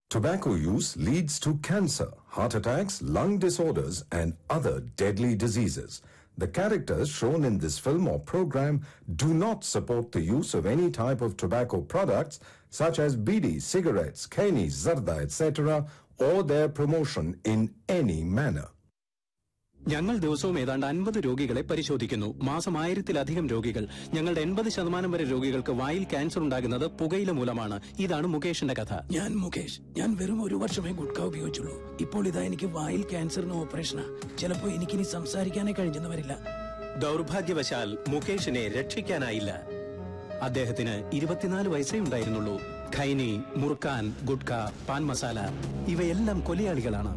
Tobacco use leads to cancer, heart attacks, lung disorders, and other deadly diseases. The characters shown in this film or program do not support the use of any type of tobacco products such as bidi, cigarettes, kani, zarda, etc., or their promotion in any manner. ഞങ്ങൾ ദിവസവും ഏതാണ്ട് അൻപത് രോഗികളെ പരിശോധിക്കുന്നു മാസം ആയിരത്തിലധികം രോഗികൾ ഞങ്ങളുടെ എൺപത് ശതമാനം വരെ രോഗികൾക്ക് വായിൽ ക്യാൻസർ ഉണ്ടാകുന്നത് പുകയില മൂലമാണ് ഇതാണ് മുകേഷിന്റെ കഥ ഞാൻ മുകേഷ് ഞാൻ വെറും ഒരു വർഷമേ ഗുഡ്ക ഉപയോഗിച്ചുള്ളൂ ഇപ്പോൾ ഇതാ എനിക്ക് വായിൽ ക്യാൻസറിന് ഓപ്പറേഷനാ ചിലപ്പോ എനിക്കിനി സംസാരിക്കാനേ കഴിഞ്ഞെന്ന് വരില്ല ദൗർഭാഗ്യവശാൽ മുകേഷിനെ രക്ഷിക്കാനായില്ല അദ്ദേഹത്തിന് ഇരുപത്തിനാല് വയസ്സേ ഉണ്ടായിരുന്നുള്ളൂ ഖൈനി മുർക്കാൻ ഗുഡ്ക പാൻ മസാല ഇവയെല്ലാം കൊലയാളികളാണ്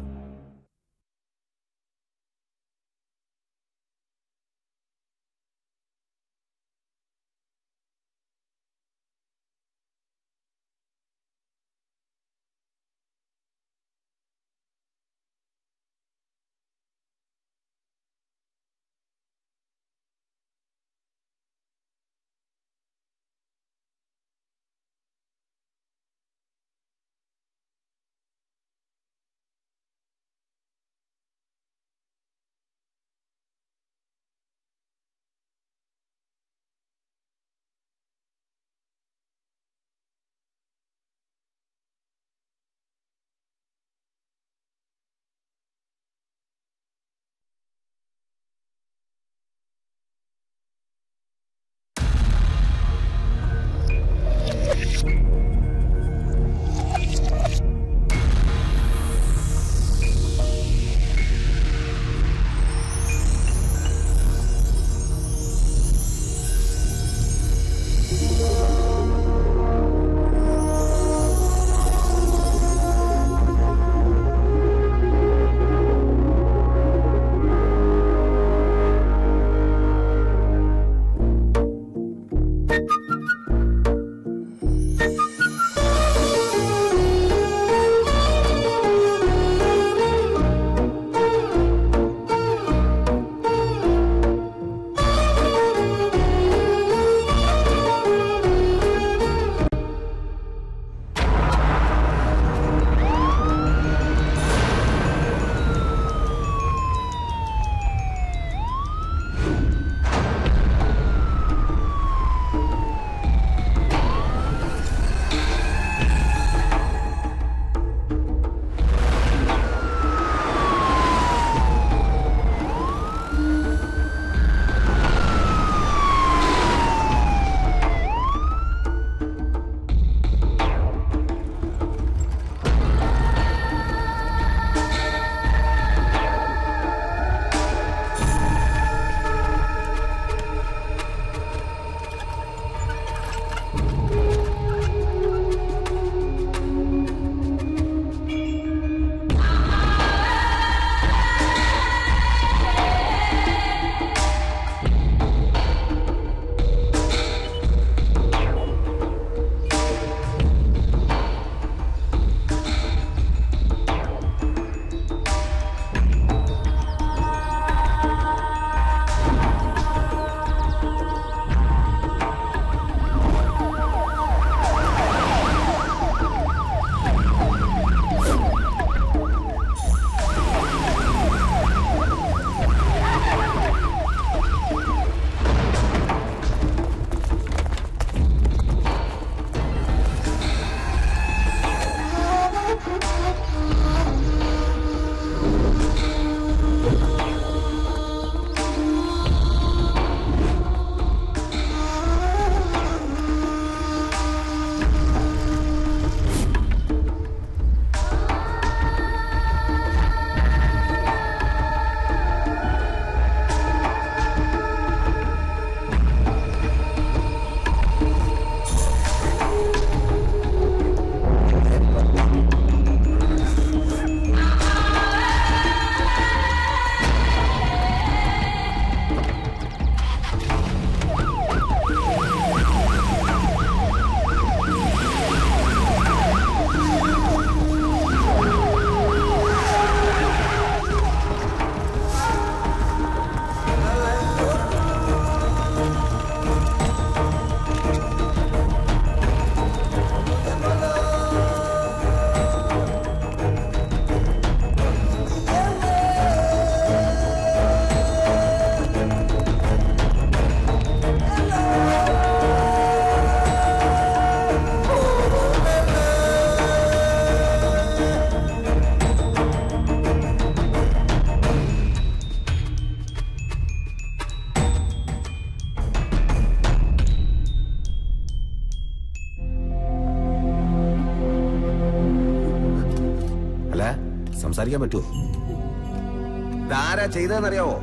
സംസാരിക്കാൻ പറ്റുമോ ഇതാരാ ചെയ്തതെന്നറിയാവോ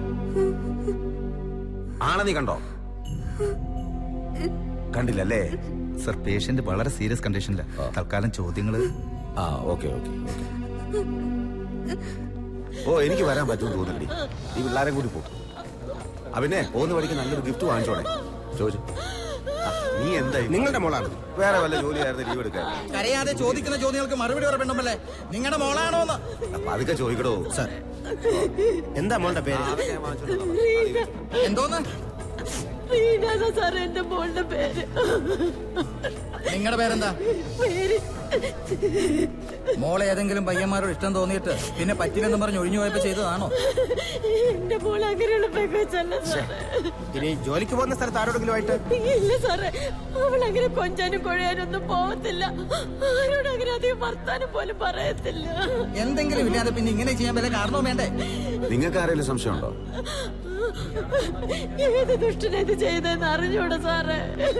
ആണ നീ കണ്ടോ കണ്ടില്ലല്ലേ സർ പേഷ്യന്റ് വളരെ സീരിയസ് കണ്ടീഷനിലാണ് തൽക്കാലം ചോദ്യങ്ങള് ആ ഓക്കെ ഓക്കെ ഓക്കെ ഓ എനിക്ക് വരാൻ പറ്റുമെന്ന് തോന്നില്ലടി ഈ പിള്ളേരെ കൂടി പോകും അവനെ പോകുന്ന വഴിക്ക് നല്ലൊരു ഗിഫ്റ്റ് വാങ്ങിച്ചോണേ ചോദിച്ചു ആ, നീ എന്തായി നിങ്ങളുടെ മോളാണ് വേറെ വല്ല ജോലിയായിരുന്നു ലീവ് എടുക്കാൻ കരയാതെ ചോദിക്കുന്ന ചോദ്യങ്ങൾക്ക് മറുപടി പറയണ്ടല്ലേ നിങ്ങളുടെ മോളാണോന്ന് അപ്പൊ അതൊക്കെ ചോദിക്കടോ സാർ എന്താ മോളുടെ പേര് എന്തോന്ന് റീനാണ് സാർ എന്റെ മോളുടെ പേര് നിങ്ങളുടെ പേരെന്താ പേര് മോളെ ഏതെങ്കിലും പയ്യന്മാരോട് ഇഷ്ടം തോന്നിയിട്ട് പിന്നെ പറ്റില്ലെന്ന് പറഞ്ഞ് ഒഴിഞ്ഞു പോയപ്പോ ചെയ്തതാണോ എന്റെ മോൾ അങ്ങനെയുള്ള പെങ്കച്ചല്ല സാറേ ഇനി ജോലിക്ക് പോകുന്ന സ്ഥലത്ത് ആരോടെങ്കിലും ആയിട്ട് ഇല്ല സാറേ അവൾ അങ്ങനെ കൊഞ്ചാനും കൊഴയാനും ഒന്നും പോകത്തില്ല ആരോടും അങ്ങനെ അധികം വർത്താനം പോലും പറയത്തില്ല എന്തെങ്കിലും ഇല്ലാതെ പിന്നെ ഇങ്ങനെ ചെയ്യാൻ വല്ല കാരണവും വേണ്ടേ നിങ്ങൾക്ക് ആരെങ്കിലും സംശയമുണ്ടോ ഏത് ദുഷ്ടനത് ചെയ്തെന്ന് അറിഞ്ഞൂടാ സാറേ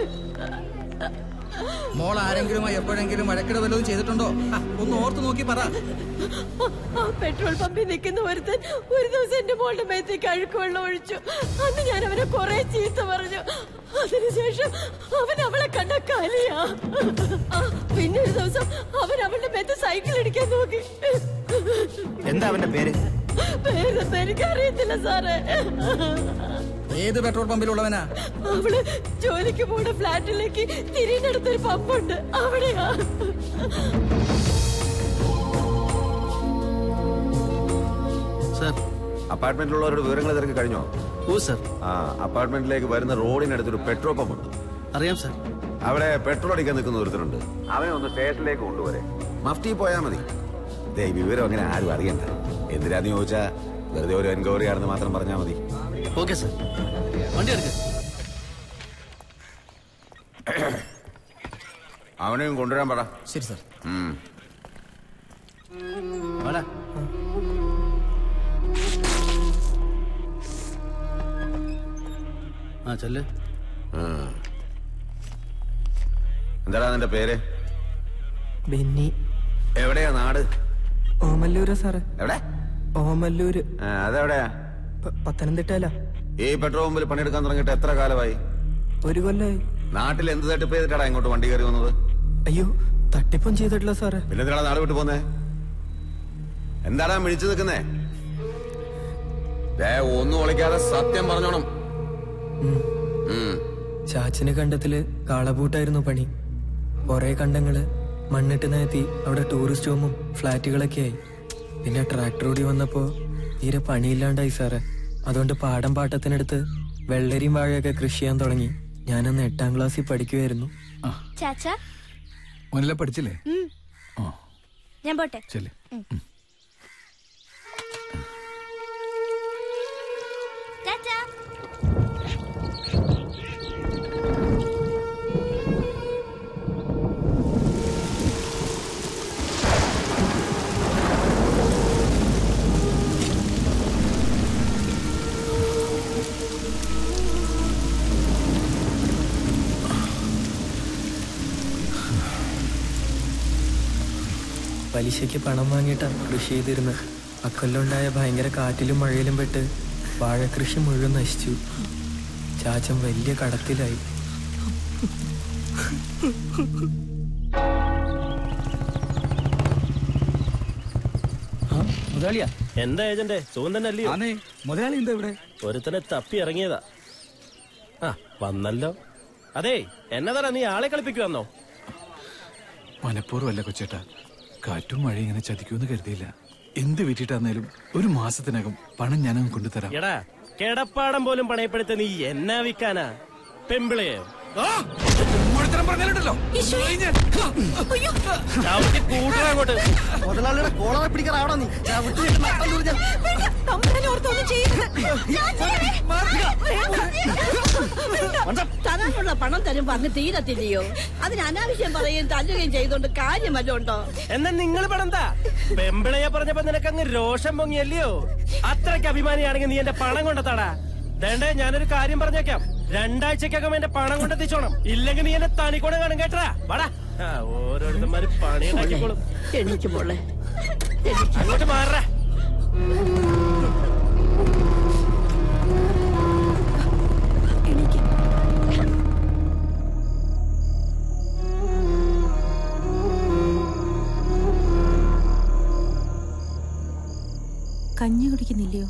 മോൾ ആരെങ്കിലുമായി എപ്പോഴെങ്കിലും വഴക്കിട വല്ലതും ചെയ്തിട്ടുണ്ടോ ആ, ഒന്ന് ഓർത്ത് നോക്കി പറ ആ പെട്രോൾ പമ്പിൽ നിൽക്കുന്ന ഒരുത്തൻ ഒരു ദിവസം എന്റെ മോളുടെ മേത്തേക്ക് അഴുക്കുവെള്ളം ഒഴിച്ചു അന്ന് ഞാൻ അവനെ കുറെ ചീത്ത പറഞ്ഞു അതിനുശേഷം അവൻ അവളെ കണ്ട കലിയാ ആ, പിന്നെ ഒരു ദിവസം അവൻ അവളുടെ മേത്ത് സൈക്കിൾ ഇടിക്കാൻ നോക്കി എന്താ അവന്റെ പേര് പേരൊന്നും എനിക്കറിയത്തില്ല സാറേ ഏത് പെട്രോൾ പമ്പിലുള്ളവനാ അവള് ജോലിക്ക് പോണ ഫ്ലാറ്റിലേക്ക് തിരിഞ്ഞെടുത്തൊരു പമ്പുണ്ട് അവിടെയാ സാർ അപ്പാർട്ട്മെന്റിലുള്ളവരുടെ വിവരങ്ങൾ തിരക്ക് കഴിഞ്ഞോ ഓ സർ ആ അപ്പാർട്ട്മെന്റിലേക്ക് വരുന്ന റോഡിനടുത്തൊരു പെട്രോൾ പമ്പ് ഉണ്ട് അറിയാം സർ അവിടെ പെട്രോൾ അടിക്കാൻ നിൽക്കുന്ന ഒരുത്തരുണ്ട് അവനെ ഒന്ന് സ്റ്റേഷനിലേക്ക് കൊണ്ടുവരെ മഫ്റ്റി പോയാൽ മതി ദേ ഈ വിവരം അങ്ങനെ ആരും അറിയണ്ട എന്തിനാന്ന് ചോദിച്ചാ വെറുതെ ഒരു എൻക്വയറി ആണെന്ന് മാത്രം പറഞ്ഞാൽ മതി ഓക്കെ സർ വണ്ടി എടുക്ക അവനെയും കൊണ്ടുവരാൻ പറ ശരി സാർ ഉം. വാടാ ആ ചെല്ല് ആ. എന്താടാ നിന്റെ പേര് ബെന്നി എവിടെയാ നാട് ഓമല്ലൂരാ സാറേ എവിടെ ഓമല്ലൂര് ആ, അതെവിടെയാ പ- പത്തനംതിട്ടയില ഈ പെട്രോൾ പമ്പിൽ പണിയെടുക്കാൻ തുടങ്ങിയിട്ട് എത്ര കാലമായി ഒരു കൊല്ലായി നാട്ടിൽ എന്ത് തട്ടിപ്പ് ചെയ്തിട്ടാടാ ഇങ്ങോട്ട് വണ്ടി കയറി വന്നത് അയ്യോ തട്ടിപ്പം ചെയ്തിട്ടില്ല സാറേ പിന്നെ എന്തിനാ നാട് വിട്ടു പോന്നേ എന്താടാ മിഴിച്ചു നിൽക്കുന്നേ ദേ ഒന്നും ഒളിക്കാതെ സത്യം പറഞ്ഞോണം ഉം. ചാച്ചന് കണ്ടത്തില് കാളബൂട്ടായിരുന്നു പണി കൊറേ കണ്ടങ്ങള് മണ്ണിട്ട് നികത്തി അവിടെ ടൂറിസ്റ്റ് ഹോമും ഫ്ലാറ്റുകളൊക്കെ ആയി പിന്നെ ട്രാക്ടർ ഓടി വന്നപ്പോ തീരെ പണിയില്ലാണ്ടായി സാറേ അതുകൊണ്ട് പാടം പാട്ടത്തിനടുത്ത് വെള്ളരിയും വാഴയൊക്കെ കൃഷി ചെയ്യാൻ തുടങ്ങി ഞാനന്ന് എട്ടാം ക്ലാസ്സിൽ പഠിക്കുമായിരുന്നു ചാച്ചാ മോനെല്ലാം പഠിച്ചില്ലേ ഉം. ആ ഞാൻ പോട്ടെ ചെല്ലേ ചാച്ചാ പലിശയ്ക്ക് പണം വാങ്ങിയിട്ടാണ് കൃഷി ചെയ്തിരുന്നത് അക്കൊല്ലുണ്ടായ ഭയങ്കര കാറ്റിലും മഴയിലും പെട്ട് വാഴക്കൃഷി മുഴുവൻ നശിച്ചു ചാച്ചൻ വലിയ കടത്തിലായി മുതലാളിയാ എന്താ ഏജന്റ് സുഖം തന്നെ അല്ലയോ ആന്നേ മുതലാളി എന്താ ഇവിടെ ഒരുത്തനെ തപ്പി ഇറങ്ങിയതാ ആ വന്നല്ലോ അതെ എന്നതാടാ നീ ആളെ കളിപ്പിക്കുവന്നോ മനഃപൂർവ്വമല്ല കൊച്ചേട്ടാ കാറ്റും മഴ ഇങ്ങനെ ചതിക്കുമെന്ന് കരുതിയില്ല എന്ത് വിറ്റിട്ടാന്നേലും ഒരു മാസത്തിനകം പണം ഞാനങ്ങ് കൊണ്ടുതരാം എടാ കിടപ്പാടം പോലും പണയപ്പെടുത്ത നീ എന്നാ വിൽക്കാനാ പെമ്പിളയോ പറഞ്ഞാലുണ്ടല്ലോ ചവിട്ടി കൂട്ടണം അങ്ങോട്ട് മുതലാളിയുടെ കോളറെ പിടിക്കാറാവണോ നീ തരാനുള്ള പണം തരും പറഞ്ഞ് തീരത്തില്ലയോ അതിന് അനാവശ്യം പറയുകയും തല്ലുകയും ചെയ്തോണ്ട് കാര്യം വല്ലതും ഉണ്ടോ എന്നാ നിങ്ങൾ പണന്താ പെമ്പിളയെ പറഞ്ഞപ്പോ നിനക്ക് അങ്ങ് രോഷം പൊങ്ങിയല്ലയോ അത്രയ്ക്ക് അഭിമാനിയാണെങ്കിൽ നീ എന്റെ പണം കൊണ്ടെത്താടാ വേണ്ടേ ഞാനൊരു കാര്യം പറഞ്ഞേക്കാം രണ്ടാഴ്ചക്കകം എന്റെ പണം കൊണ്ടെത്തിച്ചോണം ഇല്ലെങ്കിൽ നീ എന്നെ തനിക്കൂടെ കാണും കേട്ടാ വാടാ ആ, ഓരോരുത്തന്മാര് പണി ഉണ്ടാക്കിക്കോളും എണീക്ക് പോളെ അങ്ങോട്ട് മാറ കഞ്ഞി കുടിക്കുന്നില്ലയോ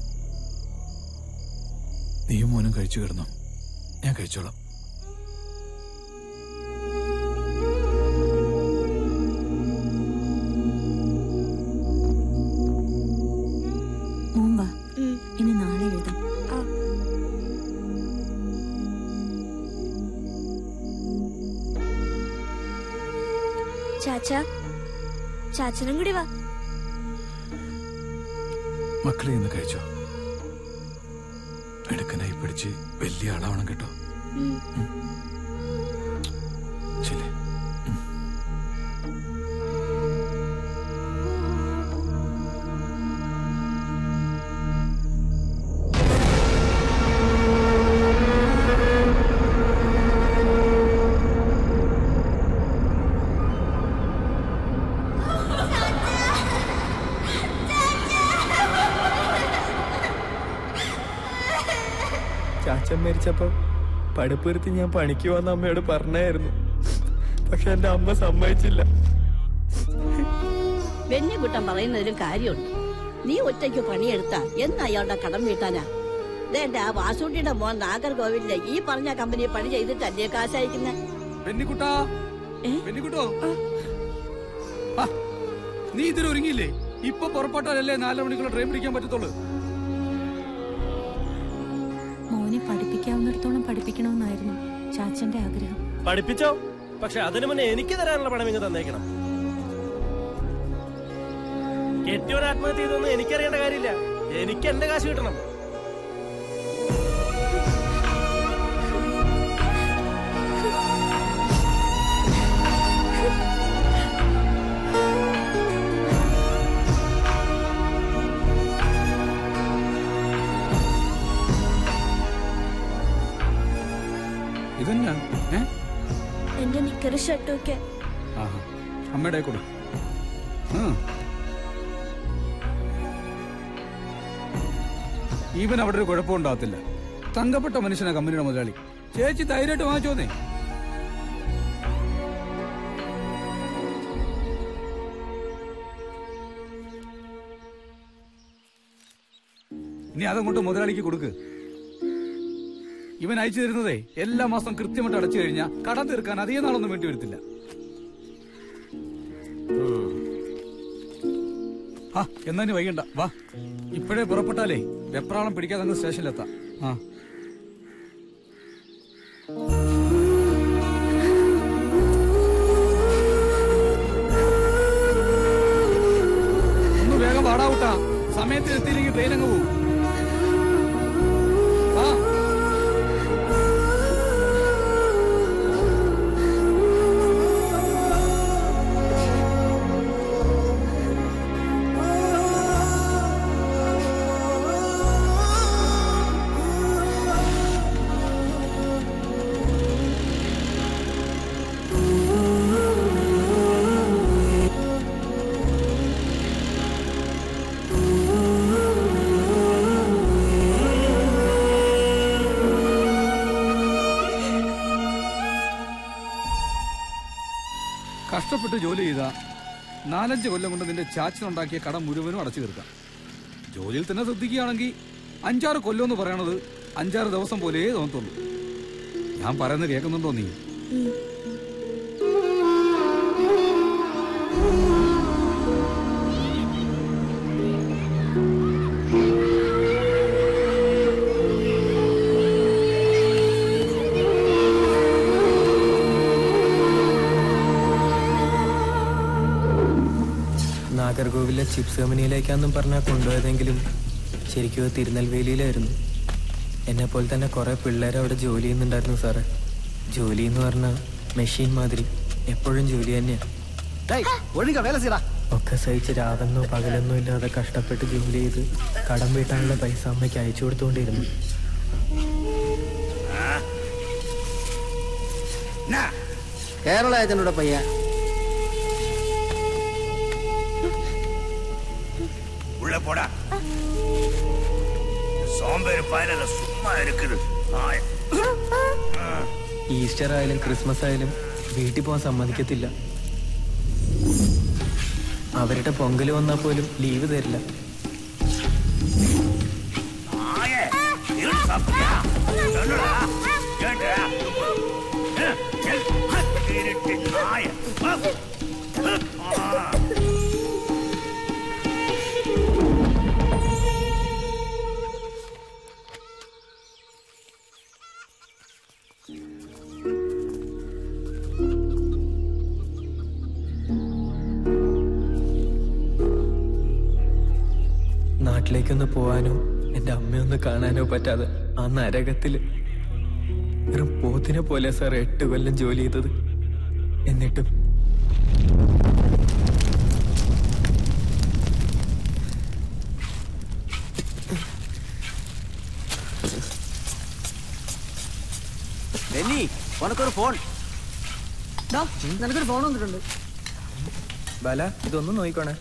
നീയും മോനും കഴിച്ചു കിടന്നു ഞാൻ കഴിച്ചോളാം മോൻ വാ ഇനി നാളെ എഴുതാം ചാച്ച ചാച്ചനും കൂടി വാ മക്കളെ ഇന്ന് കഴിച്ചോ എടുക്കനായി പിടിച്ച് വലിയ ആളാവണം കേട്ടോ ശരി ചാച്ചൻ മരിച്ചപ്പോ പടുപ്പുരുത്തി ഞാൻ പണിക്ക് വന്ന അമ്മയോട് പറഞ്ഞായിരുന്നു പക്ഷെ എന്റെ അമ്മ സമ്മതിച്ചില്ല വെണ്ണിക്കുട്ടൻ പറയുന്നതിലും കാര്യമുണ്ട് നീ ഒറ്റയ്ക്ക് പണിയെടുത്ത എന്ന് അയാളുടെ കടം വീട്ടാനാ ദേണ്ട ആ വാസൂട്ടിയുടെ മോൻ നാഗർകോവിലിലെ ഈ പറഞ്ഞ കമ്പനി പണി ചെയ്തിട്ടല്ലേ കാശയക്കുന്ന പെണ്ണിക്കുട്ടാ പെണ്ണിക്കുട്ടോ ആ, നീ ഇതിന് ഒരുങ്ങിയില്ലേ ഇപ്പൊ പുറപ്പെട്ടാലല്ലേ നാല് മണിക്കുള്ള ട്രെയിൻ പിടിക്കാൻ പറ്റത്തുള്ളൂ മോനെ പഠിപ്പിക്കാവുന്നിടത്തോളം പഠിപ്പിക്കണമെന്നായിരുന്നു ചാച്ചന്റെ ആഗ്രഹം പഠിപ്പിച്ചോ പക്ഷെ അതിനു മുന്നേ എനിക്ക് തരാനുള്ള പണം ഇങ്ങ് തന്നേക്കണം കെട്ടിയോൻ ആത്മഹത്യ ചെയ്തൊന്നും എനിക്കറിയേണ്ട കാര്യമില്ല എനിക്ക് എന്റെ കാശ് കിട്ടണം ഇതെന്നാ ഏ എന്റെ നിക്കറ് ഷർട്ടും ഒക്കെ ആഹാ അമ്മയുടെ കൊടു ആ. ഇവൻ അവിടെ ഒരു കുഴപ്പം ഉണ്ടാകത്തില്ല തങ്കപ്പെട്ട മനുഷ്യനാ കമ്പനിയുടെ മുതലാളി ചേച്ചി ധൈര്യമായിട്ട് വാങ്ങിച്ചോന്നേ നീ അതങ്ങോട്ട് മുതലാളിക്ക് കൊടുക്ക് ഇവൻ അയച്ചു തരുന്നതേ എല്ലാ മാസം കൃത്യമായിട്ട് അടച്ചു കഴിഞ്ഞാൽ കടം തീർക്കാൻ അധികം നാളൊന്നും വേണ്ടി വരത്തില്ല ആ എന്നാ ഇനി വൈകണ്ട വാ ഇപ്പോഴേ പുറപ്പെട്ടാലേ വെപ്രാളം പിടിക്കാതെ അങ്ങ് സ്റ്റേഷനിലെത്താം ആ ഒന്ന് വേഗം വാടാവൂട്ടാ സമയത്തിന് എത്തിയില്ലെങ്കിൽ ട്രെയിൻ അങ്ങ് പോകും ആ കഷ്ടപ്പെട്ട് ജോലി ചെയ്ത നാലഞ്ച് കൊല്ലം കൊണ്ട് നിന്റെ ചാച്ചനുണ്ടാക്കിയ കടം മുഴുവനും അടച്ചു തീർക്കാം ജോലിയിൽ തന്നെ ശ്രദ്ധിക്കുകയാണെങ്കിൽ അഞ്ചാറ് കൊല്ലം എന്ന് പറയണത് അഞ്ചാറ് ദിവസം പോലേ തോന്നത്തുള്ളൂ ഞാൻ പറയുന്നത് കേൾക്കുന്നുണ്ടോ നീ നാഗർകോവിലെ ചിപ്സ് കമ്പനിയിലേക്കാന്നും പറഞ്ഞാൽ കൊണ്ടുപോയതെങ്കിലും ശരിക്കും അത് തിരുനെൽവേലിയിലായിരുന്നു എന്നെ പോലെ തന്നെ കുറെ പിള്ളേർ അവിടെ ജോലി ചെയ്യുന്നുണ്ടായിരുന്നു സാറേ ജോലി എന്ന് പറഞ്ഞാൽ മെഷീൻ മാതിരി എപ്പോഴും ജോലി തന്നെയാ ഒഴുക വേല ചെയ്യടാ ഒക്കെ സഹിച്ച് രാവെന്നോ പകലെന്നോ ഇല്ലാതെ കഷ്ടപ്പെട്ട് ജോലി ചെയ്ത് കടം വീട്ടാനുള്ള പൈസ അമ്മയ്ക്ക് അയച്ചു കൊടുത്തുകൊണ്ടിരുന്നു കേരള ഏജന്റുടെ പയ്യ போடா சோம்பேறி பயல சும்மா இருக்குது நாய ഈസ്റ്റർ ആയാലും ക്രിസ്മസ് ആയാലും വീട്ടിൽ പോകാൻ സമ്മതിക്കത്തില്ല അവരുടെ പൊങ്കൽ വന്നാൽ പോലും ലീവ് തരില്ല நாய இரு சாப்பிட்டியா சொல்லுடா கேட்டா திருட்டு நாய ஆ. നാട്ടിലേക്കൊന്ന് പോവാനോ എന്റെ അമ്മയൊന്ന് കാണാനോ പറ്റാതെ ആ നരകത്തില് വെറും പോത്തിനെ പോലെ സാർ എട്ട് കൊല്ലം ജോലി ചെയ്തത് എന്നിട്ടും ബെന്നി ഉനക്കൊരു ഫോൺ നിനക്കൊരു ഫോൺ വന്നിട്ടുണ്ട് ബാല ഇതൊന്നും നോക്കിക്കോണേ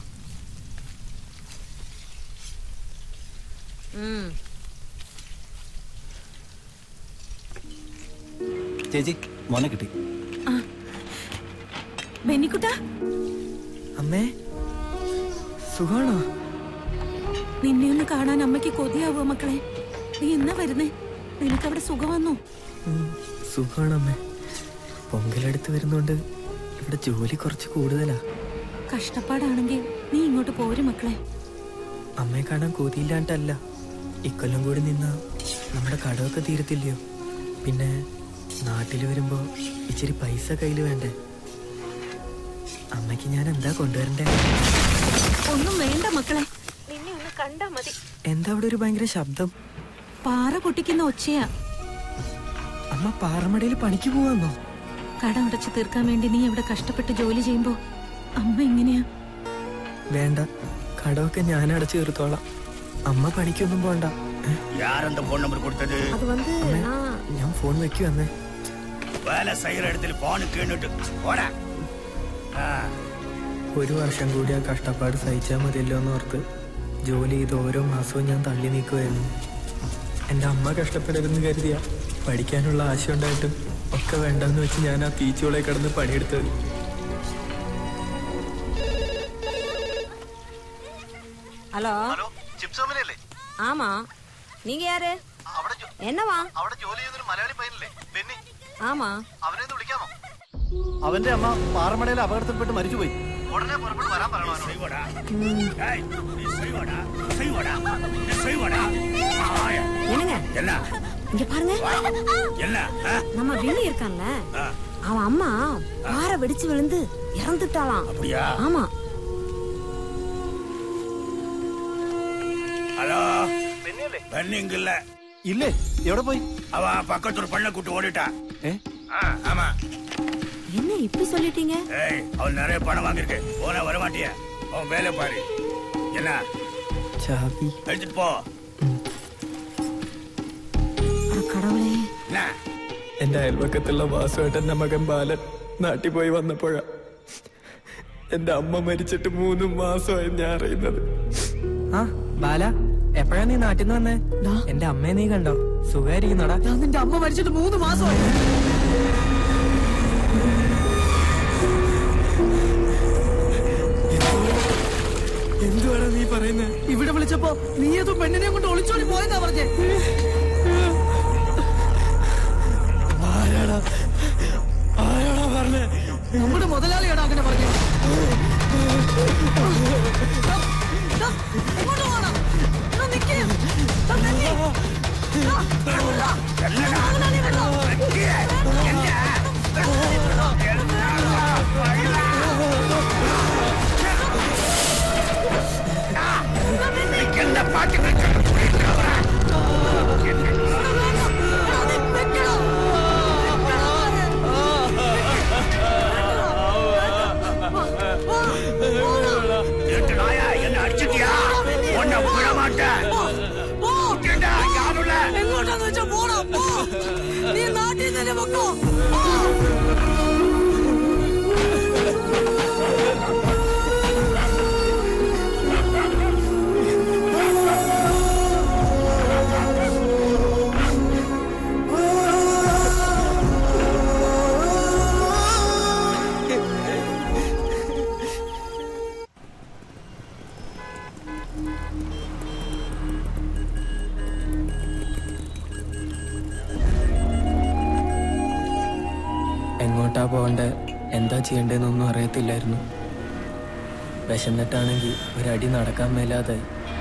ചേച്ചി മോനെ കിട്ടി ബെന്നിക്കുട്ട അമ്മേ സുഖാണോ നിന്നെ ഒന്ന് കാണാൻ അമ്മയ്ക്ക് കൊതിയാവോ മക്കളെ നീ എന്നാ വരുന്നേ നിനക്കവിടെ സുഖം സുഖാണ് അമ്മേ പൊങ്കലെടുത്ത് വരുന്നോണ്ട് ഇവിടെ ജോലി കുറച്ച് കൂടുതലാ കഷ്ടപ്പാടാണെങ്കിൽ നീ ഇങ്ങോട്ട് പോരും മക്കളെ അമ്മയെ കാണാൻ കൊതിയില്ലാണ്ടല്ല ഇക്കൊല്ലം കൂടി നിന്നാ നമ്മുടെ കടമൊക്കെ തീരത്തില്ലയോ പിന്നെ നാട്ടിൽ വരുമ്പോ ഇച്ചിരി പൈസ കയ്യിൽ വേണ്ടേ അമ്മയ്ക്ക് ഞാൻ എന്താ കൊണ്ടുവരണ്ടേ ഒന്നും വേണ്ട മക്കളെ നിന്നെ ഒന്ന് കണ്ടാ മതി എന്താ അവിടെ ഒരു ഭയങ്കര ശബ്ദം പാറ പൊട്ടിക്കുന്ന ഒച്ചയാ അമ്മ പാറമടയിൽ പണിക്ക് പോവാന്നോ കട അടച്ചു തീർക്കാൻ വേണ്ടി നീ അവിടെ കഷ്ടപ്പെട്ട് ജോലി ചെയ്യുമ്പോ അമ്മ എങ്ങനെയാ വേണ്ട കടമൊക്കെ ഞാൻ അടച്ചു തീർത്തോളാം അമ്മ പണിക്കൊന്നും പോണ്ട ഏ? யார் அந்த போன் நம்பர் கொடுத்தது അമ്മേ, ഞാൻ ഫോൺ വെക്കുവന്നേ வேலை செய்யற இடத்துல போனு கேட்டுட்டு போடா ஆ, ഒരു വർഷം കൂടി ആ കഷ്ടപ്പാട് സഹിച്ചാൽ മതിയല്ലോ എന്ന് ഓർത്ത് ജോലി ചെയ്ത് ഓരോ മാസവും ഞാൻ തള്ളി നീക്കുമായിരുന്നു എൻ്റെ അമ്മ കഷ്ടപ്പെടരുതെന്ന് കരുതിയ പഠിക്കാനുള്ള ആശ ഉണ്ടായിട്ടും ഒക്കെ വേണ്ടെന്ന് വെച്ച് ഞാൻ ആ തീച്ചോളെ കിടന്ന് പണിയെടുത്തത് ஹலோ ചിപ്സ് കമ്പനിയല്ലേ ஆமா நீங்க யாரு என்னவா അവിടെ ജോലി ചെയ്യുന്നൊരു മലയാളി പയ്യനല്ലേ ബെന്നി ஆமா അവനെ ഒന്ന് വിളിക്കാമോ അവന്റെ അമ്മ പാറമടയിൽ അപകടത്തിൽപ്പെട്ട് മരിച്ചുപോയി ഉടനെ പുറപ്പെട്ട് വരാൻ പറയണോ ஏய், நீ செய்வாடா செய்வாடா நீ செய்வாடா நாய. என்னங்க என்ன இங்க பாருங்க என்ன ஆ? நம்ம வெளியே இருக்கான்ல ஆ. அவன் அம்மா பாறை வெடிச்சு விழுந்து இறந்துட்டாளாம் அப்படியா? ஆமா ஹலோ பெண்ணிங்க இல்ல ഇല്ലേ എവിടെ പോയി அவன் பக்கத்து ஒரு பண்ண கூட்டு ஓடிட்டா ஆ, ஆமா என்ன இப்படி சொல்லிட்டீங்க ஏய் அவன் நிறைய பணம் வாங்கியிருக்கு போன வரமாட்டிய அவன் வேலை பாரு என்ன ചാവി எடுத்துட்டு போ அட கடவுளே என்ன എൻ്റെ അയൽവക്കത്തുള്ള വാസുവേട്ടൻ്റെ മകൻ ബാലൻ നാട്ടിൽ പോയി വന്നപ്പോഴാ എൻ്റെ അമ്മ മരിച്ചിട്ട് മൂന്ന് മാസമായി ഞാൻ അറിയുന്നത് ആ ബാല എപ്പോഴാ നീ നാട്ടിൽ നിന്ന് വന്നേ എന്റെ അമ്മയെ നീ കണ്ടോ സുഖായിരിക്കുന്നോടാ നിന്റെ അമ്മ മരിച്ചിട്ട് മൂന്ന് മാസമായി എന്തുവാടാ നീ പറയുന്നത് ഇവിടെ വിളിച്ചപ്പോ നീ ഏതോ പെണ്ണിനെ കൊണ്ട് ഒളിച്ചോടി പോയെന്നാ പറഞ്ഞേ ആരാടാ ആരാടാ പറഞ്ഞേ നമ്മുടെ മുതലാളിയാടാ അങ്ങനെ പറഞ്ഞു എങ്ങോട്ട് പോകണം നിക്കേ என்ன பாட்டு എങ്ങോട്ടാ പോകണ്ടേ എന്താ ചെയ്യണ്ടേന്നൊന്നും അറിയത്തില്ലായിരുന്നു വിശന്നിട്ടാണെങ്കിൽ ഒരടി നടക്കാൻ മേലാതെ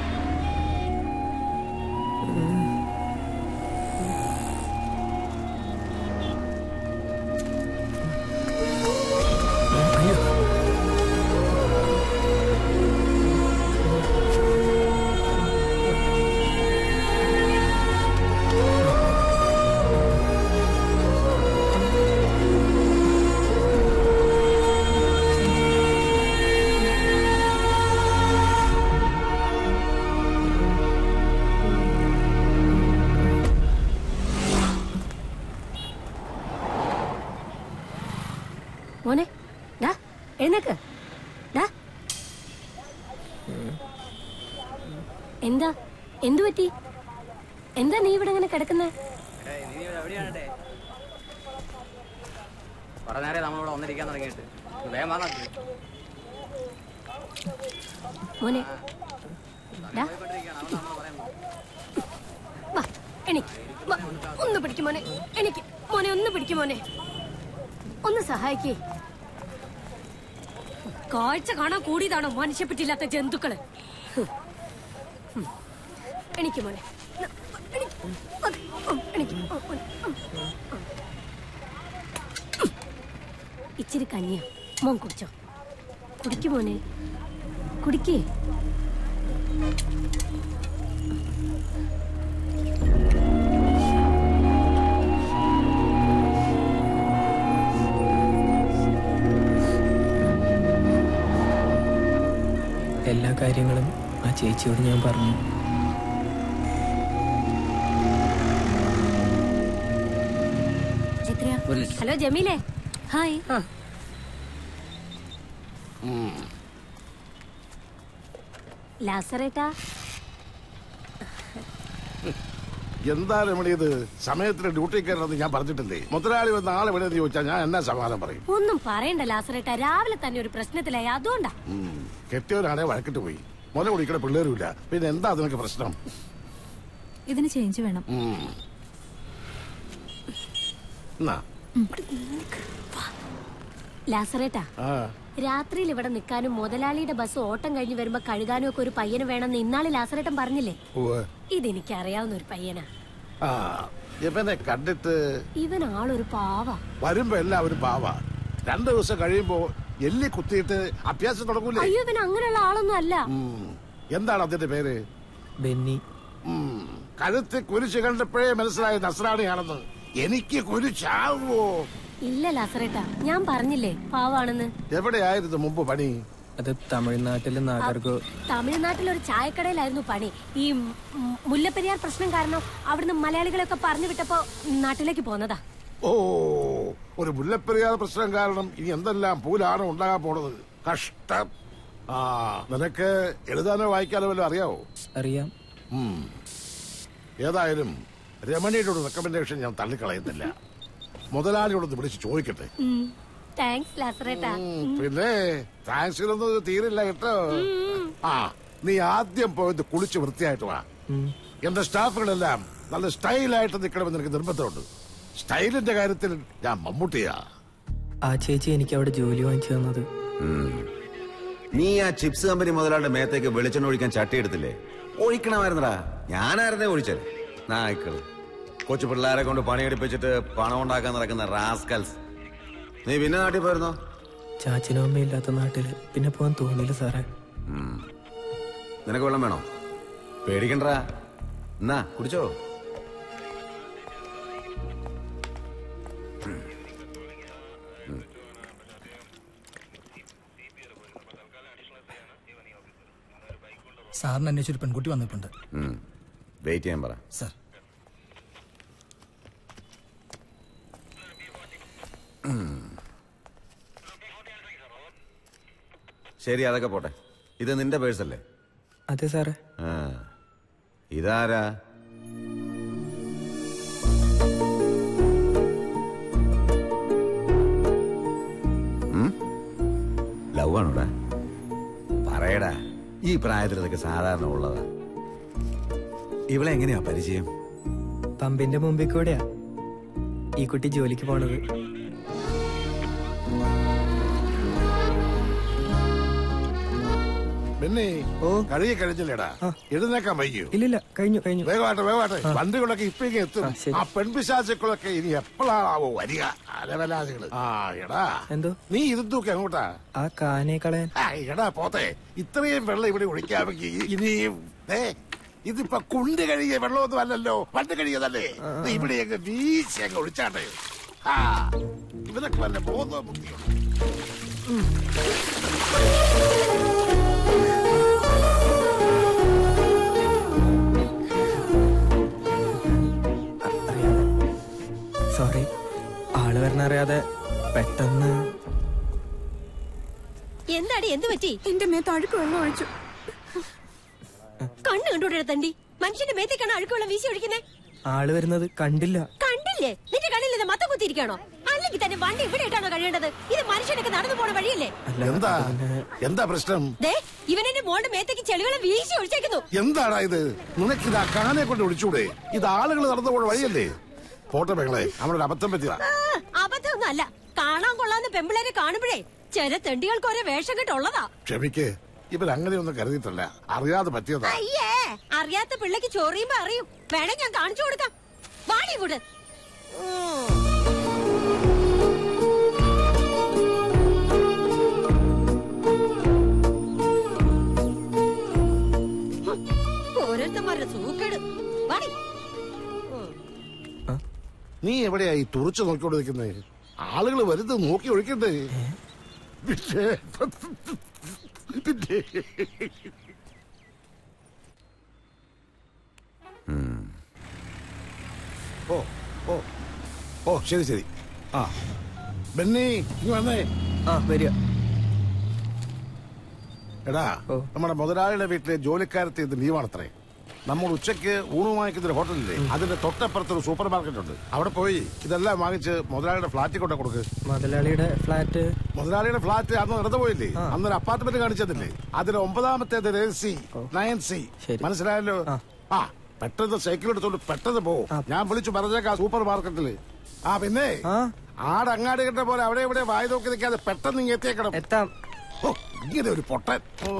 മോനെ ഡാ എഴുന്നേക്ക് ഡാ എന്താ എന്തു പറ്റി എന്താ നീ ഇവിടെ ഇങ്ങനെ കിടക്കുന്നത് കുറെ നേരം നമ്മളിവിടെ വന്നിരിക്കാൻ തുടങ്ങിയിട്ട് വേഗം വന്നാ മോനെ ഡാ വാ എനിക്ക് വാ, ഒന്ന് പിടിക്കും മോനെ എനിക്ക് മോനെ ഒന്ന് പിടിക്കും മോനെ ഒന്ന് സഹായിക്കേ കാഴ്ച കാണാൻ കൂടിയതാണോ മനുഷ്യപ്പറ്റില്ലാത്ത ജന്തുക്കള് ഹ്. ഹും. എനിക്ക് മോനെ ന- എനിക്ക്. അത്. ഉം, എനിക്ക്. ഉം, ഉം, ഉം, ഉം. ഇച്ചിരി കഞ്ഞിയാ മോൻ കുടിച്ചോ കുടിക്കു മോനെ കുടിക്കേ എല്ലാ കാര്യങ്ങളും ആ ചേച്ചിയോട് ഞാൻ പറഞ്ഞു എത്രയാ ഹലോ ജമീലേ ഹായ് ലാസറേട്ടാ എന്താ രമണി ഇത് സമയത്തിന് ഡ്യൂട്ടി കയറണമെന്ന് ഞാൻ പറഞ്ഞിട്ടില്ലേ മുതലാളി വന്ന് ആളെ എവിടെയെന്ന് ചോദിച്ചാൽ ഞാൻ എന്നാ സമാധാനം പറയും ഒന്നും പറയണ്ട ലാസറേട്ടാ രാവിലെ തന്നെ ഒരു പ്രശ്നത്തിലായി അതുകൊണ്ടാ ഉം. കെട്ടിയവരാണെ വഴക്കിട്ട് പോയി മുല കുടിക്കണ പിള്ളേരുമില്ല പിന്നെ എന്താ അതിനൊക്കെ പ്രശ്നം ഇതിന് ചേഞ്ച് വേണം ഉം. എന്നാ ലാസറേട്ടാ ആ രാത്രിയിൽ ഇവിടെ നിൽക്കാനും മുതലാളിയുടെ ബസ് ഓട്ടം കഴിഞ്ഞ് വരുമ്പോ കഴുകാനും ഒക്കെ ഒരു പയ്യന് വേണമെന്ന് ഇന്നാള് ലാസറേട്ടൻ പറഞ്ഞില്ലേ ഉവ്വ്. ഇതെനിക്ക് അറിയാവുന്ന ഒരു പയ്യനാ ആ ഇവനെ കണ്ടിട്ട് ഇവൻ ആളൊരു പാവാ വരുമ്പോ എല്ലാവരും പാവ രണ്ടു ദിവസം കഴിയുമ്പോ എല്ലി കുത്തിയിട്ട് അഭ്യാസം തുടങ്ങൂലേ അയ്യോ ഇവൻ അങ്ങനെയുള്ള ആളൊന്നും അല്ല ഉം. എന്താണ് അതിന്റെ പേര് ബെന്നി ഉം. കഴുത്ത് കുരിശ് കണ്ടപ്പോഴേ മനസ്സിലായ നസ്രാണിയാണെന്ന് എനിക്ക് കുരിശാവോ ഇല്ല ലാസറേട്ടാ ഞാൻ പറഞ്ഞില്ലേ പാവാണെന്ന് എവിടെയായിരുന്നു മുമ്പ് പണി അത് തമിഴ്നാട്ടിലെ നാഗർകോ തമിഴ്നാട്ടിൽ ഒരു ചായക്കടയിലായിരുന്നു പണി ഈ ഉം, മുല്ലപ്പെരിയാർ പ്രശ്നം കാരണം അവിടുന്ന് മലയാളികളെയൊക്കെ പറഞ്ഞു വിട്ടപ്പോ നാട്ടിലേക്ക് പോന്നതാ ഓ ഒരു മുല്ലപ്പെരിയാർ പ്രശ്നം കാരണം ഇനി എന്തെല്ലാം പൂലാണ് ഉണ്ടാകാൻ പോണത് കഷ്ടം ആ നിനക്ക് എഴുതാനോ വായിക്കാനോ വല്ലതും അറിയാവോ അറിയാം ഉം. ഏതായാലും രമണിയുടെ ഒരു റെക്കമെൻഡേഷൻ ഞാൻ തള്ളിക്കളയുന്നില്ല മുതലാളിയോടൊന്ന് വിളിച്ച് ചോദിക്കട്ടെ താങ്ക്സ് ലാസറേട്ടാ പിന്നെ താങ്ക്സിലൊന്നും ഇത് തീരില്ല കേട്ടോ ആ നീ ആദ്യം പോയത് കുളിച്ച് വൃത്തിയായിട്ട് വാ എന്റെ സ്റ്റാഫുകളെല്ലാം നല്ല സ്റ്റൈലായിട്ട് നിൽക്കണമെന്ന് എനിക്ക് നിർബന്ധമുണ്ട് സ്റ്റൈലിന്റെ കാര്യത്തിൽ ഞാൻ മമ്മൂട്ടിയാ ആ ചേച്ചി എനിക്ക് അവിടെ ജോലി വാങ്ങിച്ചു തന്നത് നീ ആ ചിപ്സ് കമ്പനി മുതലാളുടെ മേത്തേക്ക് വെളിച്ചെണ്ണ ഒഴിക്കാൻ ചട്ടി എടുത്തില്ലേ ഒഴിക്കണമായിരുന്നടാ ഞാനായിരുന്നേ ഒഴിച്ചത് നായ്ക്കള് കൊച്ചു പിള്ളേരെ കൊണ്ട് പണിയെടുപ്പിച്ചിട്ട് പണം ഉണ്ടാക്കാൻ നടക്കുന്ന റാസ്കൽസ് നീ പിന്നെ നാട്ടിൽ പോയിരുന്നോ ചാച്ചനും അമ്മയും ഇല്ലാത്ത നാട്ടില് പിന്നെ പോകാൻ തോന്നിയില്ല സാറേ ഉം. നിനക്ക് വെള്ളം വേണോ പേടിക്കണ്ടാ എന്നാ കുടിച്ചോ സാറിന് അന്വേഷിച്ചൊരു പെൺകുട്ടി വന്നിട്ടുണ്ട് വെയിറ്റ് ചെയ്യാൻ പറ സാർ ഉം. ശരി അതൊക്കെ പോട്ടെ ഇത് നിന്റെ പേഴ്സല്ലേ അതെ സാറേ ആ ഇതാരാ ലവ് ആണോടാ പറയടാ ഈ പ്രായത്തിൽ ഇതൊക്കെ സാധാരണ ഉള്ളതാ ഇവളെ എങ്ങനെയാ പരിചയം പമ്പിന്റെ മുമ്പിൽ കൂടെയാ ഈ കുട്ടി ജോലിക്ക് പോണത് പിന്നെ കഴുകി കഴിഞ്ഞില്ലേടാ എഴുന്നേക്കാൻ വൈകിയോ ഇല്ലില്ല കഴിഞ്ഞു കഴിഞ്ഞു വേഗമാട്ടെ വേഗമാട്ടെ ആ. വണ്ടികളൊക്കെ ഇപ്പഴേക്കും എത്തും ആ, ശരി. ആ പെൺപിശാചുക്കളൊക്കെ ഇനി എപ്പോഴാണാവോ വരിക അലവലാദികള് ആ എടാ എന്തോ നീ ഇത് തൂക്കി അങ്ങോട്ടാ ആ കാനെ കളയാൻ ആ, എടാ പോത്തെ ഇത്രയും വെള്ളം ഇവിടെ ഒഴിക്കാമെങ്കിൽ ഇനിയും ദേ, ഇതിപ്പോ കുണ്ട് കഴുകിയ വെള്ളമൊന്നും അല്ലല്ലോ പണ്ട് കഴുകിയതല്ലേ ദേ, ഇവിടെ അങ്ങ് വീശി അങ്ങ് ഒഴിച്ചാട്ടെ ആ ഇവനൊക്കെ വല്ല ബോധവും ബുദ്ധിയോ സോറി ആള് വരണ അറിയാതെ പെട്ടെന്ന് എന്താടി എന്ത് പറ്റി എന്റെ മേത്ത് അഴുക്ക് വെള്ളം ഒഴിച്ചു കണ്ണ് കണ്ടൂടെ തണ്ടി മനുഷ്യന്റെ മേത്തേക്കാണ് അഴുക്കുള്ള വീശി ഒഴിക്കുന്നേ ആള് വരുന്നത് കണ്ടില്ല കണ്ടില്ലേ നിന്റെ കണ്ണിൽ ഇത് മത്തം കുത്തിയിരിക്കാണോ അല്ലെങ്കിൽ തന്നെ വണ്ടി ഇവിടെ ഇട്ടാണോ കഴിയേണ്ടത് ഇത് മനുഷ്യനൊക്കെ നടന്നു പോണ വഴിയല്ലേ എന്താ എന്താ പ്രശ്നം ദേ ഇവൻ എന്റെ മോളുടെ മേത്തേക്ക് ചെളികളെ വീശി ഒഴിച്ചേക്കുന്നു എന്താടാ ഇത് നിനക്കിത് ആ കാനെ കൊണ്ട് ഒഴിച്ചൂടെ ഇത് ആളുകൾ നടന്നു പോണ വഴിയല്ലേ പോട്ടെ പെങ്ങളെ അവനൊരു അബദ്ധം പറ്റിയതാ ആ, അബദ്ധമൊന്നും അല്ല കാണാൻ കൊള്ളാന്ന് പെമ്പിളേരെ കാണുമ്പോഴേ ചില തെണ്ടികൾക്ക് ഓരോ വേഷം കെട്ടുള്ളതാ ക്ഷമിക്ക് ഇവൻ അങ്ങനെയൊന്നും കരുതിയിട്ടല്ല അറിയാതെ പറ്റിയതാ അയ്യേ അറിയാത്ത പിള്ളക്ക് ചൊറിയുമ്പോ അറിയും വേണേ ഞാൻ കാണിച്ചു കൊടുക്കാം വാടി കൂട് ഓരോരുത്തന്മാരുടെ സൂക്കേട് വാടി നീ എവിടെയാ ഈ തുറച്ചു നോക്കിക്കൊണ്ട് നിൽക്കുന്നത് ആളുകൾ വരുന്നത് നോക്കി ഒഴിക്കണ്ടേ പിന്നെ പിന്നെ ഓ ഓ ഓ ശരി ശരി ആ ബെന്നി ഇങ്ങ് വന്നേ ആ വരിക എടാ നമ്മുടെ മുതലാളിയുടെ വീട്ടിലെ ജോലിക്കാരത്തെ ഇത് ലീവാണത്രേ നമ്മൾ ഉച്ചയ്ക്ക് ഊണ് വാങ്ങിക്കുന്ന ഒരു ഹോട്ടലില്ലേ അതിന്റെ തൊട്ടപ്പുറത്ത് ഒരു സൂപ്പർ മാർക്കറ്റ് ഉണ്ട് അവിടെ പോയി ഇതെല്ലാം വാങ്ങിച്ച് മുതലാളിയുടെ ഫ്ലാറ്റിൽ കൊണ്ട കൊടുക്ക് മുതലാളിയുടെ ഫ്ലാറ്റ് മുതലാളിയുടെ ഫ്ലാറ്റ് അന്ന് നടന്നു പോയില്ലേ അന്നൊരു അപ്പാർട്ട്മെന്റ് കാണിച്ചതില്ലേ അതിൽ ഒമ്പതാമത്തേത് സി നയൻ സി മനസ്സിലായല്ലോ ആ പെട്ടെന്ന് സൈക്കിൾ എടുത്തോണ്ട് പെട്ടെന്ന് പോ ഞാൻ വിളിച്ചു പറഞ്ഞേക്കാം സൂപ്പർ മാർക്കറ്റില് ആ പിന്നെ ആട് അങ്ങാടി കിട്ട പോലെ അവിടെ ഇവിടെ വായി നോക്കി നിൽക്കാതെ പെട്ടെന്ന് ഇങ്ങ് എത്തിയേക്കണം എത്താം ഓ ഇങ്ങനെ ഒരു പൊട്ടൻ ഓ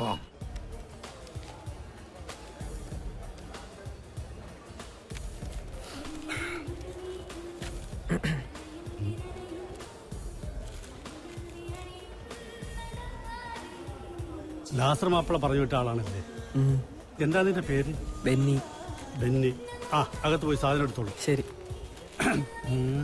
ലാസർ മാപ്പിള പറഞ്ഞു വിട്ട ആളാണല്ലേ ഉം. എന്താ നിന്റെ പേര് ബെന്നി ബെന്നി ആ അകത്ത് പോയി സാധനം എടുത്തോളൂ ശരി ഉം.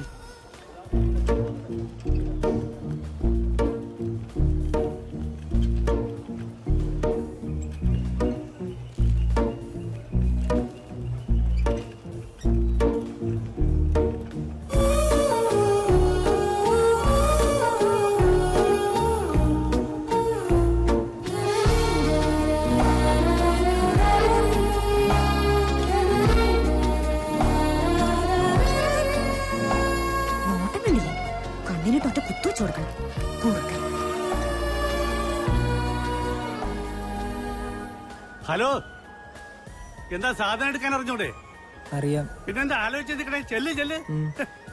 നോട്ടം കണ്ടില്ലേ കണ്ണിന് തൊട്ട് കുത്തുവെച്ച് കൊടുക്കണം കുറുക്കൻ ഹലോ എന്താ സാധനം എടുക്കാൻ അറിഞ്ഞൂടെ അറിയാം പിന്നെന്താ ആലോചിച്ച് നിൽക്കണേ ചെല്ല് ചെല്ല് ഉം.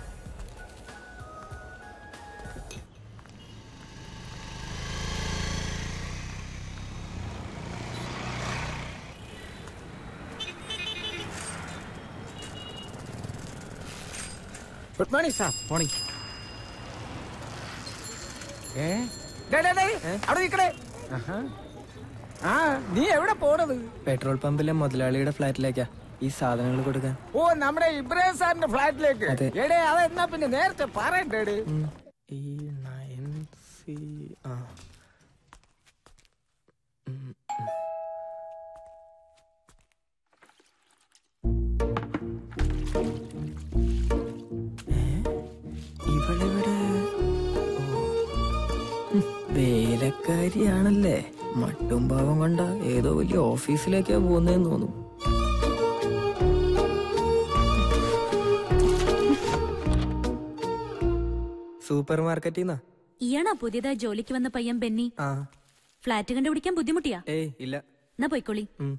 ഗുഡ് മോർണിംഗ് സാർ മോർണിംഗ് ഏ ഡേ, ഡേ, ഡേ, അവിടെ നിൽക്കണേ ആ നീ എവിടെ പോണത് പെട്രോൾ പമ്പിലെ മുതലാളിയുടെ ഫ്ലാറ്റിലേക്കാ ഈ സാധനങ്ങൾ കൊടുക്കാൻ ഓ നമ്മുടെ ഇബ്രാഹിം സാറിന്റെ ഫ്ലാറ്റിലേക്ക് അതെ. എടേ അതെന്നാ പിന്നെ നേരത്തെ പറയണ്ടേ ഉം. ഈ നയൻ സി ആ ഉം, ഉം. ഏ? ഇവളിവിടെ ഓ. ഉം, വേലക്കാരിയാണല്ലേ മട്ടും പാവം കൊണ്ട ഏതോ വലിയ ഓഫീസിലേക്കാ പോകുന്നതെന്ന് തോന്നും സൂപ്പർ മാർക്കറ്റിൽ നിന്നാ ഇയാണോ പുതിയതായി ജോലിക്ക് വന്ന പയ്യൻ ബെന്നി ആ ഫ്ലാറ്റ് കണ്ടുപിടിക്കാൻ ബുദ്ധിമുട്ടിയാ ഏയ് ഇല്ല എന്നാ പോയിക്കോളി ഉം.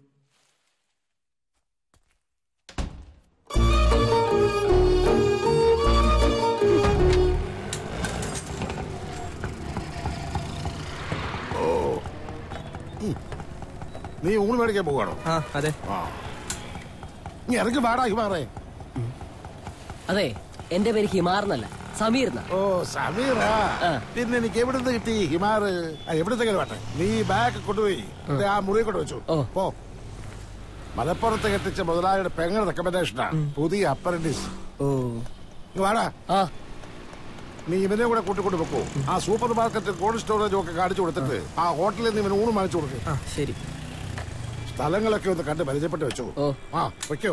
നീ ഊണ് മേടിക്കാൻ പോവാണോ ആ അതെ നീ ഇറങ്ങി വാടാ ഹിമാറേ അതെ എന്റെ പേര് ഹിമാർ എന്നല്ല സമീർ എന്നാ ഓ സമീറാ പിന്നെ എനിക്ക് എവിടുന്ന് കിട്ടി ഈ ഹിമാർ ആ, എവിടുത്തെങ്കിലും വേട്ടെ നീ ബാഗ് കൊണ്ടുപോയി ദേ ആ മുറി കൊണ്ട് വെച്ചു പോ മലപ്പുറത്ത് കെട്ടിച്ച മുതലാളിയുടെ പെങ്ങളുടെ റെക്കമെൻഡേഷനാ പുതിയ അപ്രന്റീസ് ഓ വാടാ നീ ഇവനെ കൂടെ കൂട്ടിക്കൊണ്ട് വെക്കൂ ആ സൂപ്പർ മാർക്കറ്റ് കോൾഡ് സ്റ്റോറേജ് ഒക്കെ കാണിച്ചു കൊടുത്തിട്ട് ആ ഹോട്ടലിൽ നിന്ന് ഇവന് ഊണ് വാങ്ങിച്ചു കൊടുക്കും ശരി സ്ഥലങ്ങളൊക്കെ ഒന്ന് കണ്ട് പരിചയപ്പെട്ട് വെച്ചു ആ വെക്കോ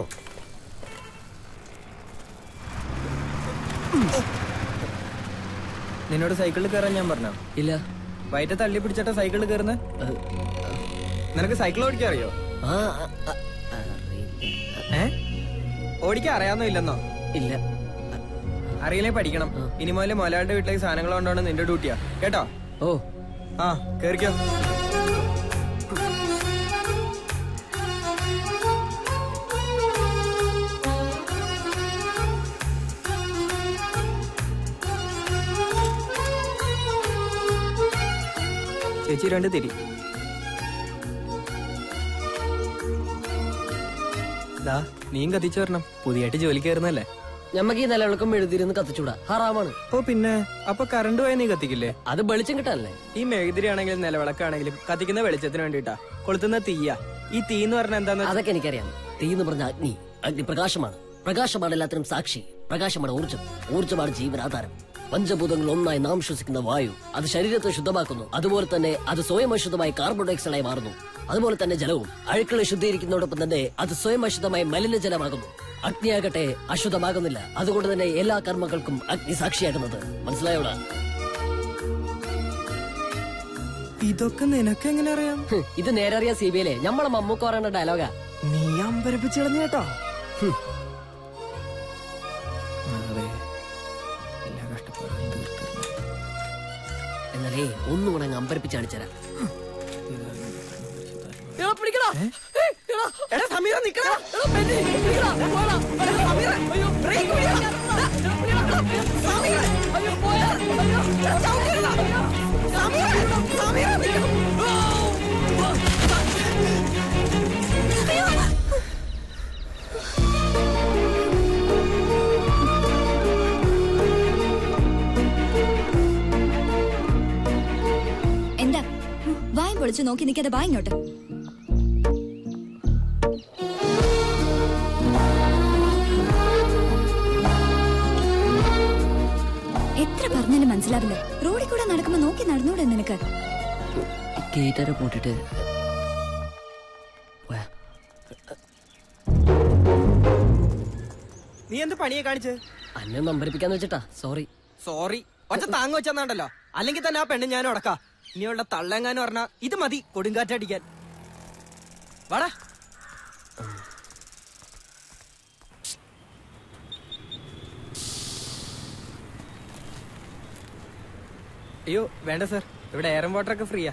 നിന്നോട് സൈക്കിളിൽ കയറാൻ ഞാൻ പറഞ്ഞോ ഇല്ല വയറ്റ് തള്ളി പിടിച്ചിട്ട സൈക്കിളിൽ കയറുന്ന നിനക്ക് സൈക്കിൾ ഓടിക്കാൻ അറിയോ ഏ ഓടിക്കാൻ അറിയാന്നോ ഇല്ലെന്നോ ഇല്ല അറിയില്ലേ പഠിക്കണം ഇനി മുതൽ മലയാളിയുടെ വീട്ടിലേക്ക് സാധനങ്ങൾ കൊണ്ടാണ് നിന്റെ ഡ്യൂട്ടിയാ കേട്ടോ ഓ ആ കേറിക്കോ ചേച്ചി രണ്ട് തിരി ദാ നീയും കത്തിച്ചു വരണം പുതിയായിട്ട് ജോലി കയറുന്നല്ലേ ഞമ്മക്ക് ഈ നിലവിളക്കം എഴുതിയിരുന്ന് കത്തിച്ചൂടാ ഹറാമാണ് ഓ പിന്നെ അപ്പൊ കറണ്ട് പോയാൽ നീ കത്തിക്കില്ലേ അത് വെളിച്ചം കിട്ടാനല്ലേ ഈ മെഴുതിരി ആണെങ്കിലും നിലവിളക്കാണെങ്കിലും കത്തിക്കുന്ന വെളിച്ചത്തിന് വേണ്ടിട്ടാ കൊളുത്തുന്ന തീയ ഈ തീ എന്ന് പറഞ്ഞാൽ എന്താന്ന് അതൊക്കെ എനിക്കറിയാം തീ എന്ന് പറഞ്ഞ അഗ്നി അഗ്നി പ്രകാശമാണ് പ്രകാശമാണ് എല്ലാത്തിനും സാക്ഷി പ്രകാശമാണ് ഊർജം ഊർജമാണ് ജീവനാധാരം പഞ്ചഭൂതങ്ങൾ ഒന്നായി നാം ശ്വസിക്കുന്ന വായു അത് ശരീരത്തെ ശുദ്ധമാക്കുന്നു അതുപോലെ തന്നെ അത് സ്വയം അശുദ്ധമായി കാർബൺ ഡയോക്സൈഡായി മാറുന്നു അതുപോലെ തന്നെ ജലവും അഴുക്കളെ ശുദ്ധീകരിക്കുന്നതോടൊപ്പം തന്നെ അത് സ്വയം അശുദ്ധമായി മലിനജലമാകുന്നു അഗ്നിയാകട്ടെ അശുദ്ധമാകുന്നില്ല അതുകൊണ്ട് തന്നെ എല്ലാ കർമ്മങ്ങൾക്കും അഗ്നി സാക്ഷിയാകുന്നത് മനസ്സിലായോടാ ഇതൊക്കെ നിനക്ക് എങ്ങനെ അറിയാം ഹ്, ഇത് നേരെ അറിയാൻ സി ബി ഐയിലെ നമ്മളെ മമ്മൂക്ക പറയുന്ന ഡയലോഗാ നീ അമ്പരപ്പിച്ചിളഞ്ഞു കേട്ടോ എന്നാലേ ഒന്നും കൂടെ അങ്ങ് അമ്പരപ്പിച്ച് കാണിച്ചുതരാം എടാ സമീറ നിക്കടാ എന്താ വായും പൊളിച്ച് നോക്കി നിൽക്കാതെ വാ ഇങ്ങോട്ട് എത്ര പറഞ്ഞാലും മനസ്സിലാവില്ല റോഡിൽ കൂടെ നടക്കുമ്പോ നോക്കി നടന്നൂടെ നിനക്ക് ഗേറ്ററെ പൂട്ടിട്ട് നീ എന്ത് പണിയെ കാണിച്ച് അന്നെ ഒന്ന് അമ്പരപ്പിക്കാന്ന് വെച്ചിട്ടാ സോറി സോറി ഒറ്റ താങ്ങ വെച്ചെന്നാണ്ടല്ലോ അല്ലെങ്കിൽ തന്നെ ആ പെണ്ണ് ഞാൻ ഉടക്കാ ഇനിയുള്ള തള്ളെങ്ങാന്ന് പറഞ്ഞാ ഇത് മതി കൊടുങ്കാറ്റടിക്കാൻ വാടാ അയ്യോ വേണ്ട സർ ഇവിടെ എയറും വാട്ടർ ഒക്കെ ഫ്രീയാ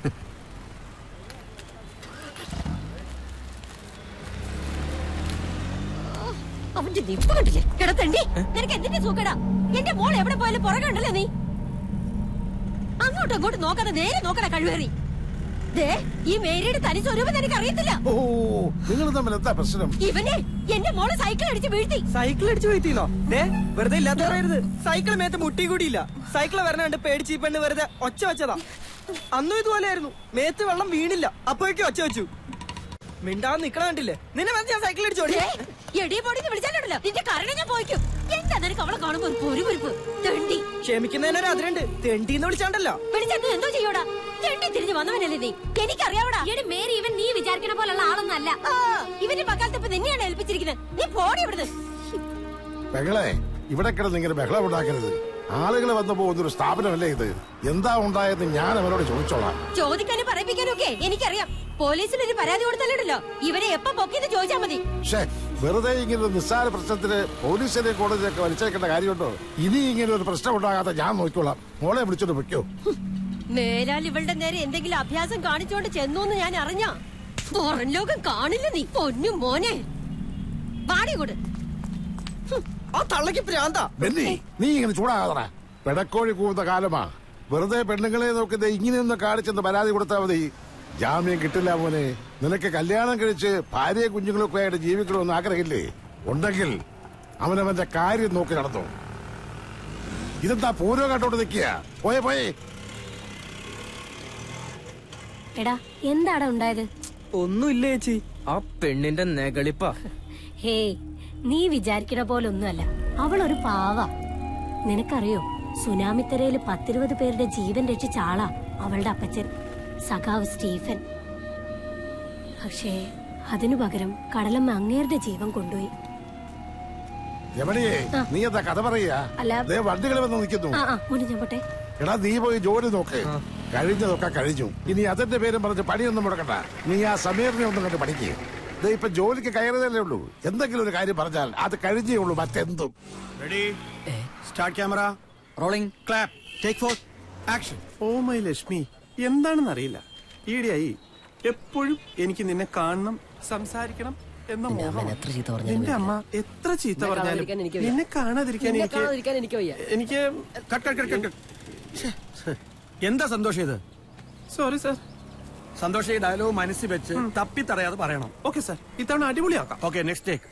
അവന്റെ നിപ്പ് കണ്ടില്ലേ കിടത്തണ്ടി നിനക്ക് എന്തിന്റെ സൂക്കടാ എന്റെ മോൾ എവിടെ പോയാലും പുറകണ്ടല്ലേ നീ അങ്ങോട്ടും അങ്ങോട്ടും നോക്കാതെ നേരെ നോക്കണ കഴിവേറി ദേ ഈ മേരിയുടെ തനി സ്വരൂപം നിനക്ക് അറിയത്തില്ല ഓ നിങ്ങൾ തമ്മിൽ എന്താ പ്രശ്നം ഇവനെ എന്റെ മോളെ സൈക്കിൾ അടിച്ച് വീഴ്ത്തി സൈക്കിൾ അടിച്ചു വീഴ്ത്തിന്നോ ദേ വെറുതെ ഇല്ലാത്ത പറയരുത് സൈക്കിൾ മേത്ത് മുട്ടി കൂടിയില്ല സൈക്കിൾ വരണണ്ട് പേടിച്ച് ഈ പെണ്ണ് വെറുതെ ഒച്ച വെച്ചതാ അന്നും ഇതുപോലെയായിരുന്നു മേത്ത് വെള്ളം വീണില്ല അപ്പോഴേക്കും ഒച്ച വെച്ചു മിണ്ടാൻ നിക്കണ കണ്ടില്ലേ നിന്നെ വന്ന് ഞാൻ സൈക്കിൾ അടിച്ചോടി എടിയെ പൊടി വിളിച്ചാലുണ്ടല്ലോ നിന്റെ കരണ ഞാൻ പോയിക്കും എന്താ നിനക്ക് അവളെ കാണുമ്പോ ഒരു പൊരുപൊരുപ്പ് തെണ്ടി ക്ഷമിക്കുന്നതിനൊരു അതിലുണ്ട് തെണ്ടീന്ന് വിളിച്ചാണ്ടല്ലോ വിളിച്ചാൽ നീ എന്തോ ചെയ്യോടാ തെണ്ടി തിരിഞ്ഞു വന്നവനല്ലേ നീ എനിക്കറിയാവടാ എടി മേരി ഇവൻ നീ വിചാരിക്കണ പോലുള്ള ആളൊന്നല്ല ഇവന്റെ പക്കാലത്ത് ഇപ്പൊ നിന്നെയാണ് ഏൽപ്പിച്ചിരിക്കുന്നത് നീ പോടി ഇവിടുന്ന് പെങ്ങളെ ഇവിടെ കിടന്ന് ഇങ്ങനെ ബഹളം ഉണ്ടാക്കരുത് ആളുകൾ വന്നു പോകുന്ന ഒരു സ്ഥാപനമല്ലേ ഇത് എന്താ ഉണ്ടായെന്ന് ഞാൻ അവരോട് ചോദിച്ചോളാം ചോദിക്കാനും പറയിപ്പിക്കാനും ഒക്കെ എനിക്കറിയാം പോലീസിൽ ഒരു പരാതി കൊടുത്തല്ലോ ഇവരെ എപ്പോ പൊക്കിന്ന് ചോദിച്ചാ മതി പക്ഷേ വെറുതെ ഇങ്ങനെ ഒരു നിസ്സാര പ്രശ്നത്തിന് പോലീസിനെ കോടതിയൊക്കെ വലിച്ചേക്കേണ്ട കാര്യമുണ്ടോ ഇനി ഇങ്ങനെ ഒരു പ്രശ്നം ഉണ്ടാകാതെ ഞാൻ നോക്കിക്കോളാം മോളെ വിളിച്ചോണ്ട് വെക്കോ മേലാൽ ഇവളുടെ നേരെ എന്തെങ്കിലും അഭ്യാസം കാണിച്ചോണ്ട് ചെന്നു എന്ന് ഞാൻ അറിഞ്ഞ പുറം ലോകം കാണില്ല നീ പൊന്നു മോനെ പാടി കൂട് ആ തള്ളക്ക് പ്രാന്താ ബെന്നി നീ ഇങ്ങനെ ചൂടാകാതറ പെടക്കോഴി കൂവുന്ന കാലമാ വെറുതെ പെണ്ണുങ്ങളെ നോക്കുന്നത് ഇങ്ങനെയൊന്ന് കാണിച്ചെന്ന് പരാതി കൊടുത്താൽ മതി ജാമ്യം കിട്ടില്ല മോനെ നിനക്ക് കല്യാണം കഴിച്ച് ഭാര്യയെ കുഞ്ഞുങ്ങളൊക്കെ ആയിട്ട് ജീവിക്കണമെന്ന് ആഗ്രഹമില്ലേ ഉണ്ടെങ്കിൽ അവനവന്റെ കാര്യം നോക്കി നടന്നു ഇതെന്താ പൂരോ കണ്ടോണ്ട് നിൽക്കുക പോയെ പോയേ എടാ എന്താടാ ഉണ്ടായത് ഒന്നുമില്ല ചേച്ചി ആ പെണ്ണിന്റെ നെകളിപ്പ ഹേ നീ വിചാരിക്കണ പോലെ ഒന്നുമല്ല അവൾ ഒരു പാവ നിനക്കറിയോ സുനാമിത്തരയില് പത്തിരുപത് പേരുടെ ജീവൻ രക്ഷിച്ച ആളാ അവളുടെ അപ്പച്ചൻ സഖാവ് സ്റ്റീഫൻ പക്ഷേ അതിനു പകരം കടലമ്മ അങ്ങേരുടെ ജീവൻ കൊണ്ടുപോയി രമണിയെ നീ എന്താ കഥ പറയാ അല്ല. ദേ വണ്ടികൾ വന്ന് നിൽക്കുന്നു ആ ആ മുന്നു ഞാൻ പോട്ടെ എടാ നീ പോയി ജോലി നോക്ക് കഴിഞ്ഞതൊക്കെ കഴിഞ്ഞു ഇനി അതിന്റെ പേരും പറഞ്ഞ് പണിയൊന്നും മുടക്കണ്ട നീ ആ സമീറിനെ ഒന്നും കണ്ട് പഠിക്കുക ദേ ഇപ്പൊ ജോലിക്ക് കയറിയതല്ലേ ഉള്ളൂ എന്തെങ്കിലും ഒരു കാര്യം പറഞ്ഞാൽ അത് കഴിഞ്ഞേ ഉള്ളൂ മറ്റെന്തും ready start camera rolling clap take four action oh my Lakshmi എന്താണെന്ന് അറിയില്ല ഈയിടെയായി എപ്പോഴും എനിക്ക് നിന്നെ കാണണം സംസാരിക്കണം എന്ന മോഹം എത്ര ചീത്ത പറഞ്ഞാലും നിന്റെ അമ്മ എത്ര ചീത്ത നിന്നെ പറഞ്ഞാലും കാണാതിരിക്കാൻ എനിക്ക് വയ്യ. നിന്നെ കാണാതിരിക്കാൻ നിന്നെ എനിക്ക് കാണാതിരിക്കാൻ എനിക്ക് വയ്യ. എനിക്ക് കട്ട് കട്ട് കട്ട് കട്ട് എന്താ സന്തോഷം ഇത് സോറി സാർ സന്തോഷം ഈ ഡയലോഗ് മനസ്സിൽ വെച്ച് തപ്പി തടയാതെ പറയണം ഓക്കെ സാർ ഇത്തവണ അടിപൊളിയാക്കാം okay next take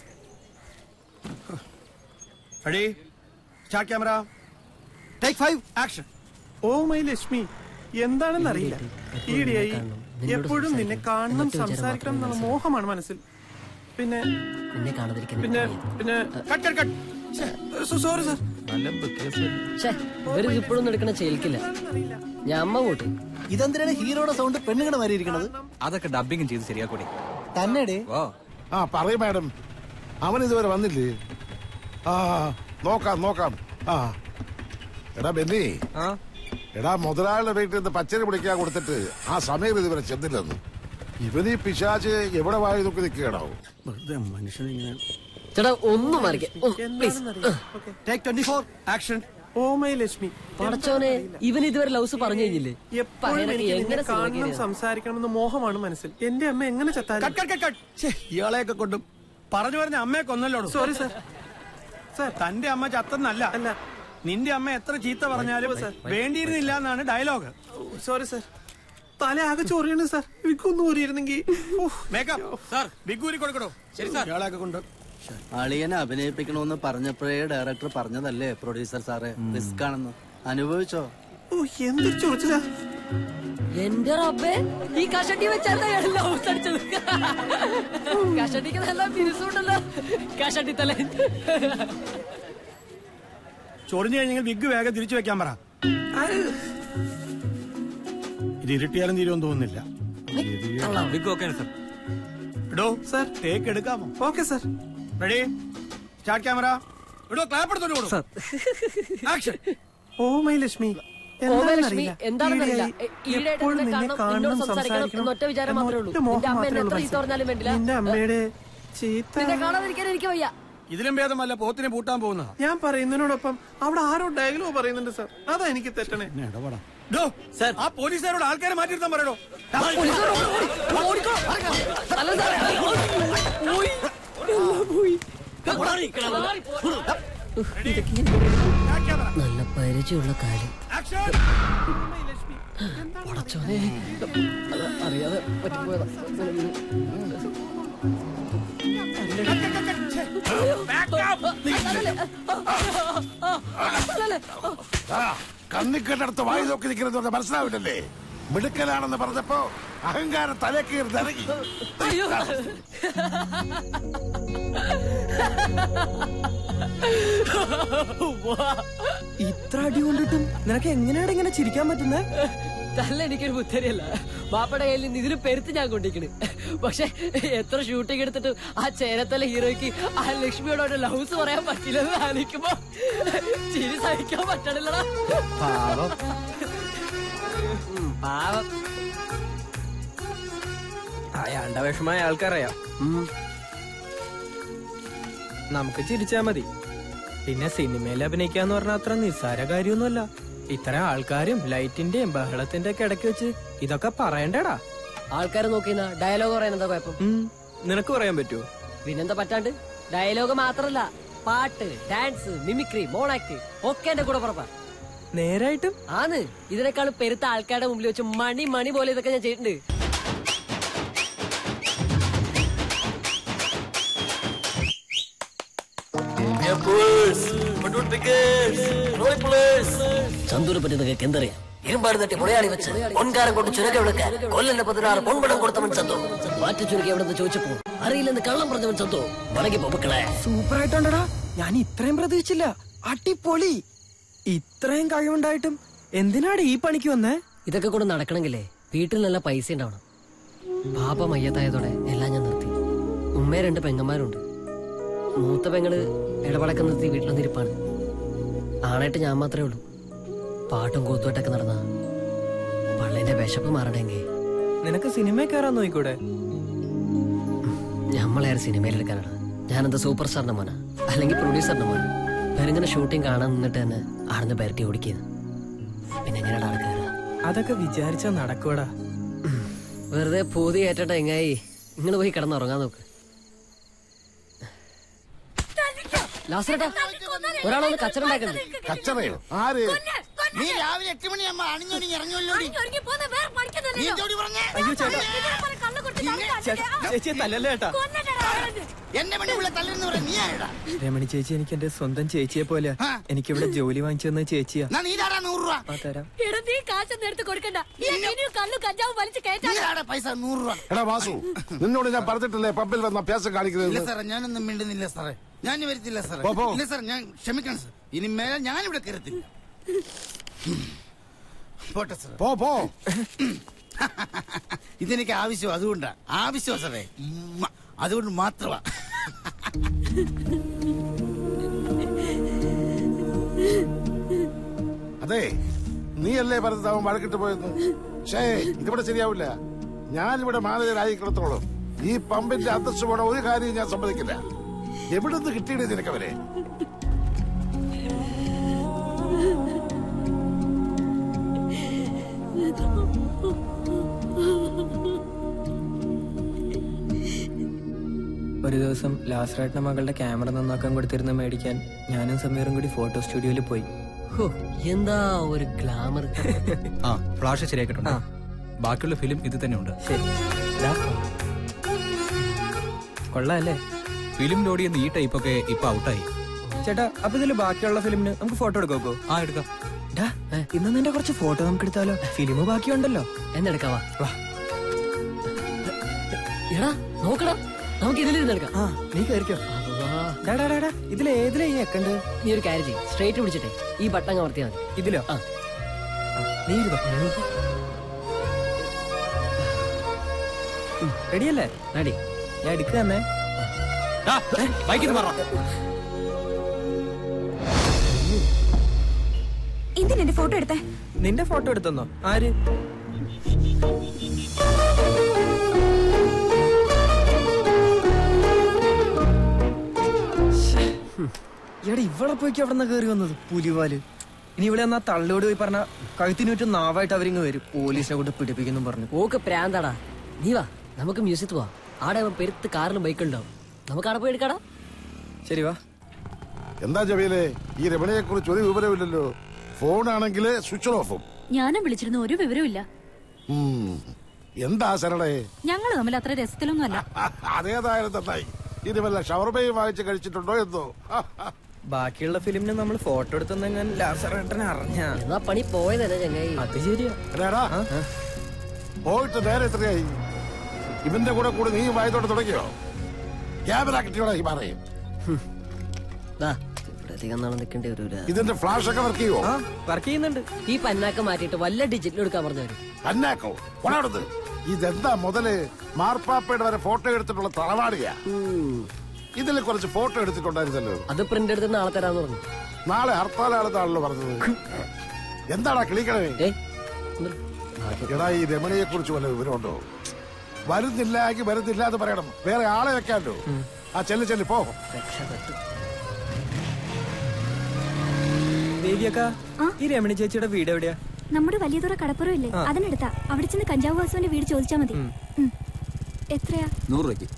ready start camera take five action oh my Lakshmi എന്താണെന്ന് അറിയില്ല ഈയിടെയായി എപ്പോഴും നിന്നെ കാണണം സംസാരിക്കണം എന്നുള്ള മോഹമാണ് മനസ്സിൽ പിന്നെ നിന്നെ കാണാതിരിക്കാൻ പിന്നെ പിന്നെ cut cut cut sorry sir ഛേ, ഇവര് ഇപ്പോഴൊന്നും എടുക്കണ ചേൽക്കില്ല ഞാൻ അമ്മ കൂട്ടി ഇതെന്തിനാണ് ഹീറോയുടെ സൗണ്ട് പെണ്ണുങ്ങളുടെ മാറി ഇരിക്കണത് അതൊക്കെ ഡബിങ് ചെയ്ത് ശരിയാക്കൂടെ തന്നെടേ ആ പറയും മാഡം അവൻ ഇതുവരെ വന്നില്ലേ ആ നോക്കാം നോക്കാം ആ എടാ ബെന്നി എടാ മുതലാളിയുടെ വീട്ടിൽ നിന്ന് പച്ചരി പിടിക്കാൻ കൊടുത്തിട്ട് ആ സമയം ഇതുവരെ ചെന്നില്ലെന്ന് ഇവനീ പിശാച്ച് എവിടെ വായി നോക്കി നിൽക്കുകയാണോ വെറുതെ മനുഷ്യനിങ്ങനെ ചേട്ടാ ഒന്ന് മറിക്കേ please take twenty four action oh my Lakshmi പടച്ചോനെ ഇവൻ ഇതുവരെ ലൗസ് പറഞ്ഞു കഴിഞ്ഞില്ലേ എപ്പോഴും എനിക്ക് നിന്നെ കാണണം സംസാരിക്കണമെന്ന് മോഹമാണ് മനസ്സിൽ എന്റെ അമ്മ എങ്ങനെ ചത്താലും കട്ട് കട്ട് കട്ട് ഛേ, ഇയാളെയൊക്കെ കൊണ്ടും പറഞ്ഞു പറഞ്ഞ അമ്മയെ കൊന്നല്ലോ സോറി സാർ സാർ തന്റെ അമ്മ ചത്തെന്നല്ല അല്ല നിന്റെ അമ്മ എത്ര ചീത്ത പറഞ്ഞാലും വേണ്ടിയിരുന്നില്ല എന്നാണ് ഡയലോഗ് സോറി സാർ തല ആകെ ചൊറിയാണ് സാർ എനിക്കൊന്നും ഊരിയിരുന്നെങ്കിൽ മേക്കപ്പ് സാർ ബിഗൂരി കൊടുക്കണോ ശരി സാർ ഇയാളെയൊക്കെ കൊണ്ട് അളിയനെ അഭിനയിപ്പിക്കണമെന്ന് പറഞ്ഞപ്പോഴേ ഡയറക്ടർ പറഞ്ഞതല്ലേ പ്രൊഡ്യൂസർ സാറേ റിസ്ക് ആണെന്ന് അനുഭവിച്ചോ ഓ എന്തൊരു ചൊറിച്ചിലാ എന്റെ റബ്ബേ ഈ കഷണ്ടി വെച്ചാൽ ലൗസ് അടിച്ചത് കഷണ്ടിക്ക് നല്ല മിനുസുണ്ടല്ലോ കഷണ്ടി തല ചൊറിഞ്ഞു കഴിഞ്ഞെങ്കിൽ വിഗ് വേഗം തിരിച്ചു വെക്കാൻ പറ ഇത് ഇരുട്ടിയാലും തീരുമെന്ന് തോന്നുന്നില്ല വിഗ് ഓക്കെ സർ ഇടോ സാർ ടേക്ക് എടുക്കാമോ okay sir ready start camera ഇടോ ക്ലാപ്പ് എടുത്തോണ്ട് ആക്ഷൻ ഓ മൈ ലക്ഷ്മി ഓമലക്ഷ്മി എന്താണെന്നറിയില്ല ഈയിടെയായി ഈടായിട്ട് എപ്പോഴും നിന്നെ നിന്നെ കാണണം കാണണം നിന്നോട് സംസാരിക്കണം സംസാരിക്കണം എന്നൊറ്റ വിചാരം എന്ന മാത്രമേ ഉള്ളൂ ഒറ്റ മോഹം നിന്റെ അമ്മ എന്നെ മാത്രമേ എത്ര ചീത്ത ഉള്ളൂ പറഞ്ഞാലും വേണ്ടില്ല നിന്റെ അമ്മയുടെ ചീത്ത നിന്നെ കാണാതിരിക്കാൻ എനിക്ക് വയ്യ ഇതിലും ഭേദമല്ല പോത്തിനെ പൂട്ടാൻ പോകുന്ന ഞാൻ പറയുന്നതിനോടൊപ്പം അവിടെ ആരോ ഡയലോഗ് പറയുന്നുണ്ട് സാർ അതാ എനിക്ക് തെറ്റണേ ആ പോലീസുകാരോട് ആൾക്കാരെ മാറ്റിയിരുത്താൻ പറയണോ നല്ല പരിചയമുള്ള കാര്യം പടച്ചോനെ അത് അറിയാതെ പറ്റിപ്പോയതാ ആ കണ്ണിക്കെട്ടടുത്ത് വായി നോക്കി നിൽക്കുന്നത് മനസ്സിലാവില്ലല്ലേ മിടുക്കലാണെന്ന് പറഞ്ഞപ്പോ അഹങ്കാരം തലക്കേറി ഇറങ്ങി ഇത്ര അടി കൊണ്ടിട്ടും നിനക്ക് എങ്ങനെയാണ് ഇങ്ങനെ ചിരിക്കാൻ പറ്റുന്നത് തല്ല എനിക്കൊരു ബുദ്ധരിയല്ല ബാപ്പയുടെ കയ്യിൽ നിന്ന് ഇതിന് പെരുത്ത് ഞാൻ കൊണ്ടിരിക്കണ് പക്ഷെ എത്ര ഷൂട്ടിംഗ് എടുത്തിട്ട് ആ ചേരത്തല ഹീറോയ്ക്ക് ആ ലക്ഷ്മിയോട് ലൗസ് പറയാൻ പറ്റില്ലെന്ന് ആലോചിക്കുമ്പോ ചിരി സഹിക്കാൻ പറ്റണില്ലടാ പാവം ഉം, പാവം അയാളുടെ വിഷമായ ആൾക്കറിയാം നമുക്ക് ചിരിച്ചാ മതി പിന്നെ സിനിമയിൽ അഭിനയിക്കാന്ന് പറഞ്ഞാൽ അത്ര നിസ്സാര കാര്യമൊന്നുമല്ല ഇത്തരം ആൾക്കാരും ലൈറ്റിന്റെയും ബഹളത്തിന്റെ ഒക്കെ ഇടയ്ക്ക് വെച്ച് ഇതൊക്കെ പറയണ്ടേടാ ആൾക്കാരെ നോക്കിന്ന ഡയലോഗ് പറയാൻ എന്താ കുഴപ്പം നിനക്ക് പറയാൻ പറ്റുമോ പിന്നെന്താ പറ്റാണ്ട് ഡയലോഗ് മാത്രല്ല പാട്ട് ഡാൻസ് മിമിക്രി മോണാക്ട് ഒക്കെ എന്റെ കൂടെ പുറപ്പാ നേരായിട്ടും ആന്ന് ഇതിനേക്കാളും പെരുത്ത ആൾക്കാരുടെ മുമ്പിൽ വെച്ച് മണി മണി പോലെ ഇതൊക്കെ ഞാൻ ചെയ്തിട്ടുണ്ട് ചന്ദൂരെ പറ്റി നിങ്ങൾക്ക് എന്തറിയാം ഇരുമ്പാട് തട്ടി മുളയാളി വെച്ച് പൊൻകാരം കൊണ്ട് ചുരക്ക വിളക്കാൻ കൊല്ലന്റെ പതിനാറ് പൊൻപണം കൊടുത്തവൻ ചന്തു മാറ്റി ചുരുക്കി എവിടെ നിന്ന് ചോദിച്ചപ്പോ അറിയില്ലെന്ന് കള്ളം പറഞ്ഞവൻ ചന്തു മടങ്ങി പൊമക്കളെ സൂപ്പർ ആയിട്ടുണ്ടടാ ഞാൻ ഇത്രയും പ്രതീക്ഷിച്ചില്ല അടിപൊളി ഇത്രയും കഴിവുണ്ടായിട്ടും എന്തിനാണ് ഈ പണിക്ക് വന്നേ ഇതൊക്കെ കൂടെ നടക്കണമെങ്കിലേ വീട്ടിൽ നല്ല പൈസ ഉണ്ടാവണം പാപ്പ മയ്യത്തായതോടെ എല്ലാം ഞാൻ നിർത്തി ഉമ്മയെ രണ്ട് പെങ്ങന്മാരുണ്ട് മൂത്ത പെങ്ങള് ഇടപെടക്കം നിർത്തി വീട്ടിലൊന്നിരിപ്പാണ് ആണായിട്ട് ഞാൻ മാത്രമേ ഉള്ളൂ പാട്ടും കൂത്തുവട്ടൊക്കെ നടന്ന പള്ളിന്റെ വിശപ്പ് മാറണമെങ്കിൽ നിനക്ക് സിനിമ കയറാൻ നോക്കിക്കൂടെ നമ്മളെ സിനിമയിൽ എടുക്കാനാണ് ഞാനെന്താ സൂപ്പർ സ്റ്റാറിന്റെ മോന അല്ലെങ്കിൽ പ്രൊഡ്യൂസറിന്റെ മോന പെരുങ്ങനെ ഷൂട്ടിംഗ് കാണാൻ നിന്നിട്ട് തന്നെ ആടുന്ന് പെരട്ടി ഓടിക്കുന്നത് പിന്നെ എങ്ങനെയാണ് ആൾ കയറുക അതൊക്കെ വിചാരിച്ചാ നടക്കൂടാ വെറുതെ പൂതി ഏറ്റിട്ട് എങ്ങായി നിങ്ങൾ പോയി കിടന്നുറങ്ങാൻ നോക്ക് ലാസ്റ്റേട്ടാ ഒരാളൊന്ന് കച്ചറ ഉണ്ടാക്കുന്നത് കച്ചറയോ ആര് നീ രാവിലെ എട്ട് മണിയാകുമ്പോ അണിഞ്ഞൊരുങ്ങി ഇറങ്ങുമല്ലോ അയ്യോ ചേട്ടാ ചേട്ടാ, ചേച്ചിയെ തല്ലല്ലേ ചേട്ടാ എന്റെ മണി ഇവിടെ തല്ലെന്ന് പറയാൻ നീ ആയടാ രമണി ചേച്ചി എനിക്ക് എന്റെ സ്വന്തം ചേച്ചിയെ പോലെ എനിക്കിവിടെ ജോലി വാങ്ങിച്ചു തന്ന ചേച്ചിയാ എന്നാ നീ താടാ നൂറ് രൂപ ആ തരാം എടാ നീ കാശൊന്നും എടുത്ത് കൊടുക്കണ്ട ഈ മീനും കല്ലും കഞ്ചാവും വലിച്ച് നീ കയറ്റാ താടാ പൈസ നൂറ് രൂപ എടാ വാസു നിന്നോട് ഞാൻ പറഞ്ഞിട്ടില്ലേ പബ്ബിൽ വന്ന അഭ്യാസം ഇല്ല കാണിക്കുന്നത് സാറേ ഞാനൊന്നും മിണ്ടുന്നില്ല സാറേ ഞാൻ വരത്തില്ല സാറേ പോ, പോ. ഇല്ല സാർ ഞാൻ ക്ഷമിക്കണം സാർ ഇനി മേലെ ഞാൻ ഇവിടെ കയറത്തില്ല പോട്ടെ സാർ പോ പോ ഇതെനിക്ക് ആവശ്യം അതുകൊണ്ടാ ആവശ്യമാ സാറേ ഉമ്മ. അതുകൊണ്ട് മാത്രമാ അതെ നീ അല്ലേ പറഞ്ഞത് അവൻ വഴക്കിട്ട് പോയെന്ന് ഷേ ഇതിവിടെ ശരിയാവില്ല ഞാനിവിടെ മാനേജരായി കിടത്തോളും ഈ പമ്പിന്റെ അന്തസ് പോണ ഒരു കാര്യം ഞാൻ സമ്മതിക്കില്ല എവിടുന്ന് കിട്ടിയത് നിനക്കവരെ ഒരു ദിവസം ലാസ്റാട്ടിന്റെ മകളുടെ ക്യാമറ നന്നാക്കാൻ കൊടുത്തിരുന്ന മേടിക്കാൻ ഞാനും സമീറും കൂടി ഫോട്ടോ സ്റ്റുഡിയോയിൽ പോയി ഹോ, എന്താ ഒരു ഗ്ലാമർ ആ ഫ്ലാഷ് ശരിയാക്കിയിട്ടുണ്ട് ബാക്കിയുള്ള ഫിലിം ഇത് തന്നെ ഉണ്ട് കൊള്ളാല്ലേ ഫിലിം ലോഡ് ചെയ്യുന്ന ഈ ടൈപ്പൊക്കെ ഇപ്പൊ ഔട്ടായി ചേട്ടാ അപ്പൊ ഇതില് ബാക്കിയുള്ള ഫിലിമിന് നമുക്ക് ഫോട്ടോ എടുക്കോ ആ എടുക്കാം ഡാ, ഇന്ന് നിന്റെ കുറച്ച് ഫോട്ടോ നമുക്ക് എടുത്താലോ ഫിലിം ബാക്കിയുണ്ടല്ലോ എന്നെടുക്കാവാ എടാ നോക്കടാ നമുക്ക് ഇതിലിരുന്ന് എടുക്കാം ആ നീ കയറിക്കോ ഡാ, ഡാ, ഡാ, ഡാ, ഇതിൽ ഏതിലാ ഈ ഞെക്കണ്ട് നീ ഒരു കാര്യം ചെയ്യും സ്ട്രേറ്റ് പിടിച്ചിട്ടെ ഈ ബട്ടൺ അമർത്തിയാൽ മതി ഇതിലോ ആ നീ ഇരുന്നോ റെഡിയല്ലേ റെഡി ഞാൻ എടുക്കുക തന്നെ ബൈക്കിൽ മാറാം എന്തിനാ എന്റെ ഫോട്ടോ എടുത്തേ നിന്റെ ഫോട്ടോ എടുത്തെന്നോ ആര് എടാ ഇവിടെ പോയിക്ക് അവിടെ നിന്ന് കയറി വന്നത് പുലിവാല് ഇനി ഇവിടെ എന്നാ തള്ളോട് പോയി പറഞ്ഞ കഴുത്തിനൂറ്റ് നാവായിട്ട് അവരിങ്ങ് വരും പോലീസിനെ കൊണ്ട് പിടിപ്പിക്കുന്നു പറഞ്ഞു ഓക്ക് പ്രാന്താടാ നീ വാ നമുക്ക് മ്യൂസിയത്ത് പോവാം ആടെ അവൻ പെരുത്ത് കാറിലും ബൈക്കുണ്ടാവും നമുക്ക് ആടെ പോയി എടുക്കാടാ ശരി വാ എന്താ ജമീലെ ഈ രമണിയെ കുറിച്ച് ഒരു വിവരമില്ലല്ലോ ഫോണാണെങ്കിൽ സ്വിച്ച് ഓഫും ഞാനും വിളിച്ചിരുന്നു ഒരു വിവരമില്ല ഉം. എന്താ ശരണേ ഞങ്ങൾ തമ്മിൽ അത്ര രസത്തിലൊന്നും അല്ല അതേതായാലും നന്നായി ഇനി വല്ല ഷവർമയും വാങ്ങിച്ച് കഴിച്ചിട്ടുണ്ടോ എന്തോ ബാക്കിയുള്ള ഫിലിമിന് നമ്മൾ ഫോട്ടോ എടുത്തെന്നെങ്ങാൻ ലാസറേട്ടനെ അറിഞ്ഞ എന്നാ പണി പോയതന്നെ ചങ്ങായി അത് ശരിയാ എടാ, പോയിട്ട് നേരെ എത്രയായി ഇവന്റെ കൂടെ കൂടെ നീ വായത്തോടെ തുടങ്ങിയോ ക്യാമറ കിട്ടിയോടാ ഈ പറയും ദാ, ഇവിടെ അധികം നാളെ നിൽക്കേണ്ടി വരൂല ഇതിന്റെ ഫ്ലാഷ് ഒക്കെ വർക്ക് ചെയ്യുവോ വർക്ക് ചെയ്യുന്നുണ്ട് ഈ പന്നാക്ക മാറ്റിയിട്ട് വല്ല ഡിജിറ്റൽ എടുക്കാൻ പറഞ്ഞു വരും അന്നാക്കോ കൊണാടുന്നത് ഇതെന്താ മുതല് മാർപ്പാപ്പയുടെ വരെ ഫോട്ടോ എടുത്തിട്ടുള്ള തറവാടിയാ ഇതിൽ കുറച്ച് ഫോട്ടോ എടുത്തിട്ടുണ്ടായിരുന്നല്ലോ അത് പ്രിന്റ് എടുത്ത് നാളെ തരാന്ന് പറഞ്ഞു നാളെ ഹർത്താലാണെന്നാണല്ലോ പറഞ്ഞത് എന്താടാ കിളിക്കണേ എടാ ഈ രമണിയെ കുറിച്ച് വല്ല വിവരമുണ്ടോ വരുന്നില്ല എങ്കിൽ വരുന്നില്ല എന്ന് പറയണം വേറെ ആളെ വെക്കാണ്ടോ ആ ചെല്ലു ചെല്ലു പോ ദേവിയക്ക ഈ രമണി ചേച്ചിയുടെ വീട് എവിടെയാ നമ്മുടെ വലിയതുറ കടപ്പുറം ഇല്ലേ ആ. അതിനടുത്താ അവിടെ ചെന്ന് കഞ്ചാവ് വാസുവിന്റെ വീട് ചോദിച്ചാ മതി ഉം. എത്രയാ നൂറ് രൂപയ്ക്ക്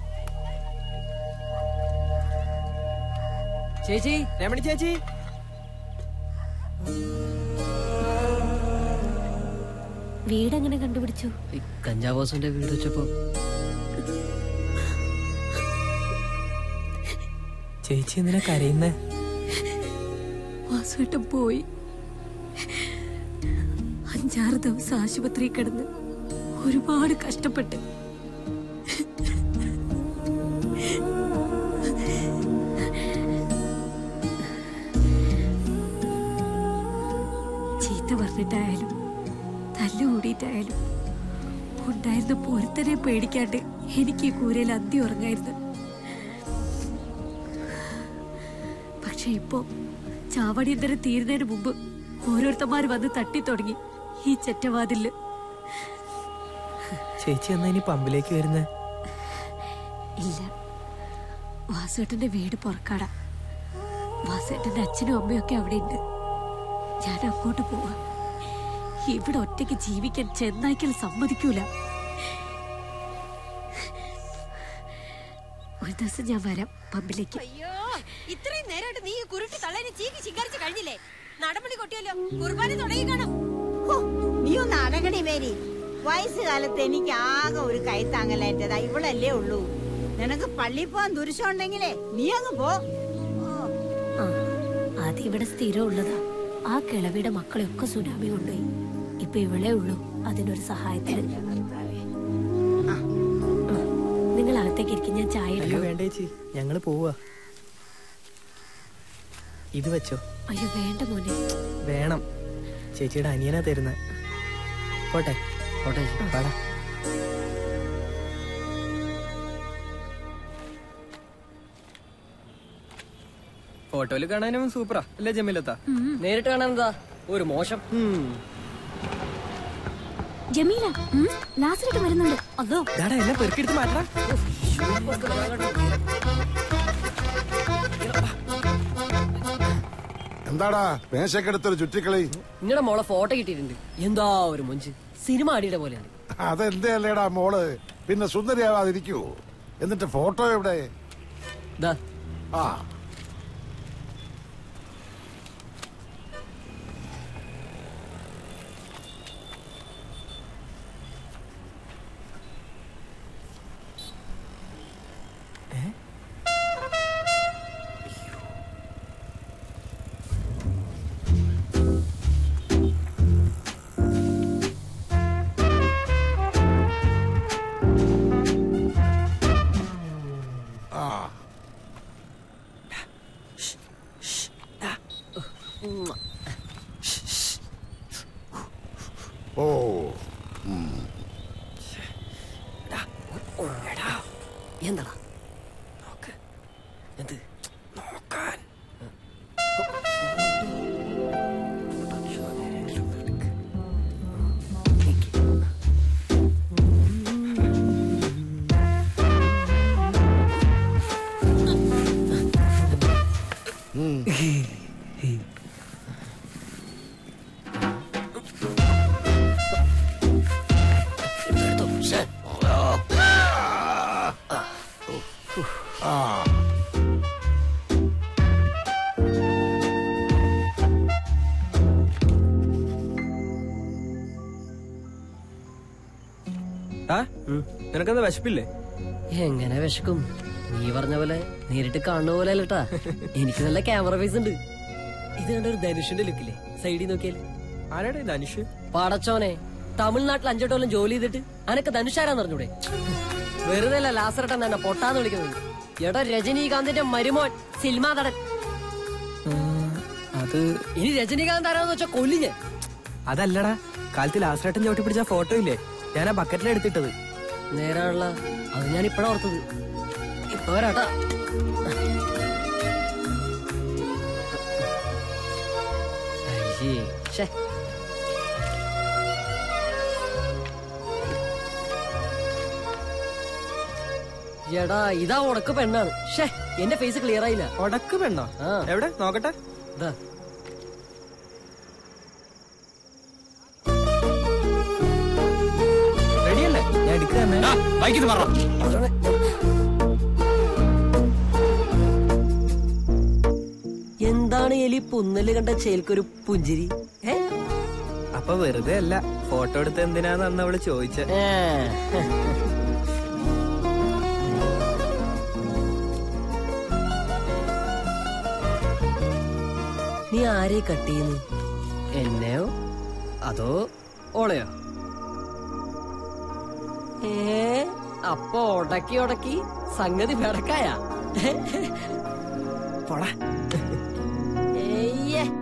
ചേച്ചി രമണി ചേച്ചി വീടെങ്ങനെ കണ്ടുപിടിച്ചു കഞ്ചാവോസിന്റെ വീട് വെച്ചപ്പോ ചേച്ചി എന്തിനാ കരയുന്നേ വാസുവേട്ടൻ പോയി അഞ്ചാറ് ദിവസം ആശുപത്രി കിടന്ന് ഒരുപാട് കഷ്ടപ്പെട്ട് ചീത്ത പറഞ്ഞിട്ടായാലും തല്ല് കൂടിയിട്ടായാലും ഉണ്ടായിരുന്ന പൊരുത്തനെ പേടിക്കാണ്ട് എനിക്ക് ഈ കൂരയിൽ അന്തി ഉറങ്ങായിരുന്നു പക്ഷെ ഇപ്പോ ചാവടിയന്തരം തീരുന്നതിന് മുമ്പ് ഓരോരുത്തന്മാര് വന്ന് തട്ടി തുടങ്ങി ഈ ചെറ്റവാതില് ചേച്ചി എന്നാ ഇനി പമ്പിലേക്ക് വരുന്നേ ഇല്ല വാസുവേട്ടന്റെ വീട് പുറക്കാടാ വാസുവേട്ടന്റെ അച്ഛനും അമ്മയും ഒക്കെ അവിടെ ഉണ്ട് ഞാൻ അങ്ങോട്ട് പോവാ ഇവിടെ ഒറ്റയ്ക്ക് ജീവിക്കാൻ ചെന്നായ്ക്കൽ സമ്മതിക്കൂല ഒരു ദിവസം ഞാൻ വരാം പമ്പിലേക്ക് അയ്യോ ഇത്രയും നേരമായിട്ട് നീ ഈ കുരുട്ടി തള്ളേനെ ചീക്കി ശിങ്കാരിച്ച് കഴിഞ്ഞില്ലേ നടപടി കൊട്ടിയല്ലോ കുർബാന തുടങ്ങി കാണും ഹോ, നീ ഒന്ന് അടങ്ങണി മേരി വയസ്സുകാലത്ത് എനിക്ക് ആകെ ഒരു കൈത്താങ്ങലേറ്റതാ ഇവളല്ലേ ഉള്ളൂ നിനക്ക് പള്ളി പോവാൻ ദുരുശമുണ്ടെങ്കിലേ നീ അങ്ങ് പോ ആ അത് ഇവിടെ സ്ഥിരം ഉള്ളതാ ആ കിളവിയുടെ മക്കളെയൊക്കെ സുനാമി കൊണ്ടുപോയി ഇപ്പൊ ഇവളേ ഉള്ളൂ അതിനൊരു സഹായത്തിന് ആ, നിങ്ങൾ അകത്തേക്ക് ഇരിക്കും ഞാൻ ചായ അയ്യോ എടുക്കാം വേണ്ട ചേച്ചി ഞങ്ങള് പോവാ ഇത് വെച്ചോ അയ്യോ വേണ്ട മോനെ വേണം ചേച്ചിയുടെ അനിയനാ തരുന്നത് പോട്ടെ പോട്ടെ പാടാ ഫോട്ടോയിൽ കാണാനും സൂപ്പറാ അല്ലേ ജമീലത്ത നേരിട്ട് കാണാൻ എന്താ ഒരു മോശം ജമീല ലാസറിട്ട് വരുന്നുണ്ട് അതോ ഡാടാ എന്നെ പെറുക്കിയെടുത്ത് മാറ്റാ എന്താടാ മേശക്കെടുത്തൊരു ചുറ്റിക്കളി നിങ്ങളുടെ മോളെ ഫോട്ടോ കിട്ടിയിട്ടുണ്ട് എന്താ ഒരു മൊഞ്ച് സിനിമ അടിയുടെ പോലെയാണ് അതെന്തേ അല്ലേടാ മോള് പിന്നെ സുന്ദരിയാവാതിരിക്കൂ എന്നിട്ട് ഫോട്ടോ എവിടെ ദാ ആ ആ ഓ ഉം. എന്താടാ എന്ത് ആ ആ നിനക്കെന്താ വിശപ്പില്ലേ എങ്ങനെ വിശക്കും നീ പറഞ്ഞ പോലെ നേരിട്ട് കാണുന്ന പോലെ അല്ലട്ടാ എനിക്ക് നല്ല ക്യാമറ ഫേസ് ഉണ്ട് ഇത് കണ്ട ഒരു ധനുഷിന്റെ ലുക്കില്ലേ സൈഡിൽ നോക്കിയാൽ ആരാടേ ധനുഷ് പടച്ചോനെ തമിഴ്നാട്ടിൽ അഞ്ചെട്ടോളം ജോലി ചെയ്തിട്ട് അനക്ക് ധനുഷാരാന്ന് അറിഞ്ഞൂടെ വെറുതെ അല്ല ലാസറട്ടൻ തന്നെ പൊട്ടാന്ന് വിളിക്കുന്നത് എടാ രജനീകാന്തിന്റെ മരുമോൻ സിനിമാ നടൻ അത് ഇനി രജനീകാന്ത് ആരാന്ന് വെച്ചാ കൊല്ലിഞ്ഞ് അതല്ലടാ കാലത്ത് ലാസ്റ്റേട്ടൻ ചവിട്ടി പിടിച്ച ഫോട്ടോ ഇല്ലേ ഞാൻ ആ ബക്കറ്റിലെടുത്തിട്ടത് നേരാണല്ല അത് ഞാൻ ഇപ്പഴാ ഓർത്തത് ഇപ്പൊ വരാട്ടാ അയ്യേ, ശ്ശേ. എടാ ഇതാ ഉടക്ക് പെണ്ണാണ് ഷേ എന്റെ ഫേസ് ക്ലിയർ ആയില്ല ഉടക്ക് പെണ്ണോ എവിടെ നോക്കട്ടെ ഇതാ റെഡിയല്ലേ ഞാൻ എടുക്കുക ബൈക്കിൽ മാറാം എന്താണ് എലി പുന്നല് കണ്ട ചേൽക്കൊരു പുഞ്ചിരി ഏ അപ്പൊ വെറുതെ അല്ല ഫോട്ടോ എടുത്ത് എന്തിനാന്ന് അന്ന് അവള് ചോദിച്ചേ നീ ആരെ കട്ട് ചെയ്യുന്നു എന്നെയോ അതോ ഓളയോ ഏ അപ്പൊ ഉടക്കി ഉടക്കി സംഗതി പിടക്കായ പോടാ ഏയ്യേ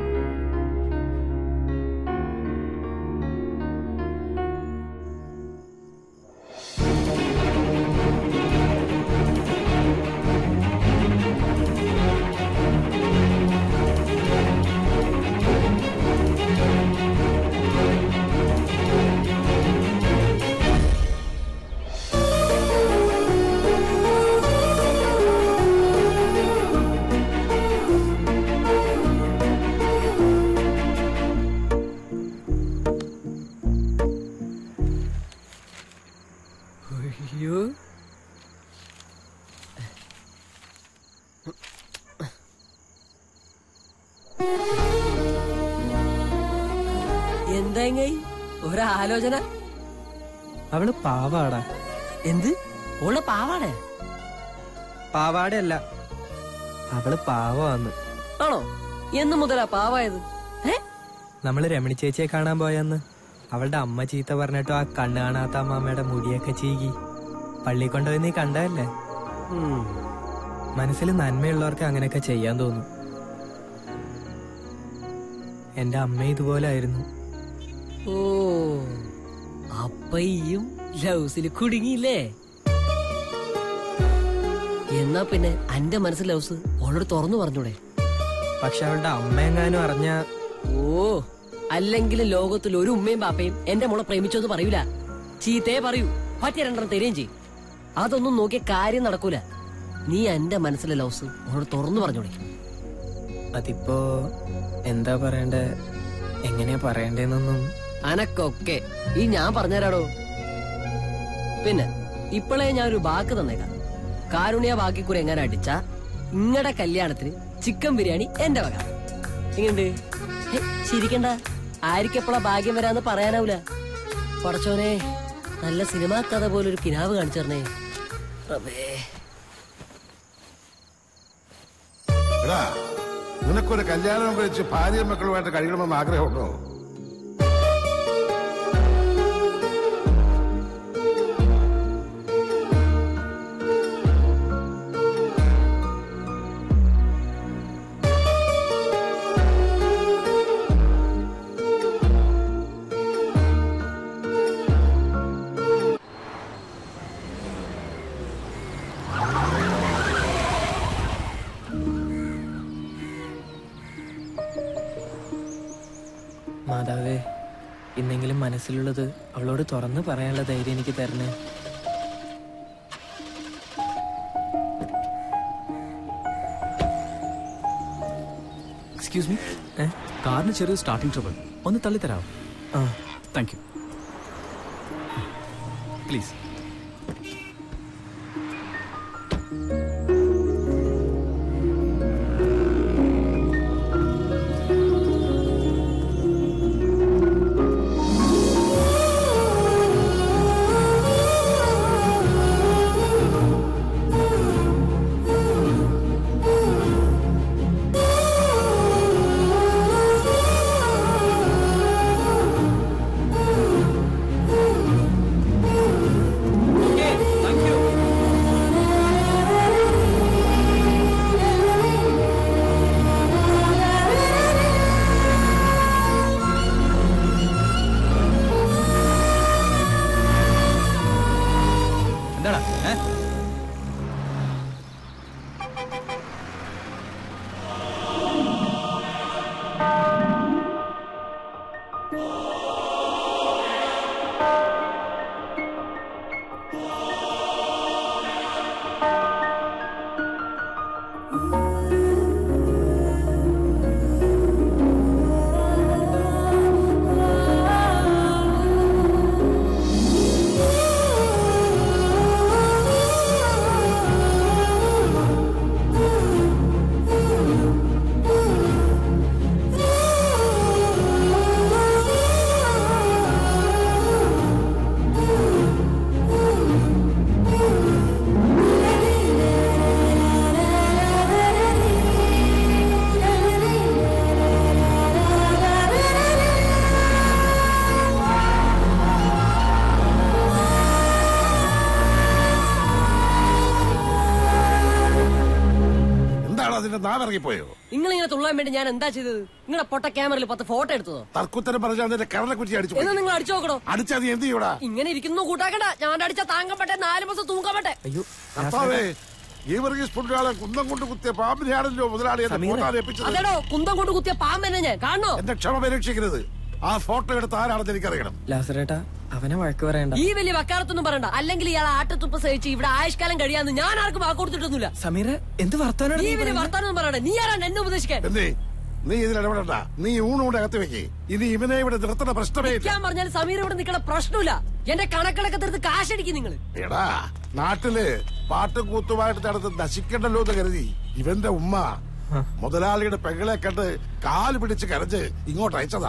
അയ്യോ എന്തായി ഒരാലോചന അവള് പാവാടാ എന്ത് ഓള് പാവാടേ പാവാടയല്ല അവള് പാവാന്ന് ആണോ എന്ന് മുതലാ പാവായത് ഏ നമ്മള് രമണി ചേച്ചിയെ കാണാൻ പോയന്ന് അവളുടെ അമ്മ ചീത്ത പറഞ്ഞിട്ടോ ആ കണ്ണ് കാണാത്ത അമ്മാമ്മയുടെ മുടിയൊക്കെ ചീകി പള്ളി കൊണ്ടുപോയി നീ കണ്ടതല്ലേ മനസ്സിൽ നന്മയുള്ളവർക്ക് അങ്ങനെയൊക്കെ ചെയ്യാൻ തോന്നും എന്റെ അമ്മ ഇതുപോലെ ആയിരുന്നു ഓ അപ്പയ്യും ലൗസിൽ കുടുങ്ങിയില്ലേ എന്നാ പിന്നെ അന്റെ മനസ്സിൽ ലൗസ് ഓളോട് തുറന്നു പറഞ്ഞൂടെ പക്ഷെ അവളുടെ അമ്മ എങ്ങാനും അറിഞ്ഞ ഓ അല്ലെങ്കിൽ ലോകത്തിൽ ഒരു ഉമ്മയും പാപ്പയും എന്റെ മോളെ പ്രേമിച്ചോന്ന് പറയൂല ചീത്തേ പറയൂ പറ്റിയ രണ്ടെണ്ണം തരുകയും ചെയ്യും അതൊന്നും നോക്കിയ കാര്യം നടക്കൂല നീ എന്റെ മനസ്സിലെ ലൗസ് ഓളോട് തുറന്നു പറഞ്ഞൂടെ അതിപ്പോ എന്താ പറയണ്ടേ എങ്ങനെയാ പറയണ്ടേന്നൊന്നും അനക്കൊക്കെ ഈ ഞാൻ പറഞ്ഞുതരാടോ പിന്നെ ഇപ്പോഴേ ഞാൻ ഒരു വാക്ക് തന്നേക്കാം കാരുണ്യ വാക്കിക്കുറി എങ്ങനെ അടിച്ച ഇങ്ങടെ കല്യാണത്തിന് ചിക്കൻ ബിരിയാണി എന്റെ വക എങ്ങനെയുണ്ട് ഹേ, ചിരിക്കണ്ട ആർക്കെപ്പോഴാ ഭാഗ്യം വരാന്ന് പറയാനാവൂല പടച്ചോനെ നല്ല സിനിമാ കഥ പോലൊരു കിനാവ് കാണിച്ചു തരണേ റബ്ബേ. എടാ നിനക്കൊരു കല്യാണം കഴിച്ച് ഭാര്യയും മക്കളുമായിട്ട് കഴിയണമെന്ന് ആഗ്രഹമുണ്ടോ മാതാവേ ഇന്നെങ്കിലും മനസ്സിലുള്ളത് അവളോട് തുറന്നു പറയാനുള്ള ധൈര്യം എനിക്ക് തരണേ എക്സ്ക്യൂസ് മീ കാറിന് ചെറിയ സ്റ്റാർട്ടിംഗ് ട്രബിൾ ഒന്ന് തള്ളിത്തരാമോ ആ താങ്ക് യു പ്ലീസ് നാവിറങ്ങിപ്പോയോ നിങ്ങൾ ഇങ്ങനെ തുള്ളാൻ വേണ്ടി ഞാൻ എന്താ ചെയ്തത് നിങ്ങളുടെ പൊട്ട ക്യാമറയിൽ പത്ത് ഫോട്ടോ എടുത്തതോ തർക്കുത്തരം പറഞ്ഞാൽ നിന്റെ കരളെ കുറ്റി അടിച്ചു എന്നാ നിങ്ങൾ അടിച്ചു നോക്കണോ അടിച്ചാ നീ എന്ത് ചെയ്യൂടാ ഇങ്ങനെ ഇരിക്കുന്നു കൂട്ടാക്കണ്ട ഞാൻ അടിച്ച താങ്കം പറ്റേ നാല് മാസം തൂക്കാൻ പറ്റേ കർത്താവേ ഈ വർഗീസ് പുണ്യാളെ കുന്തം കൊണ്ട് കുത്തിയ പാമ്പിനെയാണല്ലോ മുതലാളി എന്റെ ഫോട്ടോ ഏൽപ്പിച്ചത് അതേടോ കുന്തം കൊണ്ട് കുത്തിയ പാമ്പെന്നെ ഞാൻ കാണണോ എന്റെ ക്ഷമ പരീക്ഷിക്കരുത് ആ ഫോട്ടോ എടുത്ത് ആരാണെന്ന് എനിക്കറിയണം ലാസറേട്ടാ അവനെ വഴക്ക് പറയണ്ട ഈ വലിയ വക്കാലത്തൊന്നും പറയണ്ട അല്ലെങ്കിൽ ഇയാൾ ആട്ടത്തുപ്പ് സഹിച്ച് ഇവിടെ ആയുഷ്കാലം കഴിയാന്ന് ഞാൻ ആർക്കും വാക്ക് കൊടുത്തിട്ടൊന്നുമില്ല സമീറ എന്ത് വർത്താനാണ് ഈ വലിയ വർത്താനം പറയണ്ട നീ ആരാണ് എന്നെ ഉപദേശിക്കാൻ എന്തേ നീ ഇതിൽ ഇടപെടണ്ട നീ ഊണൂടെ അകത്ത് വെക്ക് ഇനി ഇവനെ ഇവിടെ നിർത്തുന്ന പ്രശ്നമേ ഇല്ല ഞാൻ പറഞ്ഞാൽ സമീർ ഇവിടെ നിൽക്കണ പ്രശ്നമില്ല എന്റെ കണക്കിളൊക്കെ തീർത്ത് കാശടിക്കും നിങ്ങൾ എടാ നാട്ടില് പാട്ടും കൂത്തുമായിട്ട് നടന്ന് നശിക്കണ്ടല്ലോ എന്ന് കരുതി ഇവന്റെ ഉമ്മ മുതലാളിയുടെ പെങ്ങളെ കണ്ട് കാല് പിടിച്ച് കരഞ്ഞ് ഇങ്ങോട്ട് അയച്ചതാ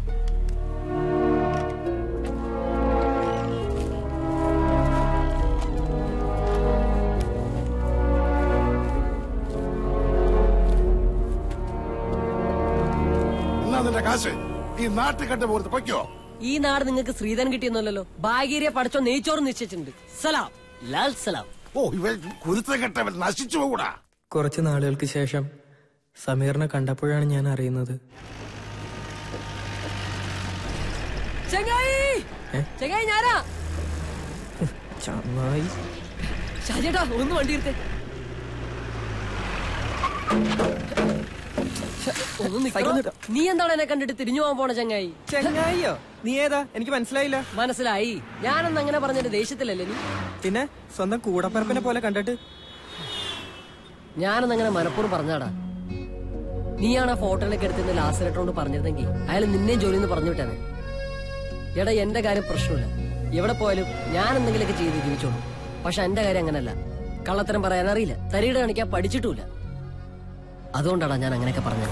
എന്നാ നിന്റെ കാശ് ഈ നാട്ടിൽ കണ്ട് പോലത്തെ പൊയ്ക്കോ ഈ നാട് നിങ്ങൾക്ക് ശ്രീധരൻ കിട്ടിയെന്നല്ലോ ഭാഗീരിയെ പഠിച്ചോ നെയ്ച്ചോറ് നിശ്ചയിച്ചിട്ടുണ്ട് സലാം ലാൽ സലാം ഓ ഇവൻ കുരുത്തം കെട്ടവൻ നശിച്ചു പോകൂടാ കുറച്ച് നാളുകൾക്ക് ശേഷം സമീറിനെ കണ്ടപ്പോഴാണ് ഞാൻ അറിയുന്നത് ചെങ്ങായി ഏ? ചെങ്ങായി ഞാനാ ചങ്ങായി ഷാജേട്ടാ ഒന്ന് വണ്ടി എടുത്തേ ശ്ശെ, ഒന്ന് നിക്കണോ? നീ എന്താണ് എന്നെ കണ്ടിട്ട് തിരിഞ്ഞു പോകാൻ പോണ ചങ്ങായി ചങ്ങായിയോ നീ ഏതാ എനിക്ക് മനസ്സിലായില്ല മനസ്സിലായി ഞാനൊന്ന് അങ്ങനെ പറഞ്ഞെന്റെ ദേഷ്യത്തിലല്ലേ നീ പിന്നെ സ്വന്തം കൂടപ്പറപ്പിനെ പോലെ കണ്ടിട്ട് ഞാനൊന്ന് അങ്ങനെ മനപ്പൂർവ്വം പറഞ്ഞാടാ നീയാണ് ആ ഫോട്ടോയിലൊക്കെ എടുത്തിരുന്ന ലാസറേട്ടനോട് പറഞ്ഞിരുന്നെങ്കിൽ അയാൾ നിന്നെയും ജോലി എന്ന് പറഞ്ഞു വിട്ടാണ് എടാ എന്റെ കാര്യം പ്രശ്നമില്ല എവിടെ പോയാലും ഞാൻ എന്തെങ്കിലുമൊക്കെ ചെയ്ത് ജീവിച്ചോളൂ പക്ഷെ എന്റെ കാര്യം അങ്ങനല്ല കള്ളത്തരം പറയാൻ അറിയില്ല തരികിട കാണിക്കാൻ പഠിച്ചിട്ടുമില്ല അതുകൊണ്ടാണ് ഞാൻ അങ്ങനെയൊക്കെ പറഞ്ഞത്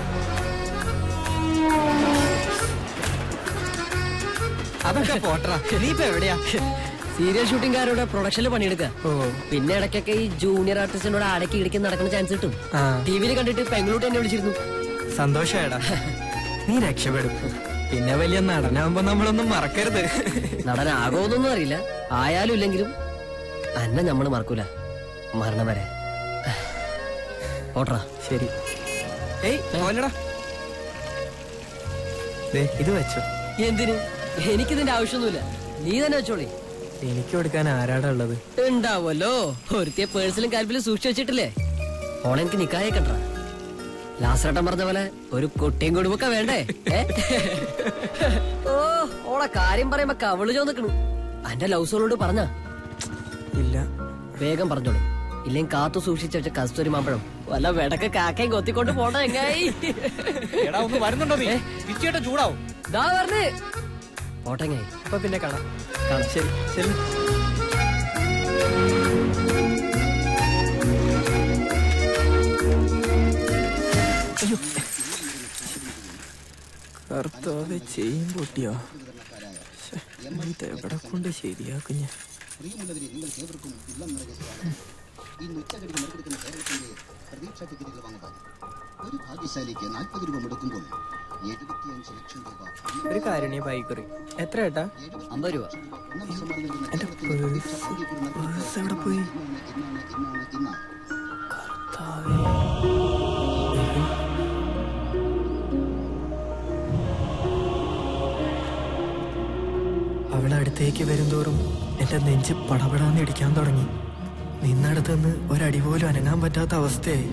അതൊക്കെ പോട്ടറാ നീ ഇപ്പൊ എവിടെയാ സീരിയൽ ഷൂട്ടിംഗുകാരുടെ പ്രൊഡക്ഷനിൽ പണിയെടുക്കുക പിന്നെ ഇടയ്ക്കൊക്കെ ഈ ജൂനിയർ ആർട്ടിസ്റ്റിനോട് അടക്കി ഇടിക്കാൻ നടക്കുന്ന ചാൻസ് കിട്ടും ആ. ടി വിയിൽ കണ്ടിട്ട് പെങ്ങളൂട്ട് എന്നെ വിളിച്ചിരുന്നു സന്തോഷായടാ നീ രക്ഷപ്പെടും പിന്നെ വലിയ നടനാവുമ്പോ നമ്മളൊന്നും മറക്കരുത് നടനാകോന്നൊന്നും അറിയില്ല ആയാലും ഇല്ലെങ്കിലും അന്നെ നമ്മൾ മറക്കൂല മരണം വരെ ഓട്ടറാ ശരി ഏയ് പോലടാ ദേ, ഇത് വെച്ചോ എന്തിന് എനിക്കിതിന്റെ ആവശ്യമൊന്നുമില്ല നീ തന്നെ വെച്ചോളി എനിക്ക് കൊടുക്കാൻ ആരാടാ ഉള്ളത് ഉണ്ടാവുമല്ലോ ഒരുത്തിയെ പേഴ്സിലും കാൽപ്പിലും സൂക്ഷിച്ചു വെച്ചിട്ടില്ലേ ഓളെ എനിക്ക് നിക്കായെ കണ്ടാ ലാസറട്ടം പറഞ്ഞ പോലെ ഒരു കുട്ടിയും കുടുംബക്ക വേണ്ടേ ഏ? ഓ ഓളെ കാര്യം പറയുമ്പോ കവിള് ചോന്നിക്കണു അന്റെ ലവ് സോളോട് പറഞ്ഞ ഇല്ല വേഗം പറഞ്ഞോളി ഇല്ലെങ്കിൽ കാത്തു സൂക്ഷിച്ച വെച്ച കസ്തൂരി മാമ്പഴം വല്ല വെടക്ക് കാക്കയും കൊത്തിക്കൊണ്ട് പോണ എങ്ങായി എടാ ഒന്ന് വരുന്നുണ്ടോ നീ പിച്ചേട്ട ചൂടാവും ദാ പറഞ്ഞേ പോട്ടെങ്ങായി അപ്പൊ പിന്നെ കാണാം കാണാം ശരി ശരി അയ്യോ കർത്താവ് ചെയ്യും പൊട്ടിയോ ശ്ശെ, ഇത് എവിടെ കൊണ്ട് ശരിയാക്കും ഞാൻ പ്രിയമുള്ളവരെ നിങ്ങൾക്ക് ഏവർക്കും ഇളം നിറയെ സ്വാഗതം ഇന്ന് ഉച്ചകടി മറികടക്കുന്ന കേരളത്തിന്റെ പ്രതീക്ഷാ ടിക്കറ്റുകൾ വാങ്ങുവാൻ ഒരു ഭാഗ്യശാലിക്ക് നാൽപ്പത് രൂപ മുടക്കുമ്പോൾ എഴുപത്തിയഞ്ച് ലക്ഷം രൂപ ഒരു കാരുണ്യ ബൈക്കുറി എത്ര ഏട്ടാ അമ്പത് രൂപ എന്റെ പേഴ്സ് പേഴ്സ് എവിടെ പോയി അവൾ അടുത്തേക്ക് വരുംതോറും എന്റെ നെഞ്ച് പടപടാന്ന് ഇടിക്കാൻ തുടങ്ങി നിന്നടുത്തുനിന്ന് ഒരടി പോലും അനങ്ങാൻ പറ്റാത്ത അവസ്ഥയായി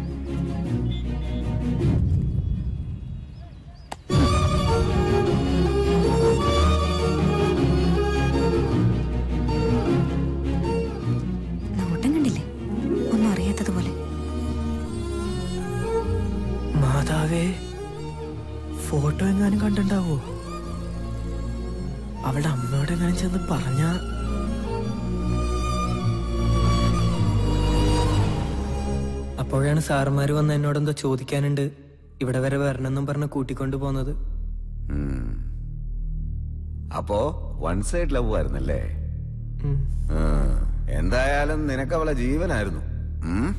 നോട്ടം കണ്ടില്ലേ ഒന്നും അറിയാത്തതുപോലെ മാതാവേ ഫോട്ടോ എങ്ങാനും കണ്ടിണ്ടാവോ അവളുടെ അമ്മയോട് എങ്ങാനും ചെന്ന് പറഞ്ഞ അപ്പോഴാണ് സാറുമാര് വന്ന് എന്നോടെന്തോ ചോദിക്കാനുണ്ട് ഇവിടെ വരെ വരണമെന്നും പറഞ്ഞ് കൂട്ടിക്കൊണ്ടു പോന്നത് ഉം. അപ്പോ വൺ സൈഡ് ലവ് ആയിരുന്നല്ലേ ഉം. ആ, എന്തായാലും നിനക്ക് അവളെ ജീവനായിരുന്നു ഉം?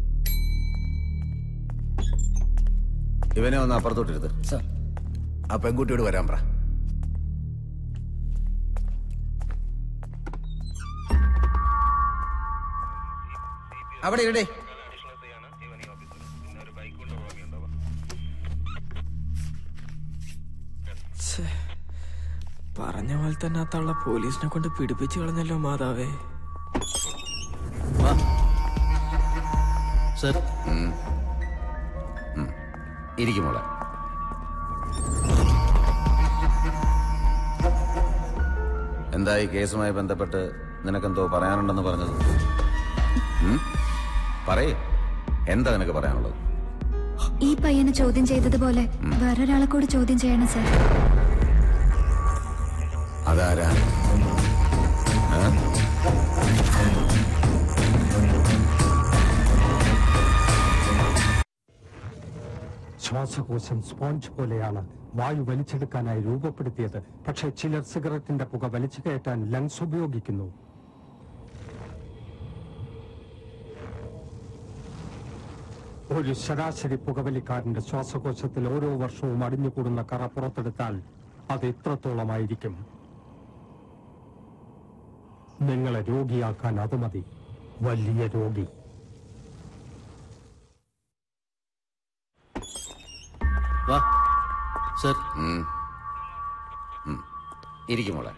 ഇവനെ ഒന്ന് അപ്പുറത്തോട്ടിരുത്ത് ആ പെൺകുട്ടിയോട് വരാൻ പറ അവിടെ ഇരടേ തന്നെ ആ തള്ള പോലീസിനെ കൊണ്ട് പിടിപ്പിച്ചു കളഞ്ഞല്ലോ മാതാവേ സർ ഇരിക്കും മോളെ എന്തായി കേസുമായി ബന്ധപ്പെട്ട് നിനക്കെന്തോ പറയാനുണ്ടെന്ന് പറഞ്ഞത് ഉം? പറയ് എന്താ നിനക്ക് പറയാനുള്ളത് ഈ പയ്യനെ ചോദ്യം ചെയ്തതുപോലെ വേറൊരാളെ കൂടി ചോദ്യം ചെയ്യണം സർ അതാരാ ആ? ശ്വാസകോശം സ്പോഞ്ച് പോലെയാണ് വായു വലിച്ചെടുക്കാനായി രൂപപ്പെടുത്തിയത് പക്ഷേ ചിലർ സിഗരറ്റിന്റെ പുക വലിച്ചു കയറ്റാൻ ലങ്സ് ഉപയോഗിക്കുന്നു ഒരു ശരാശരി പുകവലിക്കാരന്റെ ശ്വാസകോശത്തിൽ ഓരോ വർഷവും അടിഞ്ഞുകൂടുന്ന കറ പുറത്തെടുത്താൽ അത് ഇത്രത്തോളമായിരിക്കും നിങ്ങളെ രോഗിയാക്കാൻ അത് മതി വലിയ രോഗി വാ സർ ഇരിക്കും മോളെ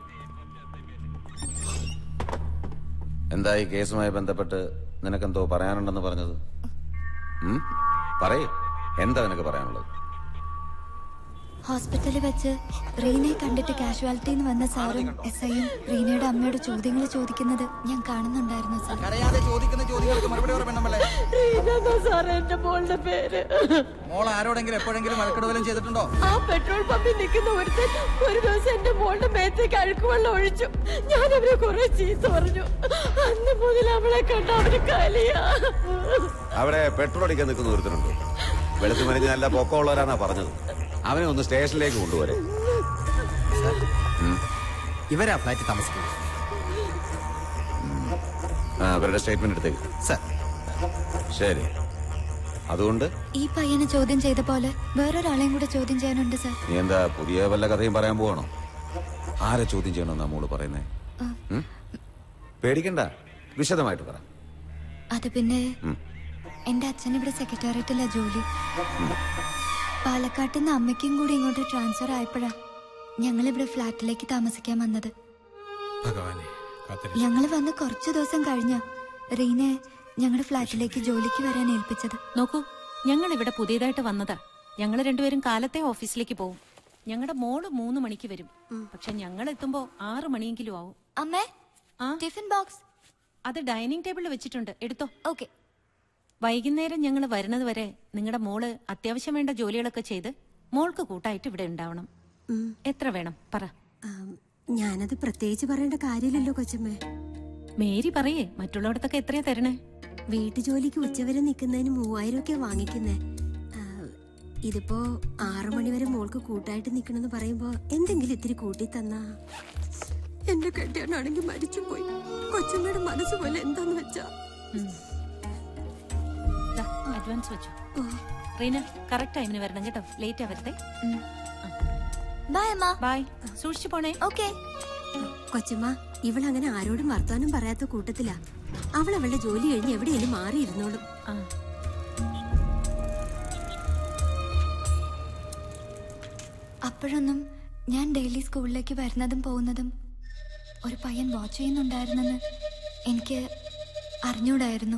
എന്തായി കേസുമായി ബന്ധപ്പെട്ട് നിനക്കെന്തോ പറയാനുണ്ടെന്ന് പറഞ്ഞത് ഉം? പറയ് എന്താ നിനക്ക് പറയാനുള്ളത് ഹോസ്പിറ്റലിൽ വെച്ച് റീനയെ കണ്ടിട്ട് കാഷ്വാലിറ്റിന്ന് വന്ന സാറും എസ് ഐയും റീനയുടെ അമ്മയോട് ചോദ്യങ്ങൾ ചോദിക്കുന്നത് ഞാൻ കാണുന്നുണ്ടായിരുന്നു സാർ കരയാതെ ചോദിക്കുന്ന ചോദ്യങ്ങൾക്ക് മറുപടി പറയണമല്ലേ റീന സാറേ എന്റെ മോളുടെ പേര് മോൾ ആരോടെങ്കിലും എപ്പോഴെങ്കിലും മലക്കെടുവലും ചെയ്തിട്ടുണ്ടോ ആ പെട്രോൾ പമ്പിൽ നിൽക്കുന്ന ഒരുത്തൻ ഒരു ദിവസം എന്റെ മോളുടെ മേത്തേക്ക് അഴുക്കുവെള്ളം ഒഴിച്ചു ഞാൻ അവരെ കുറെ ചീത്ത പറഞ്ഞു അന്ന് മുതൽ അവളെ കണ്ട അവര് കലിയാ അവിടെ പെട്രോൾ അടിക്കാൻ നിൽക്കുന്ന ഒരുത്തനുണ്ട് വെളുത്തു മരിഞ്ഞ് നല്ല പൊക്കമുള്ളവരാന്നാ പറഞ്ഞത് അവനെ ഒന്ന് സ്റ്റേഷനിലേക്ക് കൊണ്ടുപോരെ ഇവരാ ഫ്ലാറ്റിൽ താമസിക്കുന്നത് ആ, അവരുടെ സ്റ്റേറ്റ്മെന്റ് എടുത്തേക്ക് സർ ശരി അതുകൊണ്ട് ഈ പയ്യനെ ചോദ്യം ചെയ്ത പോലെ വേറൊരാളെയും കൂടെ ചോദ്യം ചെയ്യാനുണ്ട് സാർ നീ എന്താ പുതിയ വല്ല കഥയും പറയാൻ പോവാണോ ആരെ ചോദ്യം ചെയ്യണമെന്നാ മോള് പറയുന്നേ ആ. ഉം? പേടിക്കണ്ട വിശദമായിട്ട് പറ അത് പിന്നെ ഉം. എന്റെ അച്ഛൻ ഇവിടെ സെക്രട്ടേറിയറ്റിലാ ജോലി പാലക്കാട്ടിൽ നിന്ന് അമ്മയ്ക്കും കൂടി ഇങ്ങോട്ട് ട്രാൻസ്ഫർ ആയപ്പോഴാ ഞങ്ങൾ ഇവിടെ ഫ്ലാറ്റിലേക്ക് താമസിക്കാൻ വന്നത് ഭഗവാനെ ഞങ്ങൾ വന്ന് കുറച്ചു ദിവസം കഴിഞ്ഞ റീനെ ഞങ്ങളുടെ ഫ്ലാറ്റിലേക്ക് ജോലിക്ക് വരാൻ ഏൽപ്പിച്ചത് നോക്കൂ ഞങ്ങൾ ഇവിടെ പുതിയതായിട്ട് വന്നതാ ഞങ്ങൾ രണ്ടുപേരും കാലത്തെ ഓഫീസിലേക്ക് പോകും ഞങ്ങളുടെ മോള് മൂന്ന് മണിക്ക് വരും പക്ഷെ ഞങ്ങൾ എത്തുമ്പോ ആറ് മണിയെങ്കിലും ആവും അമ്മേ ടിഫിൻ ബോക്സ് അത് ഡൈനിങ് ടേബിളിൽ വെച്ചിട്ടുണ്ട് എടുത്തോ ഓക്കെ വൈകുന്നേരം ഞങ്ങൾ വരുന്നത് വരെ നിങ്ങളുടെ മോള് അത്യാവശ്യം വേണ്ട ജോലികളൊക്കെ ചെയ്ത് മോൾക്ക് കൂട്ടായിട്ട് ഇവിടെ ഉണ്ടാവണം എത്ര വേണം പറ ഞാനത് പ്രത്യേകിച്ച് പറയേണ്ട കാര്യമില്ലല്ലോ കൊച്ചമ്മേ മേരി പറയേ മറ്റുള്ളവടത്തൊക്കെ എത്രയാ തരണേ വീട്ടു ജോലിക്ക് ഉച്ചവരെ നിൽക്കുന്നതിന് മൂവായിരം ഒക്കെ വാങ്ങിക്കുന്നേ ആ, ഇതിപ്പോ ആറു മണിവരെ മോൾക്ക് കൂട്ടായിട്ട് നിക്കണെന്ന് പറയുമ്പോ എന്തെങ്കിലും ഇത്തിരി കൂട്ടി തന്നാ എന്റെ കെട്ടിയാണെങ്കിൽ മരിച്ചുപോയി കൊച്ചമ്മയുടെ മനസ്സ് പോലെ എന്താന്ന് വെച്ചാ അഡ്വാൻസ് വെച്ചു റീന കറക്റ്റ് ടൈമിന് വരണം കേട്ടോ ലേറ്റ് ആവരുതേ ബൈ അമ്മ ബൈ സൂക്ഷിച്ചു പോണേ ഓക്കെ കൊച്ചമ്മ ഇവൾ അങ്ങനെ ആരോടും വർത്താനം പറയാത്ത കൂട്ടത്തിലാ അവൾ അവളുടെ ജോലി കഴിഞ്ഞ് എവിടെയെങ്കിലും മാറിയിരുന്നോളും അപ്പോഴൊന്നും ഞാൻ ഡെയിലി സ്കൂളിലേക്ക് വരുന്നതും പോകുന്നതും ഒരു പയ്യൻ വാച്ച് ചെയ്യുന്നുണ്ടായിരുന്നെന്ന് എനിക്ക് അറിഞ്ഞൂടായിരുന്നു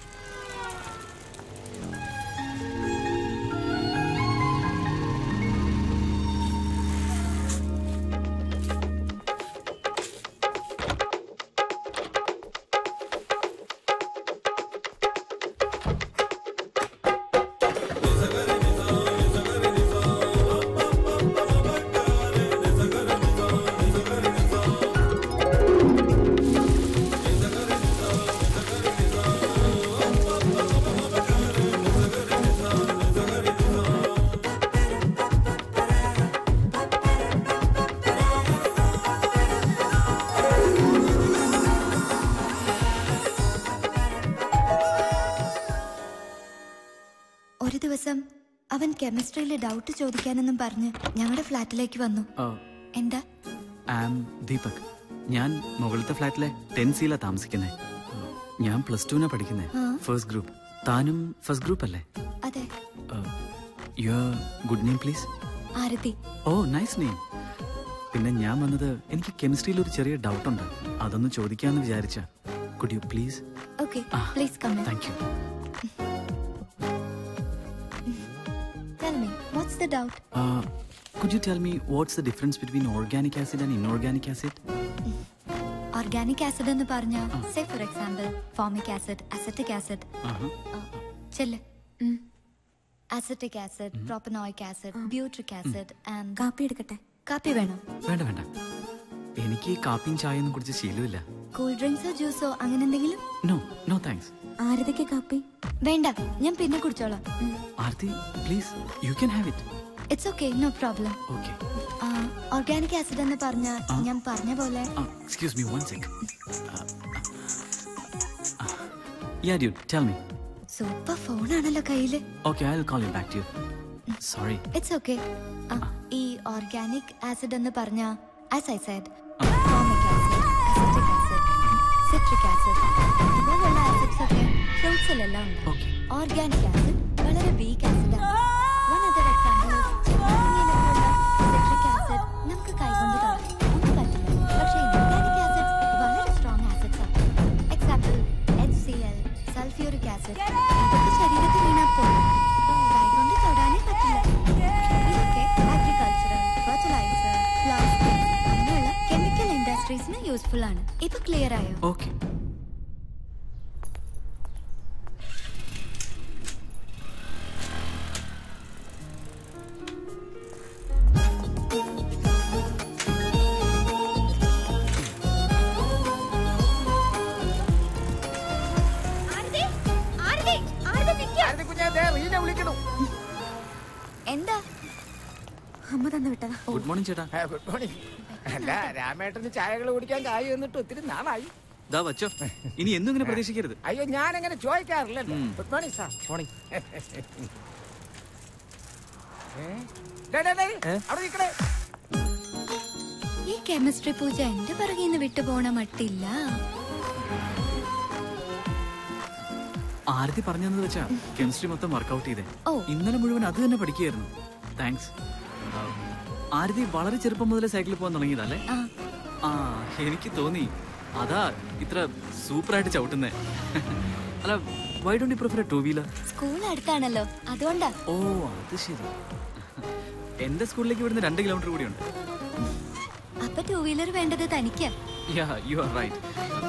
ഒരു ദിവസം അവൻ കെമിസ്ട്രിയിൽ ഡൗട്ട് ചോദിക്കാനെന്നും പറഞ്ഞ് ഞങ്ങളുടെ ഫ്ലാറ്റിലേക്ക് വന്നു എന്താ ആം ദീപക് ഞാൻ മുകളിലത്തെ ഫ്ലാറ്റിലെ ടെൻ സിയിലാ താമസിക്കുന്നത് ഞാൻ പ്ലസ് ടുവിനാ പഠിക്കുന്നത് ആ. ഫസ്റ്റ് ഗ്രൂപ്പ് താനും ഫസ്റ്റ് ഗ്രൂപ്പ് അല്ലേ അതെ your good name please Arathi oh nice name പിന്നെ ഞാൻ വന്നത് എനിക്ക് കെമിസ്ട്രിയിൽ ഒരു ചെറിയ ഡൗട്ട് ഉണ്ട് അതൊന്ന് ചോദിക്കാന്ന് വിചാരിച്ച could you please okay please come thank you tell me what's the doubt could you tell me what's the difference between organic acid and inorganic acid organic acid എന്ന് പറഞ്ഞാൽ say for example formic acid acetic acid ചെല്ല് acetic acid propanoic acid butyric acid and കാപ്പി എടുക്കട്ടെ കാപ്പി വേണം വേണ്ട വേണ്ട എനിക്ക് കാപ്പിയും ചായയൊന്നും കുടിച്ച് ശീലമില്ല കൂൾ ഡ്രിങ്ക്സോ ജ്യൂസോ അങ്ങനെ എന്തെങ്കിലും നോ നോ താങ്ക്സ് ആരതൊക്കെ കാപ്പി വേണ്ട ഞാൻ പിന്നെ കുടിച്ചോളാം Arathi please you can have it it's okay no problem okay organic acid എന്ന് പറഞ്ഞാൽ ഞാൻ പറഞ്ഞ പോലെ excuse me one second yeah dude tell me super ഫോണാണല്ലോ കയ്യില് okay I will call you back to you sorry it's okay ഈ organic acid എന്ന് പറഞ്ഞ as I said formic acid acetic acid citric acid ഇതുപോലുള്ള acids ഒക്കെ ഫ്രൂട്ട്സിലെല്ലാം ഉണ്ട് organic acid വളരെ വീക്ക് ആസിഡ് ആണ് one other example citric acid നമുക്ക് കൈകൊണ്ട് തൊടാം ഒന്നും പറ്റില്ല പക്ഷേ ഓർഗാനിക് ആസിഡ്സ് വളരെ സ്ട്രോങ് ആസിഡ്സ് ആണ് example H C L sulphuric acid ഇതൊക്കെ ശരീരത്തിൽ വീണാൽ പോകും കൈകൊണ്ട് തൊടാനേ പറ്റില്ല ഇതൊക്കെ അഗ്രികൾച്ചറൽ ഫെർട്ടിലൈസർ പ്ലാസ്റ്റിക് അങ്ങനെയുള്ള കെമിക്കൽ ഇൻഡസ്ട്രീസിന് യൂസ്ഫുൾ ആണ് ഇപ്പൊ ക്ലിയർ ആയോ ഓക്കെ എന്താ അമ്മ തന്നു വിട്ടതാ ഗുഡ് മോർണിംഗ് ചേട്ടാ ഗുഡ് മോർണിംഗ് അല്ല രാമേട്ടന് ചായകൾ കുടിക്കാൻ കായ് എന്നിട്ട് ഒത്തിരി നാളായി ദാ വച്ചോ ഇനി എന്നും ഇങ്ങനെ പ്രതീക്ഷിക്കരുത് അയ്യോ ഞാൻ അങ്ങനെ ചോദിക്കാറില്ലല്ലോ ഉം. ഗുഡ് മോർണിംഗ് സാർ മോർണിംഗ് അവിടെ നിൽക്കണേ ഈ കെമിസ്ട്രി പൂജ എന്റെ പിറകെ നിന്ന് വിട്ടുപോണ മട്ടില്ല ആരതി പറഞ്ഞതെന്ന് വെച്ചാ കെമിസ്ട്രി മൊത്തം വർക്കൗട്ട് ചെയ്തേ ഓ. ഇന്നലെ മുഴുവൻ അത് തന്നെ പഠിക്കുകയായിരുന്നു താങ്ക്സ് ആരതി വളരെ ചെറുപ്പം മുതലേ സൈക്കിളിൽ പോകാൻ തുടങ്ങിയതല്ലേ ആ. ആ എനിക്ക് തോന്നി അതാ ഇത്ര സൂപ്പറായിട്ട് ചവിട്ടുന്നേ അല്ല why don't you prefer two wheeler school അടുത്താണല്ലോ അതുകൊണ്ടാ ഓ അത് ശരി എന്റെ സ്കൂളിലേക്ക് ഇവിടുന്ന് രണ്ട് കിലോമീറ്റർ കൂടിയുണ്ട് അപ്പൊ ടൂ വീലർ വേണ്ടത് തനിക്കാ yeah you are right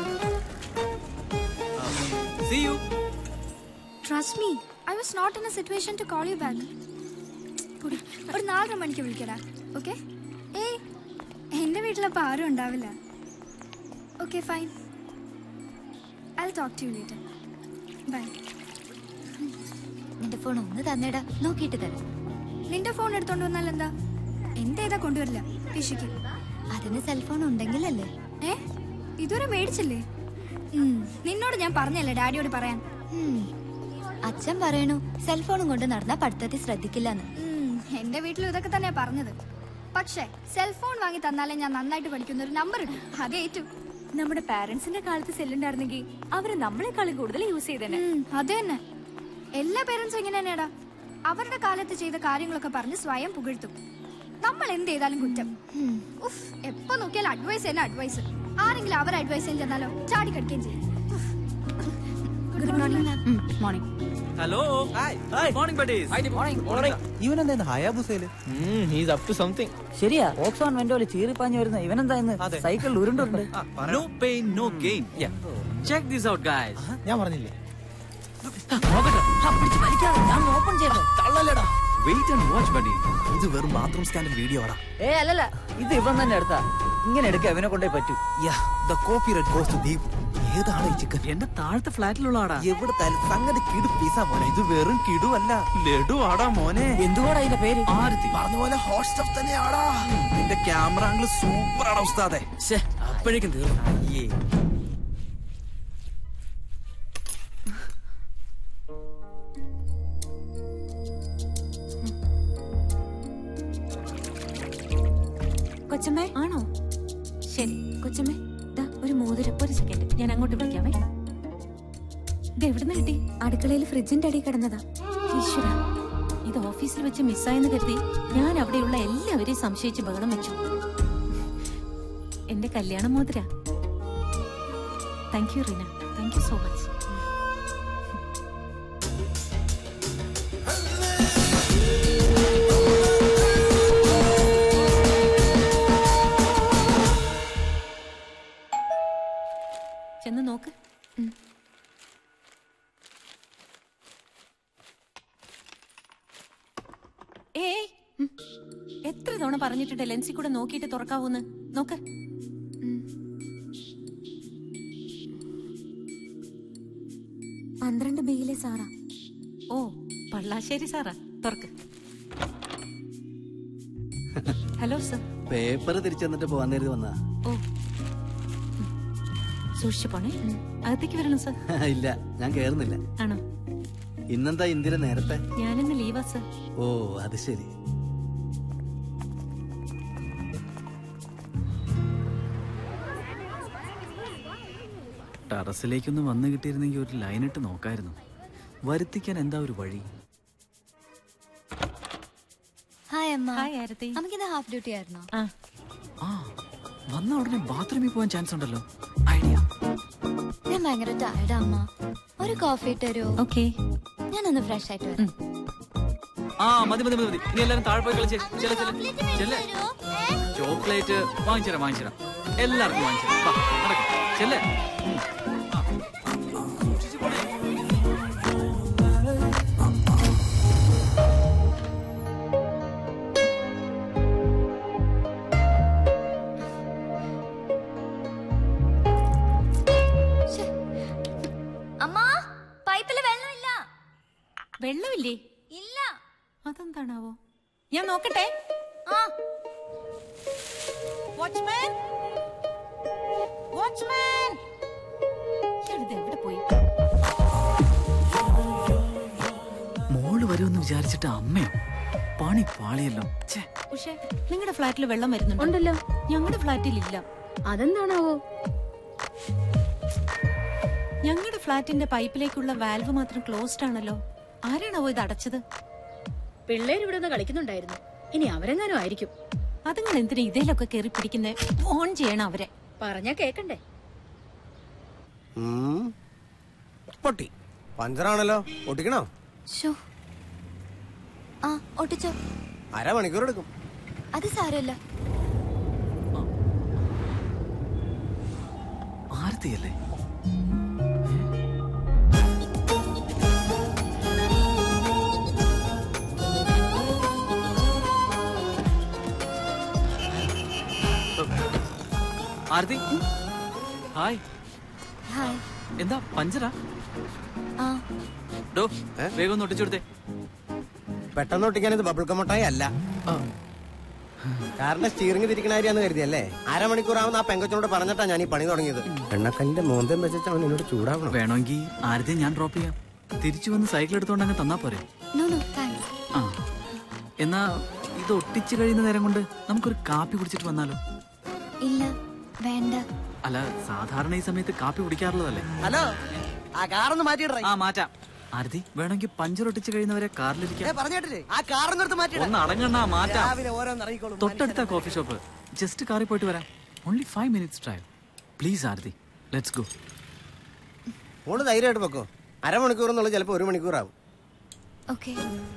see you trust me I was not in a situation to call you back ഒരു നാലര മണിക്ക് വിളിക്കടാ ഓക്കെ ഏയ് എൻ്റെ വീട്ടിലപ്പോൾ ആരും ഉണ്ടാവില്ല okay fine I talk to you later bye നിന്റെ ഫോൺ ഒന്ന് തന്നേടാ നോക്കിയിട്ട് തരാം നിന്റെ ഫോൺ എടുത്തോണ്ട് വന്നാൽ എന്താ എന്റെ ഏതാ കൊണ്ടുവരില്ല പിശുക്ക് അതിന് സെൽഫോൺ ഉണ്ടെങ്കിലല്ലേ ഏ ഇതുവരെ മേടിച്ചില്ലേ ഉം, നിന്നോട് ഞാൻ പറഞ്ഞല്ലേ ഡാഡിയോട് പറയാൻ ഉം. അച്ഛൻ പറയണു സെൽഫോണും കൊണ്ട് നടന്നാ പഠിത്തത്തിൽ ശ്രദ്ധിക്കില്ലെന്ന് ഉം, എന്റെ വീട്ടിലും ഇതൊക്കെ തന്നെയാ പറഞ്ഞത് പക്ഷേ സെൽഫോൺ വാങ്ങി തന്നാലേ ഞാൻ നന്നായിട്ട് പഠിക്കുന്ന ഒരു നമ്പർ ഇടും അതേറ്റു നമ്മുടെ പാരന്റ്സിന്റെ കാലത്ത് സെല്ലുണ്ടായിരുന്നെങ്കിൽ അവര് നമ്മളെക്കാളും കൂടുതൽ യൂസ് ചെയ്തേനെ അത് തന്നെ എല്ലാ പേരൻസും ഇങ്ങനെ തന്നെയാടാ അവരുടെ കാലത്ത് ചെയ്ത കാര്യങ്ങളൊക്കെ പറഞ്ഞ് സ്വയം പുകഴ്ത്തും നമ്മൾ എന്ത് ചെയ്താലും കുറ്റം ഉഫ് എപ്പോ നോക്കിയാലും അഡ്വൈസ് തന്നെ അഡ്വൈസ് ആരെങ്കിലും അവർ അഡ്വൈസ് ചെയ്യാൻ ചെന്നാലോ ചാടി കടിക്കുകയും ചെയ്യും good morning morning hello morning buddies ഇവനെന്താ ഹയാബുസയില് ഹീസ് അപ് ടു സംതിങ് ശരിയാ ഓക്സോൺ വെന്റോല് ചീറിപ്പാഞ്ഞു വരുന്ന ഇവനെന്താ ഇന്ന് സൈക്കിളിൽ ഉരുണ്ടുണ്ട് no pain no gain check this out guys ഞാൻ പറഞ്ഞില്ലേ ഞാൻ ഓപ്പൺ ചെയ്തു തള്ളല്ലടാ വെയിറ്റ് ആൻഡ് വാച്ച് ബഡി ഇത് വെറും ബാത്റൂം സ്കാൻഡൽ വീഡിയോ ആടാ ഏ അല്ലല്ല ഇത് ഇവൻ തന്നെ എടുത്താ ഇങ്ങനെ എടുക്ക ഇവനെ കൊണ്ടേ പറ്റൂ യാ ദ കോപ്പി റെഡ് കോസ്റ്റ് ദീപ് ഏതാണ് ഈ ചിക്കൻ എന്റെ താഴത്തെ ഫ്ലാറ്റിലുള്ള ആടാ എവിടെ തല- സംഗതി കിടു പീസ മോനെ ഇത് വെറും കിടുവല്ല ലഡു ആടാ മോനെ എന്തുവാടാ ഇതിന്റെ പേര് ആരതി പറഞ്ഞ പോലെ ഹോട്ട് സ്റ്റഫ് തന്നെയാടാ നിന്റെ ക്യാമറ ആംഗിൾ സൂപ്പർ ആടാ ഉസ്താദെ അപ്പോഴേക്കും തീർന്നു അയ്യേ കൊച്ചമ്മേ ആണോ ശരി കൊച്ചമ്മേ ദാ ഒരു മോതിരം ഒരു സെക്കൻഡ് ഞാൻ അങ്ങോട്ട് വിളിക്കാവേ ഇത് എവിടുന്ന് കിട്ടി അടുക്കളയിൽ ഫ്രിഡ്ജിന്റെ അടി കിടന്നതാ ഈശ്വര ഇത് ഓഫീസിൽ വെച്ച് മിസ്സായെന്ന് കരുതി ഞാൻ അവിടെയുള്ള എല്ലാവരെയും സംശയിച്ച് ബഹളം വെച്ചു എന്റെ കല്യാണ മോതിര thank you Reena thank you so much ചെന്ന് നോക്ക് ഏയ് എത്ര തവണ പറഞ്ഞിട്ടുണ്ട് ലെൻസിൽ കൂടെ നോക്കിയിട്ട് തുറക്കാവൂന്ന് നോക്ക് പന്ത്രണ്ട് ബിയിലെ സാറാ ഓ പള്ളാശ്ശേരി സാറാ തുറക്ക് ഹലോ സർ പേപ്പർ തിരിച്ചു തന്നിട്ട് പോവാൻ നേരത്തെ വന്നാ ഓ സൂക്ഷിച്ചു പോണേ അകത്തേക്ക് വരണം സർ ഇല്ല ഞാൻ കേറുന്നില്ല ആണോ ഇന്നെന്താ ഇന്ദിര നേരത്തെ ഞാനിന്ന് ലീവാ സർ ഓ അത് ശരി ടെറസിലേക്കൊന്ന് വന്നു കിട്ടിയിരുന്നെങ്കിൽ ഒരു ലൈനിട്ട് നോക്കായിരുന്നു വരുത്തിക്കാൻ എന്താ ഒരു വഴി ഹായ് അമ്മ ഹായ് ആരതി നമുക്കിന്ന് ഹാഫ് ഡ്യൂട്ടി ആയിരുന്നോ ആ വന്ന ഉടനെ ബാത്റൂമിൽ പോകാൻ ചാൻസ് ഉണ്ടല്ലോ ഞാൻ ഭയങ്കര ടയർഡാ അമ്മ ഒരു കോഫി തരുമോ ഓക്കെ ഞാനൊന്ന് ഫ്രഷ് ആയിട്ട് വരാം ആ മതി മതി മതി മതി ഇനി എല്ലാരും താഴെ പോയി കളിച്ചേ ചെല ചെല ചെല്ലേ ചോക്ലേറ്റ് വാങ്ങിച്ചരാം വാങ്ങിച്ചരാം എല്ലാവർക്കും വാങ്ങിച്ചരാം വാ, നടക്ക്. ചെല്ലേ ഉം. ആ. സൂക്ഷിച്ച് പോണേ. അമ്മ പൈപ്പില് വെള്ളമില്ല വെള്ളമില്ലേ ഇല്ല അതെന്താണാവോ ഞാൻ നോക്കട്ടെ ആ വാച്ച്മാൻ വാച്ച്മാൻ ഇയാളിത് എവിടെ പോയി മോള് വരുമെന്ന് വിചാരിച്ചിട്ട് അമ്മയോ പണി പാളിയല്ലോ ഛേ പക്ഷേ നിങ്ങളുടെ ഫ്ലാറ്റിൽ വെള്ളം വരുന്നുണ്ടോ ഉണ്ടല്ലോ ഞങ്ങളുടെ ഫ്ലാറ്റിൽ ഇല്ല അതെന്താണാവോ ഞങ്ങളുടെ ഫ്ലാറ്റിന്റെ പൈപ്പിലേക്കുള്ള വാൽവ് മാത്രം ക്ലോസ്ഡ് ആണല്ലോ ആരാണാവോ ഇത് അടച്ചത് പിള്ളേർ ഇവിടെ നിന്ന് കളിക്കുന്നുണ്ടായിരുന്നു ഇനി അവരെങ്ങാനും ആയിരിക്കും അതുങ്ങൾ എന്തിനാ ഇതിലൊക്കെ കയറി പിടിക്കുന്നേ ഓൺ ചെയ്യണം അവരെ പറഞ്ഞാ കേക്കണ്ടേ ഉം. പൊട്ടി പഞ്ചറാണല്ലോ ഒട്ടിക്കണോ ഷോ ആ ഒട്ടിച്ചോ അരമണിക്കൂർ എടുക്കും അത് സാരമില്ല ആരതിയല്ലേ ആരതി ഹായ് ഹായ് എന്താ പഞ്ചറാ ആ ഡോ വേഗം ഒന്ന് ഒട്ടിച്ചു കൊടുത്തേ പെട്ടെന്ന് ഒട്ടിക്കാൻ ഇത് ബബിൾ കമ്മട്ടായി അല്ല കാറിന്റെ സ്റ്റിയറിംഗ് തിരിക്കണ കാര്യന്ന് കരുതിയല്ലേ അരമണിക്കൂർ ആവുന്ന ആ പെങ്കച്ചനോട് പറഞ്ഞിട്ടാ ഞാൻ ഈ പണി തുടങ്ങിയത് എണ്ണക്കല്ലിന്റെ മോന്തം വെച്ചിട്ട് അവൻ എന്നോട് ചൂടാവണം വേണമെങ്കിൽ ആരതി ഞാൻ ഡ്രോപ്പ് ചെയ്യാം തിരിച്ചു വന്ന് സൈക്കിൾ എടുത്തോണ്ട് അങ്ങ് തന്നാ പോരെ നോ നോ താങ്ക്സ് ആ എന്നാ ഇത് ഒട്ടിച്ചു കഴിയുന്ന നേരം കൊണ്ട് നമുക്കൊരു കാപ്പി കുടിച്ചിട്ട് വന്നാലോ ഇല്ല വേണ്ട അല്ല സാധാരണ ഈ സമയത്ത് കാപ്പി കുടിക്കാറുള്ളതല്ലേ ഹലോ ആ കാറൊന്ന് മാറ്റിയിടറേ ആ മാറ്റാം ആരതി വേണമെങ്കിൽ പഞ്ചർ ഒട്ടിച്ച് കഴിയുന്നവരെ കാറിലിരിക്കാം പറഞ്ഞിട്ടില്ലേ ആ കാറും നിർത്ത് മാറ്റിയിട ഒന്ന് അടങ്ങണ്ണ മാറ്റാം രാവിലെ ഓരോന്ന് ഇറങ്ങിക്കോളും തൊട്ടടുത്ത കോഫി ഷോപ്പ് ജസ്റ്റ് കാറിൽ പോയിട്ട് വരാം only five minutes drive please Arathi let's go മോള് ധൈര്യമായിട്ട് വെക്കോ അരമണിക്കൂർ എന്നുള്ളത് ചിലപ്പോ ഒരു മണിക്കൂറാവും ഓക്കെ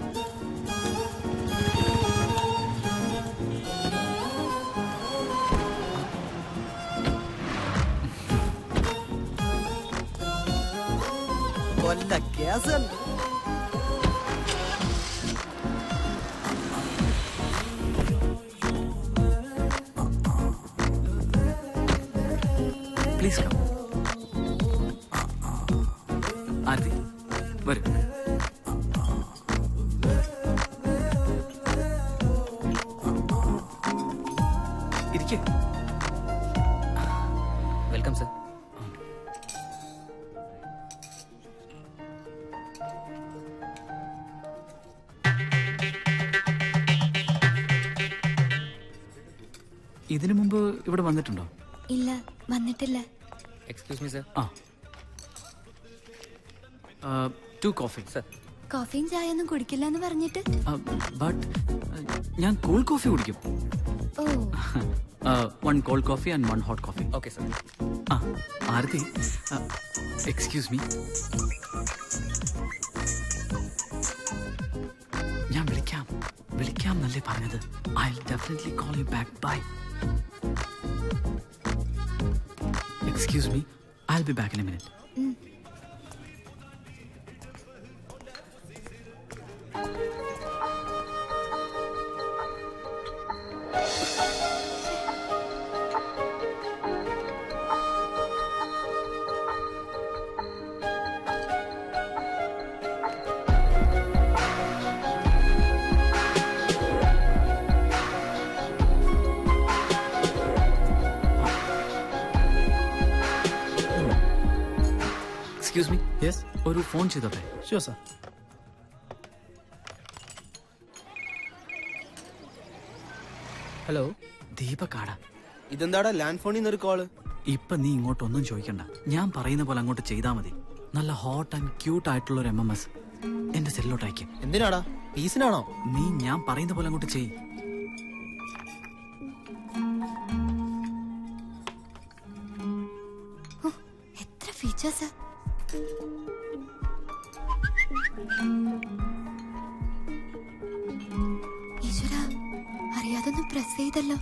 കൊല്ല കേസ് പ്ലീസ് കം ആരതി വരൂ ഇരിക്കേ വെൽക്കം സർ ഇതിനു മുമ്പ് ഇവിടെ വന്നിട്ടുണ്ടോ ഇല്ല വന്നിട്ടില്ല excuse me sir two coffee sir കോഫിയും ചായ ഒന്നും കുടിക്കില്ല എന്ന് പറഞ്ഞിട്ട് ബട്ട് ഞാൻ കൂൾ കോഫി കുടിക്കും oh one cold coffee and one hot coffee okay sir ആ ആരതി എക്സ്ക്യൂസ് മീ ഞാൻ വിളിക്കാം വിളിക്കാം എന്നല്ലേ പറഞ്ഞത് I definitely call you back bye excuse me I be back in a minute excuse me yes ഒരു phone ചെയ്തോട്ടെ sure sir hello ദീപക്കാടാ ഇതെന്താടാ ലാൻഡ് ഫോണിൽ നിന്നൊരു കോള് ഇപ്പൊ നീ ഇങ്ങോട്ടൊന്നും ചോദിക്കണ്ട ഞാൻ പറയുന്ന പോലെ അങ്ങോട്ട് ചെയ്താൽ മതി നല്ല ഹോട്ട് ആൻഡ് ക്യൂട്ട് ആയിട്ടുള്ള ഒരു എം എം എസ് എന്റെ സെല്ലിലോട്ട് അയക്കും എന്തിനാടാ പീസിനാണോ നീ ഞാൻ പറയുന്ന പോലെ അങ്ങോട്ട് ചെയ് എത്ര ഫീച്ചേഴ്സ് ഈശ്വര അറിയാതൊന്നും പ്രസ് ചെയ്തല്ലോ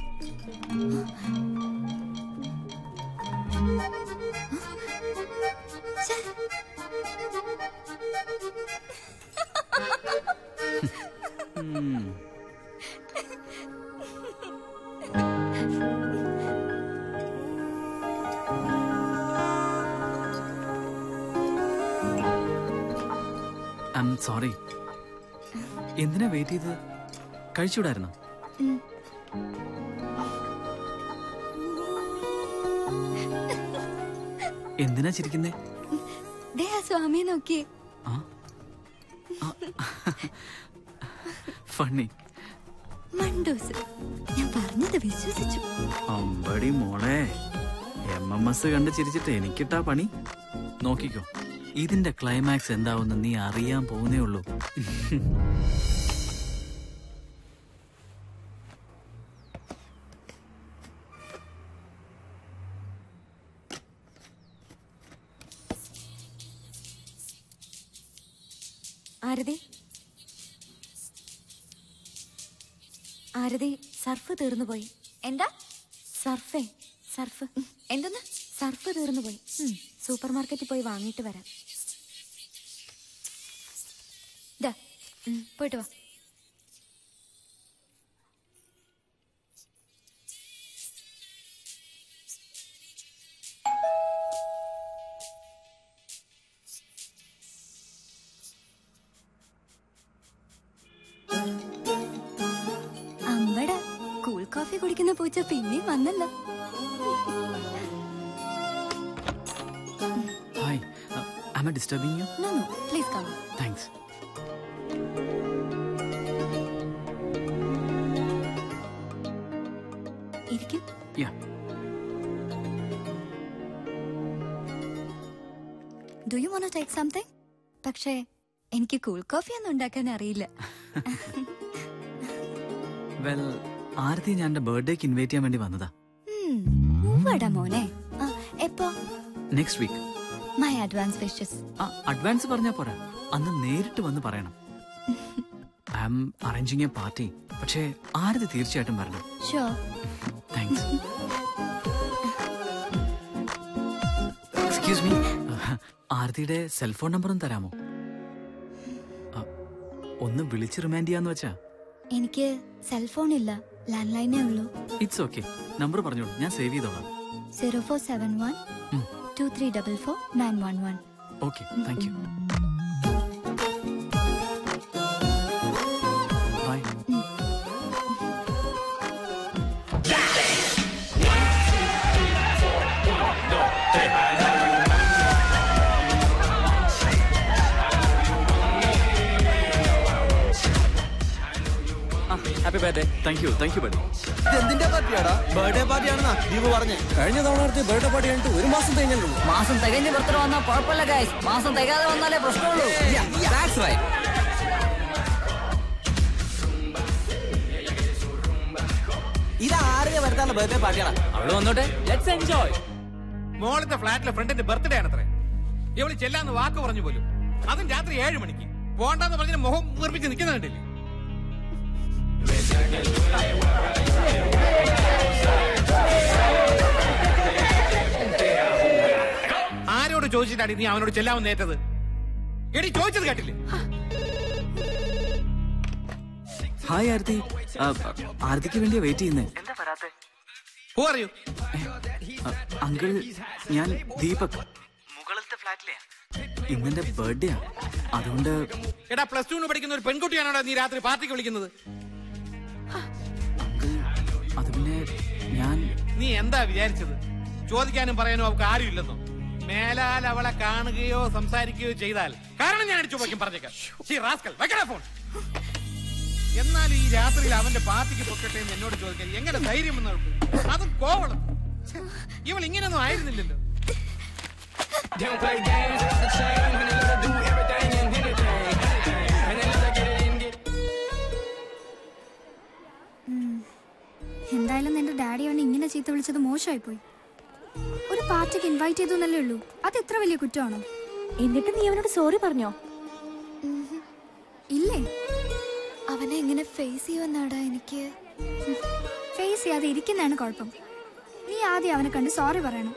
ഛെ. ഐ എം സോറി എന്തിനാ വെയിറ്റ് ചെയ്തത് കഴിച്ചുകൂടായിരുന്നോ ഉം. എന്തിനാ ചിരിക്കുന്നേ ദേ ആ സ്വാമിയെ നോക്കിയേ ഫണ്ണി മണ്ടൂസ് ഞാൻ പറഞ്ഞത് വിശ്വസിച്ചു അമ്പടി മോളെ എം എം എസ് കണ്ട് ചിരിച്ചിട്ട് എനിക്കിട്ടാ പണി നോക്കിക്കോ ഇതിന്റെ ക്ലൈമാക്സ് എന്താവുന്ന നീ അറിയാൻ പോകുന്നേ ഉള്ളൂ ആരതി ആരതി സർഫ് തീർന്നു പോയി എന്താ സർഫേ സർഫ് എന്തെന്ന് സർഫ് തീർന്നു പോയി സൂപ്പർ മാർക്കറ്റിൽ പോയി വാങ്ങിയിട്ട് വരാം ദാ, ഉം, പോയിട്ട് വാ അമ്പട കൂൾ കോഫി കുടിക്കുന്ന പൂച്ച പിന്നെയും വന്നല്ലോ hi am I disturbing you no no please come thanks ഇരിക്കും yeah do you want take something പക്ഷേ എനിക്ക് കൂൾ കോഫി ഒന്നും ഉണ്ടാക്കാൻ അറിയില്ല വെൽ ആരതി ഞാൻ എന്റെ ബർത്ത്ഡേക്ക് ഇൻവൈറ്റ് ചെയ്യാൻ വേണ്ടി വന്നതാ ഉവ്വടാ മോനെ ആ, എപ്പോ next week my advance wishes ആ അഡ്വാൻസ് പറഞ്ഞാ പോരാ അന്ന് നേരിട്ട് വന്ന് പറയണം I am arranging a party പക്ഷേ ആരതി തീർച്ചയായിട്ടും വരണം ഷോ താങ്ക്സ് എക്സ്ക്യൂസ് മീ ആരതിയുടെ സെൽഫോൺ നമ്പർ ഒന്ന് തരാമോ ആ, ഒന്ന് വിളിച്ച് റിമൈൻഡ് ചെയ്യാന്ന് വെച്ചാ എനിക്ക് സെൽഫോൺ ഇല്ല ലാൻഡ് ലൈനേ ഉള്ളൂ ഇറ്റ്സ് ഓക്കെ നമ്പർ പറഞ്ഞോളൂ ഞാൻ സേവ് ചെയ്തോളാം സീറോ ഫോർ സെവൻ വൺ ഉം. Two three double four nine one one okay thank you bye happy birthday thank you thank you buddy ഇത് എന്തിന്റെ പാർട്ടിയാടാ ബർത്ത്ഡേ പാർട്ടിയാണെന്നാ ദീപ് പറഞ്ഞേ കഴിഞ്ഞ തവണ നടത്തിയ ബർത്ത്ഡേ പാർട്ടി കഴിഞ്ഞിട്ട് ഒരു മാസം കഴിഞ്ഞല്ലോ മാസം തികഞ്ഞ് ബർത്ത്ഡേ വന്നാൽ കുഴപ്പമില്ല ഗൈസ് മാസം തികയാതെ വന്നാലേ പ്രശ്നമുള്ളൂ ഇത് ആരുടെ വരുത്താനുള്ള ബർത്ത്ഡേ പാർട്ടിയാണ് അവള് വന്നോട്ടെ ലെറ്റ്സ് എൻജോയ് മോളത്തെ ഫ്ലാറ്റിലെ ഫ്രണ്ടിന്റെ ബർത്ത്ഡേ ആണത്രേ ഇവള് ചെല്ലാന്ന് വാക്ക് പറഞ്ഞു പോലും അതും രാത്രി ഏഴ് മണിക്ക് പോണ്ടെന്ന് പറഞ്ഞ മുഖം നിർമ്മിച്ച് നിൽക്കുന്ന കണ്ടില്ലേ ആരോട് ചോദിച്ചിട്ടാണ് നീ അവനോട് ചെല്ലാമെന്ന് ഏറ്റത് എടി ചോദിച്ചത് കേട്ടില്ലേ ഹായ് ആരതി ആ, ആരതിക്ക് വേണ്ടിയാ വെയിറ്റ് ചെയ്യുന്നേ Who are you? അങ്കിൾ ഞാൻ ദീപക് ഇന്നെന്റെ ബർത്ത്ഡേ അതുകൊണ്ട് എടാ പ്ലസ് ടുന്ന് പഠിക്കുന്ന ഒരു പെൺകുട്ടിയാണോടാ നീ രാത്രി പാർട്ടിക്ക് വിളിക്കുന്നത് അത് പിന്നെ ഞാൻ നീ എന്താ വിചാരിച്ചത് ചോദിക്കാനും പറയാനും അവൾക്ക് ആരുമില്ലെന്നോ മേലാൽ അവളെ കാണുകയോ സംസാരിക്കുകയോ ചെയ്താൽ കാരണം ഞാൻ അടിച്ചു പോയിക്കും പറഞ്ഞേക്കാം ശീ, റാസ്കൽ, വെക്കടാ ഫോൺ എന്നാൽ ഈ രാത്രിയിൽ അവന്റെ പാർട്ടിക്ക് പൊക്കട്ടെ എന്ന് എന്നോട് ചോദിക്കാൻ എങ്ങനെ ധൈര്യം വന്നു അവൾക്ക് അതും കോവളം ഛെ, ഇവൾ ഇങ്ങനെയൊന്നും ആയിരുന്നില്ലല്ലോ എന്തായാലും നിന്റെ ഡാഡി അവനെ ഇങ്ങനെ ചീത്ത വിളിച്ചത് മോശമായി പോയി ഒരു പാർട്ടിക്ക് ഇൻവൈറ്റ് ചെയ്തു എന്നല്ലേ ഉള്ളൂ അത് എത്ര വലിയ കുറ്റമാണോ എന്നിട്ട് നീ അവനോട് സോറി പറഞ്ഞോ ഇല്ലേ അവനെ എങ്ങനെ ഫേസ് ചെയ്യുമെന്നാടാ എനിക്ക് ഫേസ് ചെയ്യാതെ ഇരിക്കുന്നതാണ് കുഴപ്പം നീ ആദ്യം അവനെ കണ്ട് സോറി പറയണം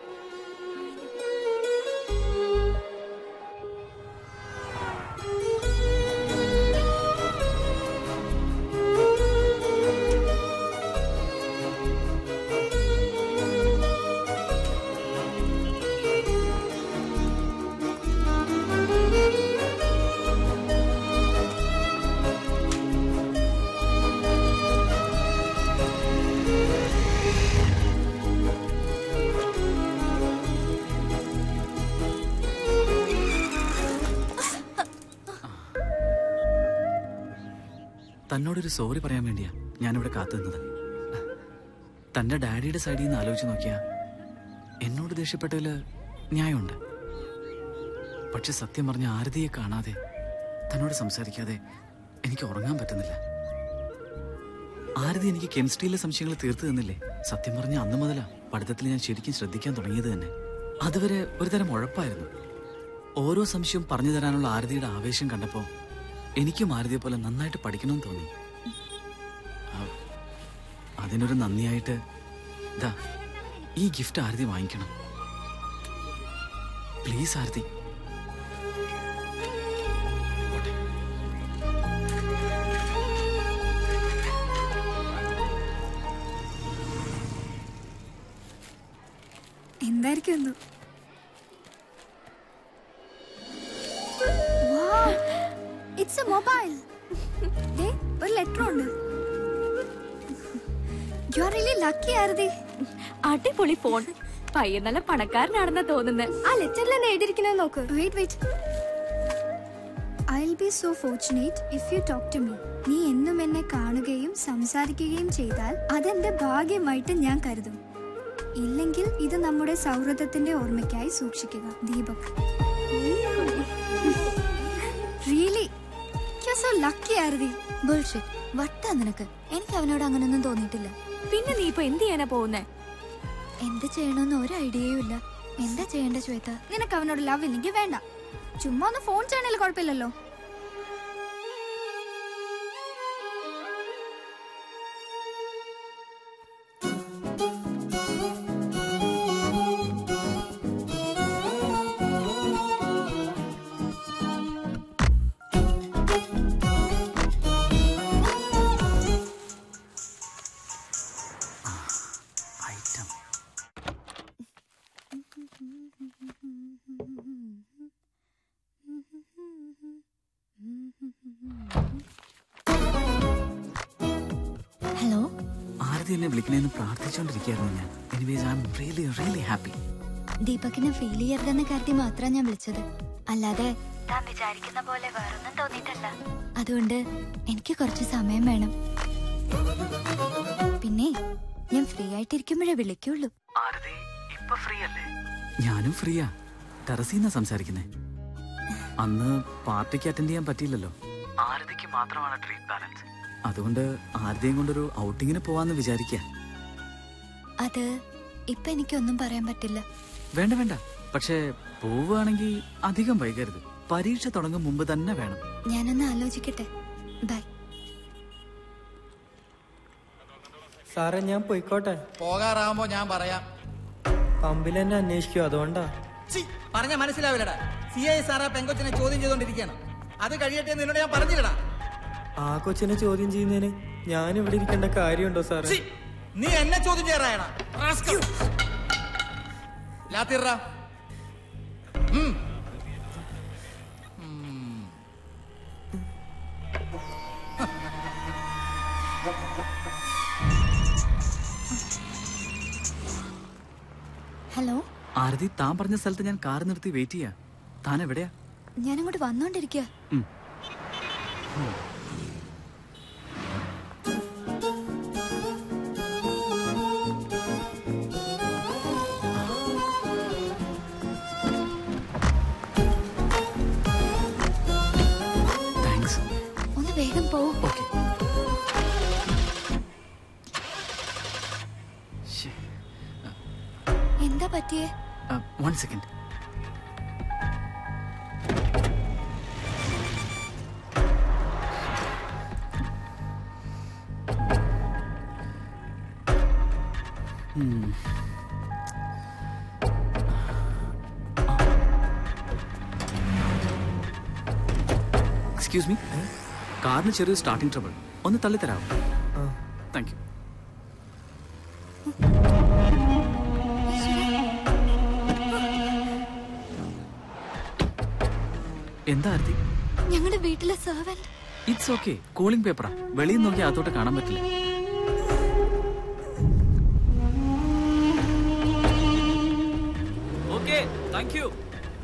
തന്നോടൊരു സോറി പറയാൻ വേണ്ടിയാ ഞാനിവിടെ കാത്തു നിന്നത് തന്റെ ഡാഡിയുടെ സൈഡിൽ നിന്ന് ആലോചിച്ച് നോക്കിയാ എന്നോട് ദേഷ്യപ്പെട്ടതില് ന്യായമുണ്ട് പക്ഷെ സത്യം പറഞ്ഞ ആരതിയെ കാണാതെ തന്നോട് സംസാരിക്കാതെ എനിക്ക് ഉറങ്ങാൻ പറ്റുന്നില്ല ആരതി എനിക്ക് കെമിസ്ട്രിയിലെ സംശയങ്ങൾ തീർത്തു തന്നില്ലേ സത്യം പറഞ്ഞ അന്ന് മുതലാ പഠിത്തത്തിൽ ഞാൻ ശരിക്കും ശ്രദ്ധിക്കാൻ തുടങ്ങിയത് തന്നെ അതുവരെ ഒരുതരം ഉഴപ്പായിരുന്നു ഓരോ സംശയവും പറഞ്ഞു തരാനുള്ള ആരതിയുടെ ആവേശം കണ്ടപ്പോ എനിക്കും ആരതിയെ പോലെ നന്നായിട്ട് പഠിക്കണമെന്ന് തോന്നി ആ, അതിനൊരു നന്ദിയായിട്ട് ദാ ഈ ഗിഫ്റ്റ് ആരതി വാങ്ങിക്കണം പ്ലീസ് ആരതി എന്തായിരിക്കും എന്തോ ഇറ്റ്സ് എ മൊബൈൽ ഒരു ലെറ്റർ ഉണ്ട് you are really lucky Arathi അടിപൊളി ഫോൺ പയ്യൻ നല്ല പണക്കാരനാണെന്നാ തോന്നുന്നത് ആ ലെറ്ററിൽ തന്നെ എഴുതിയിരിക്കുന്നത് നോക്ക് wait wait I will be so fortunate if you talk to me നീ എന്നും എന്നെ കാണുകയും സംസാരിക്കുകയും ചെയ്താൽ അതെന്റെ ഭാഗ്യമായിട്ട് ഞാൻ കരുതും ഇല്ലെങ്കിൽ ഇത് നമ്മുടെ സൗഹൃദത്തിന്റെ ഓർമ്മയ്ക്കായി സൂക്ഷിക്കുക Deepak really you so lucky Arathi bullshit വട്ടാ നിനക്ക് എനിക്ക് അവനോട് അങ്ങനൊന്നും തോന്നിയിട്ടില്ല പിന്നെ നീ ഇപ്പൊ എന്ത് ചെയ്യാനാ പോകുന്നേ എന്ത് ചെയ്യണമെന്ന് ഒരു ഐഡിയയും ഇല്ല എന്താ ചെയ്യേണ്ട ശ്വേത നിനക്ക് അവനോട് ലവ് ഇല്ലെങ്കിൽ വേണ്ട ചുമ്മാ ഒന്ന് ഫോൺ ചെയ്യണേൽ കുഴപ്പമില്ലല്ലോ ഐറ്റം ഹലോ ആരതി എന്നെ വിളിക്കണേന്ന് പ്രാർത്ഥിച്ചുകൊണ്ടിരിക്കുകയായിരുന്നു ഞാൻ anyways I'm really really happy ദീപകിനെ ഫീൽ ചെയ്യരുതെന്ന് കരുതി മാത്രമാണ് ഞാൻ വിളിച്ചത് അല്ലാതെ താൻ വിചാരിക്കുന്ന പോലെ വേറൊന്നും തോന്നിയിട്ടല്ല അതുകൊണ്ട് എനിക്ക് കുറച്ച് സമയം വേണം പിന്നെ ഞാൻ ഫ്രീ ആയിട്ടിരിക്കുമ്പോഴേ വിളിക്കുള്ളൂ ഞാനും ഫ്രീയാ ടെറസിന്നാ സംസാരിക്കുന്നേ അന്ന് പാർട്ടിക്ക് അറ്റൻഡ് ചെയ്യാൻ പറ്റിയില്ലല്ലോ ആരതിക്ക് മാത്രമാണ് ട്രീറ്റ് ബാലൻസ് അതുകൊണ്ട് ആരുടെയും കൊണ്ടൊരു ഔട്ടിങ്ങിന് പോവാന്ന് വിചാരിക്കുക അത് ഇപ്പൊ എനിക്കൊന്നും പറയാൻ പറ്റില്ല വേണ്ട വേണ്ട പക്ഷേ പോവുകയാണെങ്കിൽ അധികം വൈകരുത് പരീക്ഷ തുടങ്ങും മുമ്പ് തന്നെ വേണം ഞാനൊന്ന് ആലോചിക്കട്ടെ ബൈ സാറേ ഞാൻ പോയിക്കോട്ടെ പോകാറാകുമ്പോ ഞാൻ പറയാം പമ്പിൽ എന്നെ അന്വേഷിക്കും അതുകൊണ്ടാ പറഞ്ഞ മനസ്സിലാവില്ലടാ സി ഐ സാറാ പെങ്കൊച്ചിനെ ചോദ്യം ചെയ്തോണ്ടിരിക്കുകയാണ് അത് കഴിയട്ടെ എന്ന് നിന്നോട് ഞാൻ പറഞ്ഞില്ലടാ ആ കൊച്ചിനെ ചോദ്യം ചെയ്യുന്നതിന് ഞാൻ ഇവിടെ ഇരിക്കേണ്ട കാര്യമുണ്ടോ സാറേ നീ എന്നെ ചോദ്യം ചെയ്യാറായടാ ലാത്തിറ ഹലോ ആരതി താൻ പറഞ്ഞ സ്ഥലത്ത് ഞാൻ കാർ നിർത്തി വെയിറ്റ് ചെയ്യാ താൻ എവിടെയാ ഞാനങ്ങോട്ട് വന്നോണ്ടിരിക്കുക ഉം. താങ്ക്സ് ഒന്ന് വേഗം പോ എന്താ പറ്റിയേ വൺ സെക്കൻഡ് എക്സ്ക്യൂസ് മീ കാറിന് ചെറിയ സ്റ്റാർട്ടിംഗ് ട്രബിൾ ഒന്ന് തള്ളിത്തരാമോ താങ്ക് യു എന്താ ആരതി ഞങ്ങളുടെ വീട്ടിലെ സെർവന്റ് ഇറ്റ്സ് ഓക്കെ കൂളിംഗ് പേപ്പറാ വെളിയിൽ നിന്ന് നോക്കി അകത്തോട്ട് കാണാൻ പറ്റില്ല ഓക്കെ താങ്ക് യു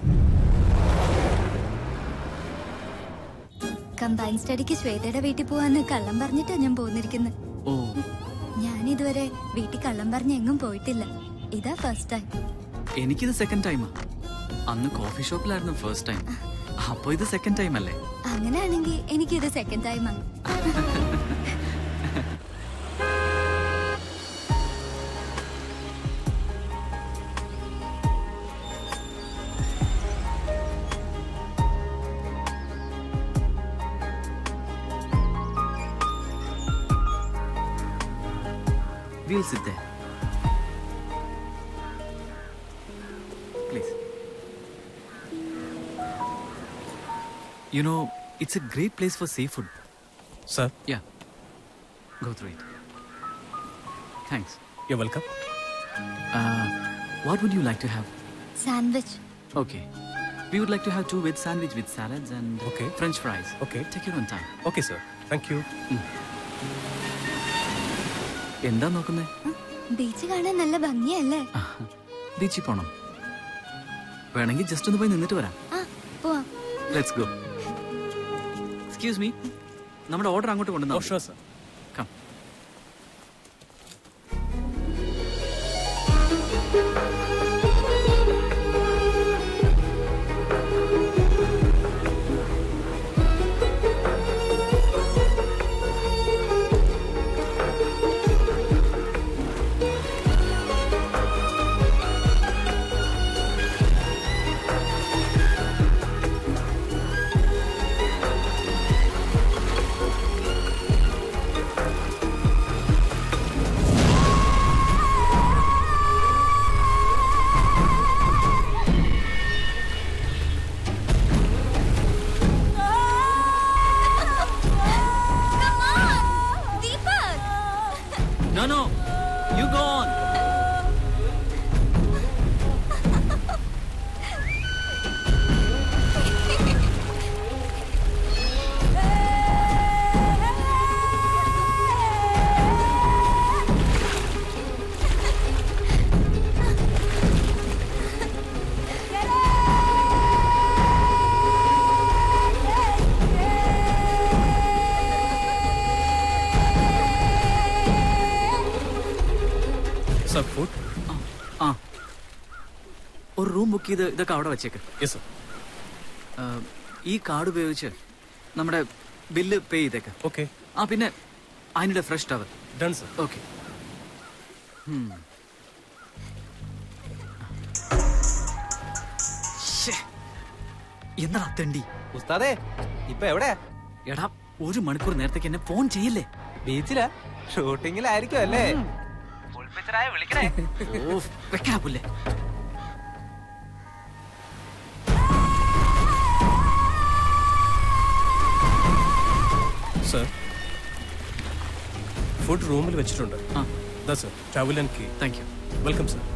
കമ്പൈൻ സ്റ്റഡിക്ക് ശ്വേതയുടെ വീട്ടിൽ പോവാന്ന് കള്ളം പറഞ്ഞിട്ടാ ഞാൻ പോന്നിരിക്കുന്നത് ഓ ഞാൻ ഇതുവരെ വീട്ടിൽ കള്ളം പറഞ്ഞ് എങ്ങും പോയിട്ടില്ല ഇതാ ഫസ്റ്റ് ടൈം എനിക്കിത് സെക്കൻഡ് ടൈമാ അന്ന് കോഫി ഷോപ്പിലായിരുന്നു ഫസ്റ്റ് ടൈം അപ്പൊ ഇത് സെക്കൻഡ് ടൈം അല്ലേ അങ്ങനെയാണെങ്കിൽ എനിക്കിത് സെക്കൻഡ് ടൈമാണ് We'll sit there. Please. You know, it's a great place for seafood. Sir? Yeah. Go through it. Thanks. You're welcome. Uh, what would you like to have? Sandwich Okay. We would like to have two veg sandwich with salads and Okay. French fries. Okay. Take your own time. Okay, sir. Thank you. എന്താ നോക്കുന്നേ beach കാണാൻ നല്ല ഭംഗിയല്ലേ ബീച്ചിൽ പോണം വേണമെങ്കിൽ just ഒന്ന് പോയി നിന്നിട്ട് വരാം ആ പോവാം ലെറ്റ്സ് ഗോ എക്സ്ക്യൂസ് മീ നമ്മുടെ ഓർഡർ അങ്ങോട്ട് കൊണ്ടുവന്നോ sure, sir. Come No, no. You go on. Sir, food? ആ ഒരു റൂം ബുക്ക് ചെയ്ത് ഇതൊക്കെ അവിടെ വെച്ചേക്ക് യെസ് സർ ഈ കാർഡ് ഉപയോഗിച്ച് നമ്മുടെ ബില്ല് പേ ചെയ്തേക്ക് ഓക്കെ ആ പിന്നെ I need a fresh towel done sir okay എന്താ തെണ്ടി ഉസ്താദേ ഇപ്പൊ എവിടെയാ എടാ ഒരു മണിക്കൂർ നേരത്തേക്ക് എന്നെ ഫോൺ ചെയ്യില്ലേ ബീച്ചിലാ ഷൂട്ടിങ്ങിലായിരിക്കും അല്ലേ വിളിക്കണേ ഓ വെക്കടാ പുല്ലേ സർ ഫുഡ് റൂമിൽ വെച്ചിട്ടുണ്ട് ദാ sir towel and key thank you welcome sir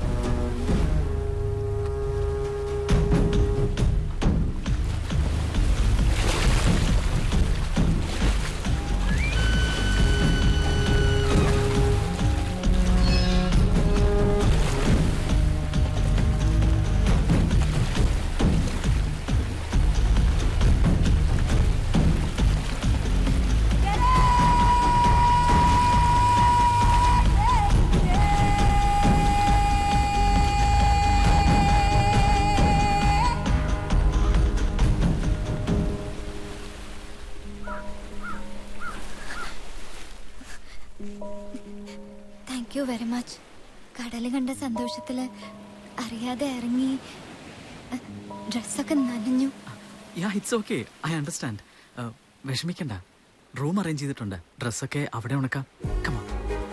thank you very much കടൽ കണ്ട സന്തോഷത്തില് അറിയാതെ ഇറങ്ങി ഡ്രസ്സൊക്കെ നനഞ്ഞു yeah it's okay I understand വിഷമിക്കണ്ട റൂം അറേഞ്ച് ചെയ്തിട്ടുണ്ട് ഡ്രസ്സൊക്കെ അവിടെ ഉണക്കാം come on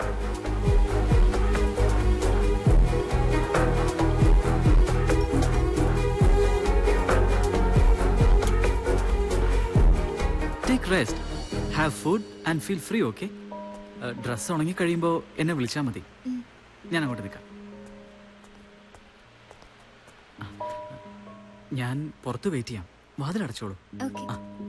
take rest have food and feel free okay dress ഉണങ്ങി കഴിയുമ്പോൾ എന്നെ വിളിച്ചാൽ മതി ഞാൻ അങ്ങോട്ട് നിൽക്കാം ആ, ഞാൻ പുറത്ത് വെയിറ്റ് ചെയ്യാം വാതിലടച്ചോളൂ ഓക്കെ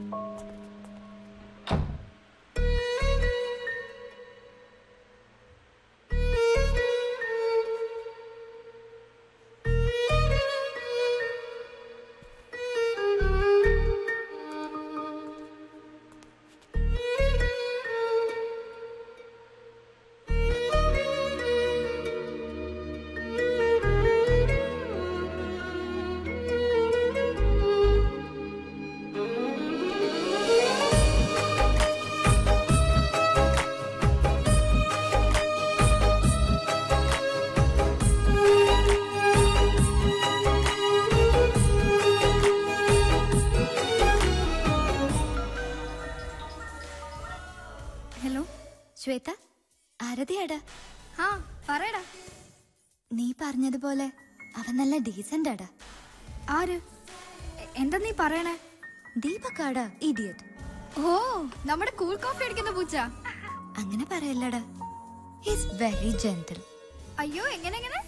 ഹലോ ശ്വേത ആരതിയാടാ ആ പറയടാ നീ പറഞ്ഞതുപോലെ അവൻ നല്ല ഡീസന്റ് ആടാ ആര് എ- എന്താ നീ പറയണേ ദീപക്കാടാ ഇഡിയറ്റ് ഓ നമ്മുടെ കൂൾ കോഫി അടിക്കുന്ന പൂച്ച അങ്ങനെ പറയല്ലടാ ഹിസ് വെരി ജെന്റിൽ അയ്യോ എങ്ങനെ എങ്ങനെ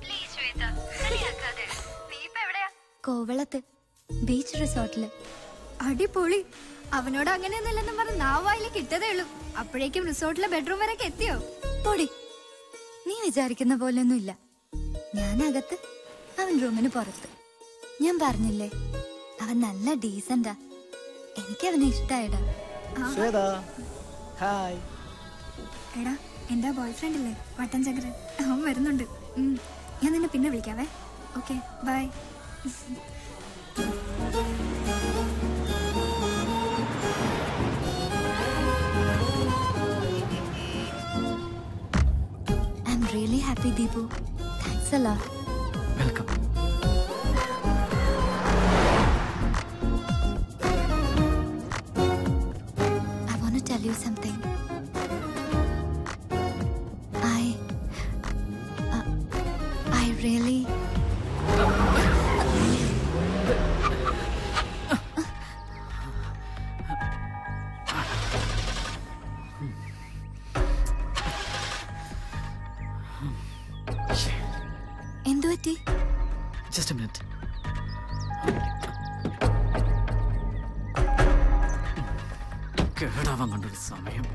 കോവളത്ത് ബീച്ച് റിസോർട്ടില് അടിപൊളി അവനോട് അങ്ങനെയൊന്നുമില്ലെന്നും പറഞ്ഞ് നാവായില് കിട്ടതേ ഉള്ളൂ അപ്പോഴേക്കും റിസോർട്ടിലെ ബെഡ്റൂം വരെയൊക്കെ എത്തിയോ പൊടി നീ വിചാരിക്കുന്ന പോലൊന്നും ഇല്ല ഞാൻ അകത്ത് അവൻ റൂമിന് പുറത്ത് ഞാൻ പറഞ്ഞില്ലേ അവൻ നല്ല ഡീസന്റാ എനിക്ക് അവനെ ഇഷ്ടായടാ ഹായ് എടാ എന്റെ ബോയ് ഫ്രണ്ട് ഇല്ലേ വട്ടൻ ചങ്കരൻ അവൻ വരുന്നുണ്ട് ഉം. ഞാൻ നിന്നെ പിന്നെ വിളിക്കാവേ okay bye I'm really happy Deepu thanks അല്ലോ welcome I want to tell you something. I. Uh, I really. എന്തു പറ്റി ജസ്റ്റ് മിനിറ്റ് കേടാവാൻ കണ്ടൊരു സമയം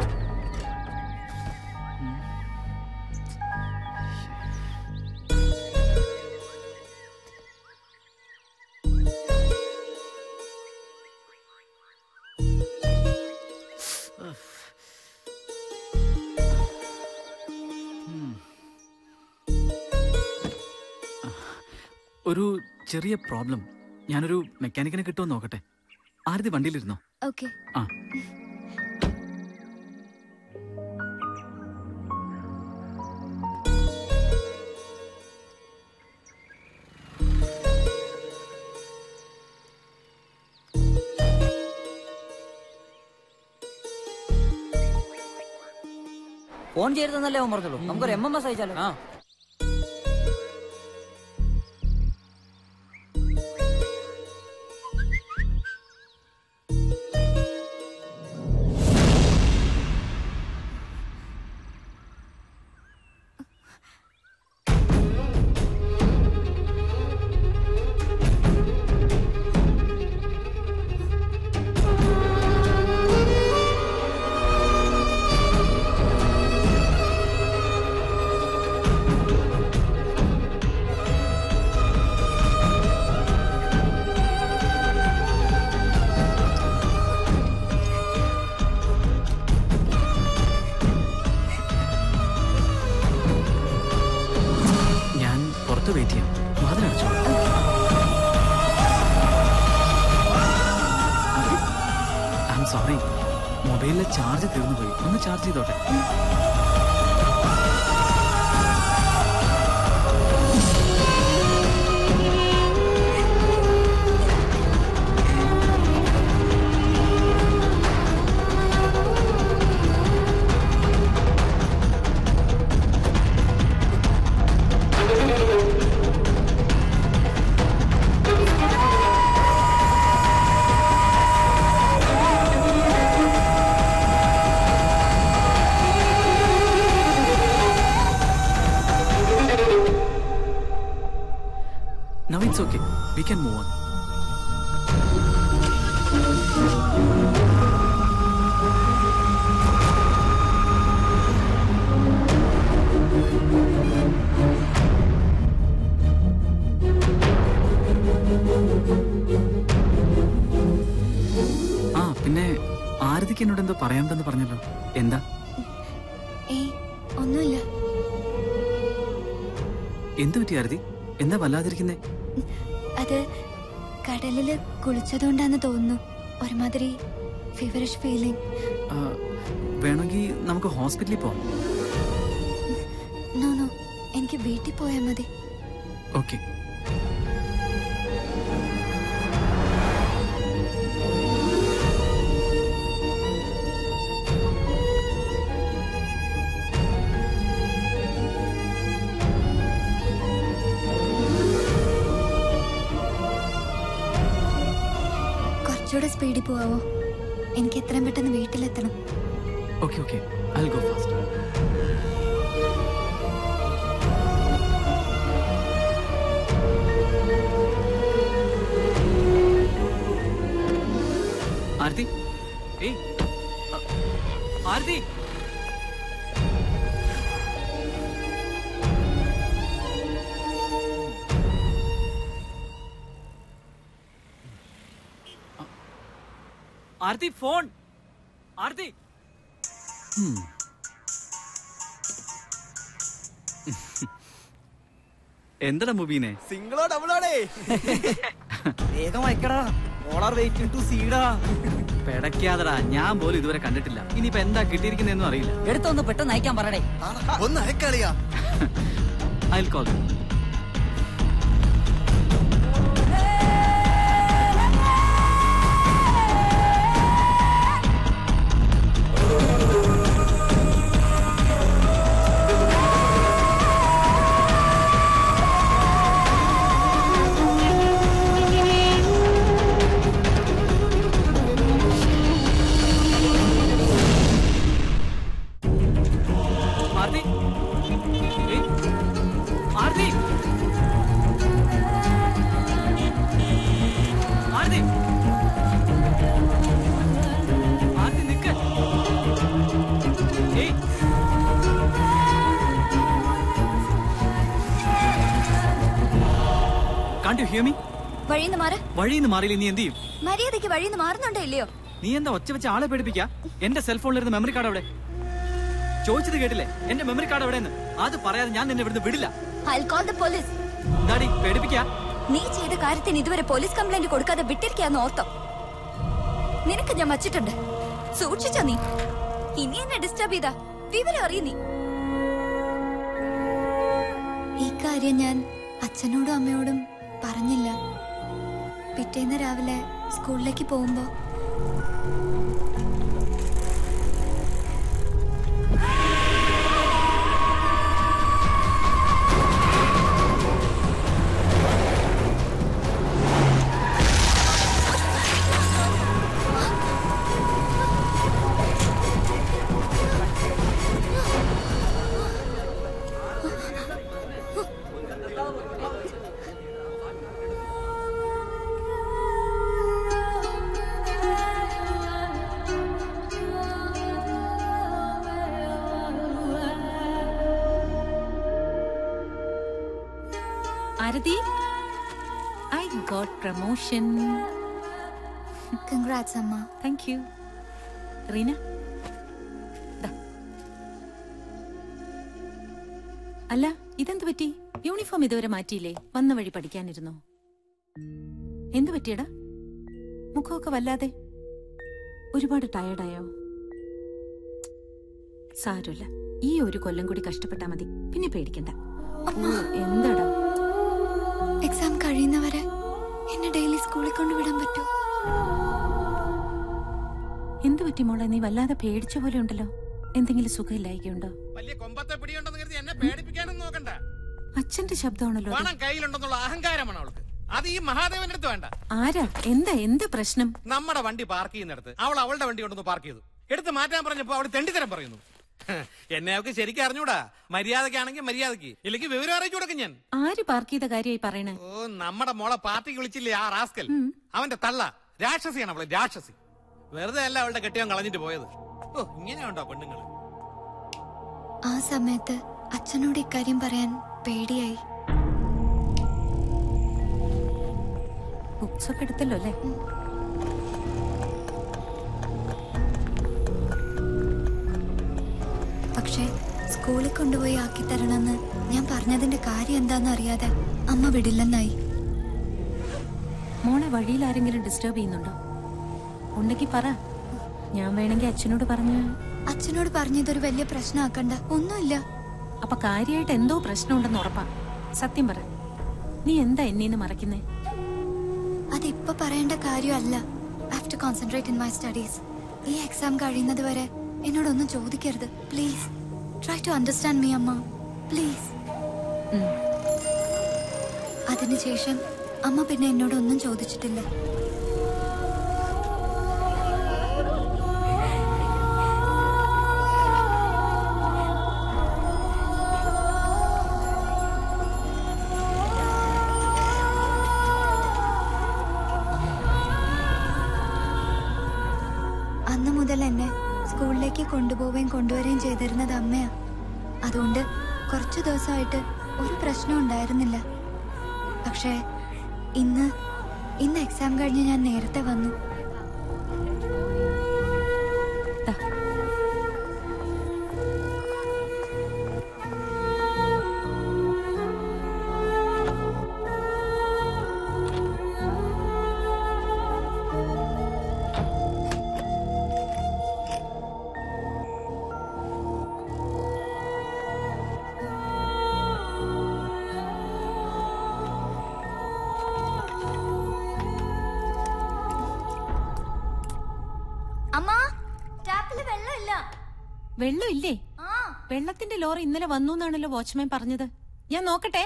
ഒരു ചെറിയ പ്രോബ്ലം ഞാനൊരു മെക്കാനിക്കിനെ കിട്ടുമോ നോക്കട്ടെ ആരതി വണ്ടിയിലിരുന്നോ ഓക്കെ ആ ഫോൺ ചെയ്തെന്നല്ലേ അവൻ പറഞ്ഞുള്ളൂ നമുക്കൊരു എം എം എസ് അയച്ചാലോ ഞാൻ പുറത്ത് വെയിറ്റ് ചെയ്യാം വാതിലടച്ചോ ഐ എം സോറി മൊബൈലിലെ ചാർജ് തീർന്നു പോയി ഒന്ന് ചാർജ് ചെയ്തോട്ടെ Now it's okay. We can move on. ആ പിന്നെ ആരതിക്ക് എന്നോട് എന്തോ പറയാനുണ്ടെന്ന് പറഞ്ഞല്ലോ എന്താ ഏയ് ഒന്നുമില്ല എന്ത് പറ്റി ആരതി എന്താ വല്ലാതിരിക്കുന്നേ അത് കടലില് കുളിച്ചതുകൊണ്ടാന്ന് തോന്നുന്നു ഒരുമാതിരി ഫീവറിഷ് ഫീലിംഗ് ആ, വേണമെങ്കിൽ നമുക്ക് ഹോസ്പിറ്റലിൽ പോവാം നോ നോ എനിക്ക് വീട്ടിൽ പോയാൽ മതി ഓക്കെ കുറച്ചുകൂടെ സ്പീഡിൽ പോവാവോ എനിക്ക് എത്രയും പെട്ടെന്ന് വീട്ടിലെത്തണം okay okay I go fast Aarathi ഏയ് അ, ആരതി ആരതി ഫോൺ ആരതി എന്തടാ മുബീനെ സിംഗിളോ ഡബിളോടേ വേഗം വയ്ക്കടാ ഓളാർ വെയിറ്റിംഗ് ടു സീഡാ പെടക്കാതടാ ഞാൻ പോലും ഇതുവരെ കണ്ടിട്ടില്ല ഇനിയിപ്പോ എന്താ കിട്ടിയിരിക്കുന്നതെന്നും അറിയില്ല എടുത്തൊന്ന് പെട്ടെന്ന് അയക്കാൻ പറയടേ ഒന്ന് അയക്കളിയാ ഐ കോൾ ആരതി ഏയ്, ആരതി ആരതി ആരതി നിക്ക് ഏയ് കാണ്ട് യു ഹിയർ മീ വഴിന്ന് മാറ വഴിയിൽ നിന്ന് മാറിയില്ല നീ എന്ത് ചെയ്യും മര്യാദയ്ക്ക് വഴിന്ന് മാറുന്നുണ്ടോ ഇല്ലയോ നീ എന്താ ഒച്ച വെച്ച് ആളെ പേടിപ്പിക്കാ എന്റെ സെൽഫോണിലിരുന്ന് മെമ്മറി കാർഡ് എവിടെ ചോദിച്ചത് കേട്ടില്ലേ എന്റെ മെമ്മറി കാർഡ് എവിടെയെന്ന് അത് പറയാതെ ഞാൻ നിന്നെ ഇവിടുന്ന് വിടില്ല ഐ കോൾ ദ പോലീസ് എന്താടി പേടിപ്പിക്കാ നീ ചെയ്ത കാര്യത്തിന് ഇതുവരെ പോലീസ് കംപ്ലൈന്റ് കൊടുക്കാതെ വിട്ടിരിക്കാന്ന് ഓർത്തോ നിനക്ക് ഞാൻ വച്ചിട്ടുണ്ട് സൂക്ഷിച്ചോ നീ ഇനി എന്നെ ഡിസ്റ്റർബ് ചെയ്താ വിവരം അറിയ നീ ഈ കാര്യം ഞാൻ അച്ഛനോടും അമ്മയോടും പറഞ്ഞില്ല പിറ്റേന്ന് രാവിലെ സ്കൂളിലേക്ക് പോകുമ്പോ ഗോഡ് പ്രമോഷൻ കൺഗ്രാറ്റ്സ് അമ്മ താങ്ക് യു റീന ദാ. അല്ല ഇതെന്ത് പറ്റി യൂണിഫോം ഇതുവരെ മാറ്റിയില്ലേ വന്ന വഴി പഠിക്കാനിരുന്നോ എന്ത് പറ്റിയടാ മുഖമൊക്കെ വല്ലാതെ ഒരുപാട് ടയർഡായോ സാരമില്ല ഈ ഒരു കൊല്ലം കൂടി കഷ്ടപ്പെട്ടാ മതി പിന്നെ പേടിക്കണ്ട ഓ, എന്താടാ എക്സാം കഴിയുന്നവരെ എന്നെ ഡെയിലി സ്കൂളിൽ കൊണ്ടുവിടാൻ പറ്റൂ എന്ത് പറ്റി മോളെ നീ വല്ലാതെ പേടിച്ച പോലെ ഉണ്ടല്ലോ എന്തെങ്കിലും സുഖമില്ലായികയുണ്ടോ വലിയ കൊമ്പത്തെ പിടിയുണ്ടെന്ന് കരുതി എന്നെ പേടിപ്പിക്കാനൊന്നും നോക്കണ്ട അച്ഛന്റെ ശബ്ദമാണല്ലോ അത്. പണം കയ്യിലുണ്ടെന്നുള്ള അഹങ്കാരമാണ് അവൾക്ക് അത് ഈ മഹാദേവന്റെ അടുത്ത് വേണ്ട ആരാ എന്താ എന്ത് പ്രശ്നം നമ്മുടെ വണ്ടി പാർക്ക് ചെയ്യുന്നിടത്ത് അവൾ അവളുടെ വണ്ടി കൊണ്ടൊന്ന് പാർക്ക് ചെയ്തു എടുത്ത് മാറ്റാൻ പറഞ്ഞപ്പോ അവൾ തെണ്ടിത്തരം പറയുന്നു ഹ്, എന്നെ അവൾക്ക് ശരിക്കും അറിഞ്ഞൂടാ മര്യാദക്കാണെങ്കിൽ മര്യാദക്ക് ഇല്ലെങ്കിൽ വിവരം അറിയിച്ചു കൊടുക്കും ഞാൻ ആര് പാർക്ക് ചെയ്ത കാര്യമായി പറയണേ ഓ നമ്മുടെ മോളെ പാർട്ടിക്ക് വിളിച്ചില്ലേ ആ റാസ്കൽ അവന്റെ തള്ള രാക്ഷസിയാണ് അവള് രാക്ഷസി വെറുതെ അല്ല അവളുടെ കെട്ടിയവൻ കളഞ്ഞിട്ട് പോയത് ഓ ഇങ്ങനെയുണ്ടോ പെണ്ണുങ്ങൾ ആ സമയത്ത് അച്ഛനോട് ഇക്കാര്യം പറയാൻ പേടിയായി ബുക്സ് ഒക്കെ എടുത്തല്ലോ അല്ലേ പക്ഷേ സ്കൂളിൽ കൊണ്ടുപോയി ആക്കി തരണമെന്ന് ഞാൻ പറഞ്ഞതിന്റെ കാര്യം എന്താണെന്ന് അറിയാതെ അമ്മ വിടില്ലെന്നായി മോളെ വഴിയിൽ ആരെങ്കിലും ഡിസ്റ്റർബ് ചെയ്യുന്നുണ്ടോ ഉണ്ടെങ്കിൽ പറ ഞാൻ വേണമെങ്കിൽ അച്ഛനോട് പറഞ്ഞ് അച്ഛനോട് പറഞ്ഞതൊരു വലിയ പ്രശ്നമാക്കണ്ട ഒന്നുമില്ല അപ്പൊ കാര്യമായിട്ട് എന്തോ പ്രശ്നമുണ്ടെന്ന് ഉറപ്പാ സത്യം പറ നീ എന്താ എന്നീന്ന് മറക്കുന്നേ അതിപ്പോ പറയേണ്ട കാര്യമല്ല I have to concentrate in my studies ഈ എക്സാം കഴിയുന്നത് വരെ എന്നോടൊന്നും ചോദിക്കരുത് please try to understand me അമ്മ പ്ലീസ് അതിനുശേഷം അമ്മ പിന്നെ എന്നോടൊന്നും ചോദിച്ചിട്ടില്ല അന്ന് മുതൽ എന്നെ സ്കൂളിലേക്ക് കൊണ്ടുപോവുകയും കൊണ്ടുവരികയും ചെയ്തിരുന്നത് അമ്മയാ അതുകൊണ്ട് കുറച്ചു ദിവസമായിട്ട് ഒരു പ്രശ്നം ഉണ്ടായിരുന്നില്ല പക്ഷേ ഇന്ന് ഇന്ന് എക്സാം കഴിഞ്ഞ് ഞാൻ നേരത്തെ വന്നു അമ്മ ടാപ്പില് വെള്ളമില്ല വെള്ളം ഇല്ലേ വെള്ളത്തിന്റെ ലോറി ഇന്നലെ വന്നു എന്നാണല്ലോ വാച്ച്മാൻ പറഞ്ഞത് ഞാൻ നോക്കട്ടെ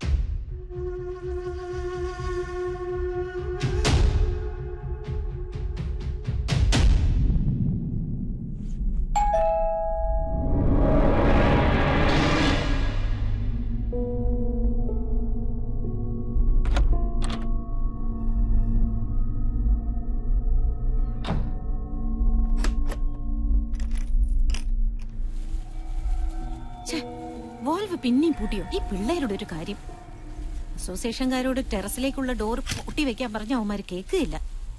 വോൾവ് പിന്നെയും പൂട്ടിയോ ഈ പിള്ളേരുടെ ഒരു കാര്യം അസോസിയേഷൻകാരോട് ടെറസിലേക്കുള്ള ഡോർ പൂട്ടി വെക്കാൻ പറഞ്ഞ അവന്മാര് കേൾക്കുകയില്ല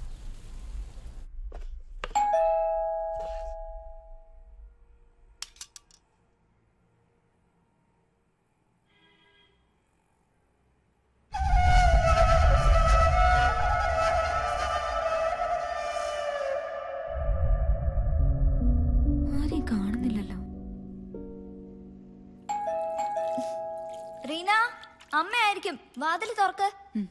ആരെയും കാണുന്നില്ലല്ലോ റീന അമ്മയായിരിക്കും വാതിൽ തുറക്ക്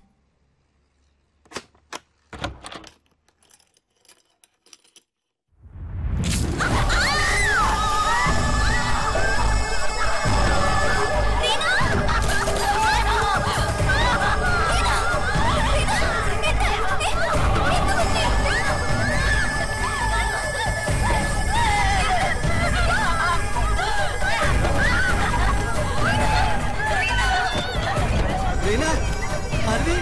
റീന അരുവി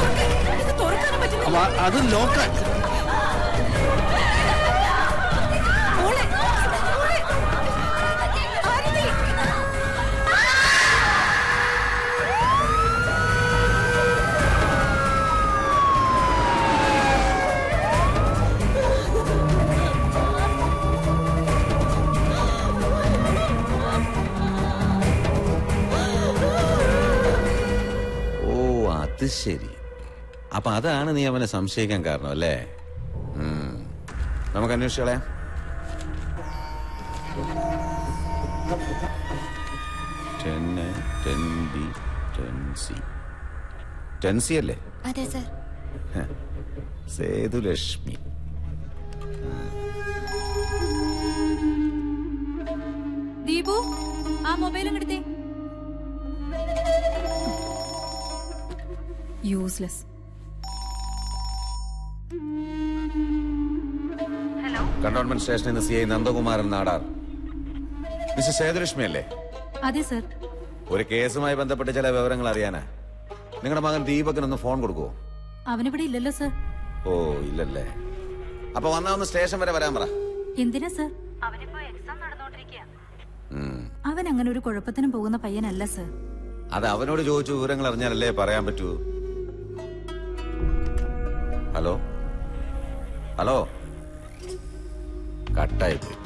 അത് ലോക്ക അത് ശരി അപ്പൊ അതാണ് നീ അവനെ സംശയിക്കാൻ കാരണം അല്ലേ ഉം. നമുക്ക് അന്വേഷിച്ചോളയാം ten A, ten B ten C ten C അല്ലേ അതെ സർ ഹ. സേതുലക്ഷ്മി ദീപു ആ മൊബൈലും എടുത്തേ യൂസ്ലെസ് കണ്ടോൺമെന്റ് സ്റ്റേഷനിൽ നിന്ന് C I Nandakumaran Nadar mister Sethulakshmi അല്ലേ അതെ സർ ഒരു കേസുമായി ബന്ധപ്പെട്ട് ചില വിവരങ്ങൾ അറിയാനാ നിങ്ങളുടെ മകൻ ദീപകിനൊന്ന് ഫോൺ കൊടുക്കുവോ അവനിവിടെ ഇല്ലല്ലോ സർ ഓ ഇല്ലല്ലേ അപ്പൊ വന്നാ ഒന്ന് സ്റ്റേഷൻ വരെ വരാൻ പറ എന്തിനാ സർ ഉം. അവൻ അങ്ങനെ ഒരു കുഴപ്പത്തിനും പോകുന്ന പയ്യനല്ല സർ അത് അവനോട് ചോദിച്ചു വിവരങ്ങൾ അറിഞ്ഞാലല്ലേ പറയാൻ പറ്റൂ ഹലോ ഹലോ കട്ടായി പോയി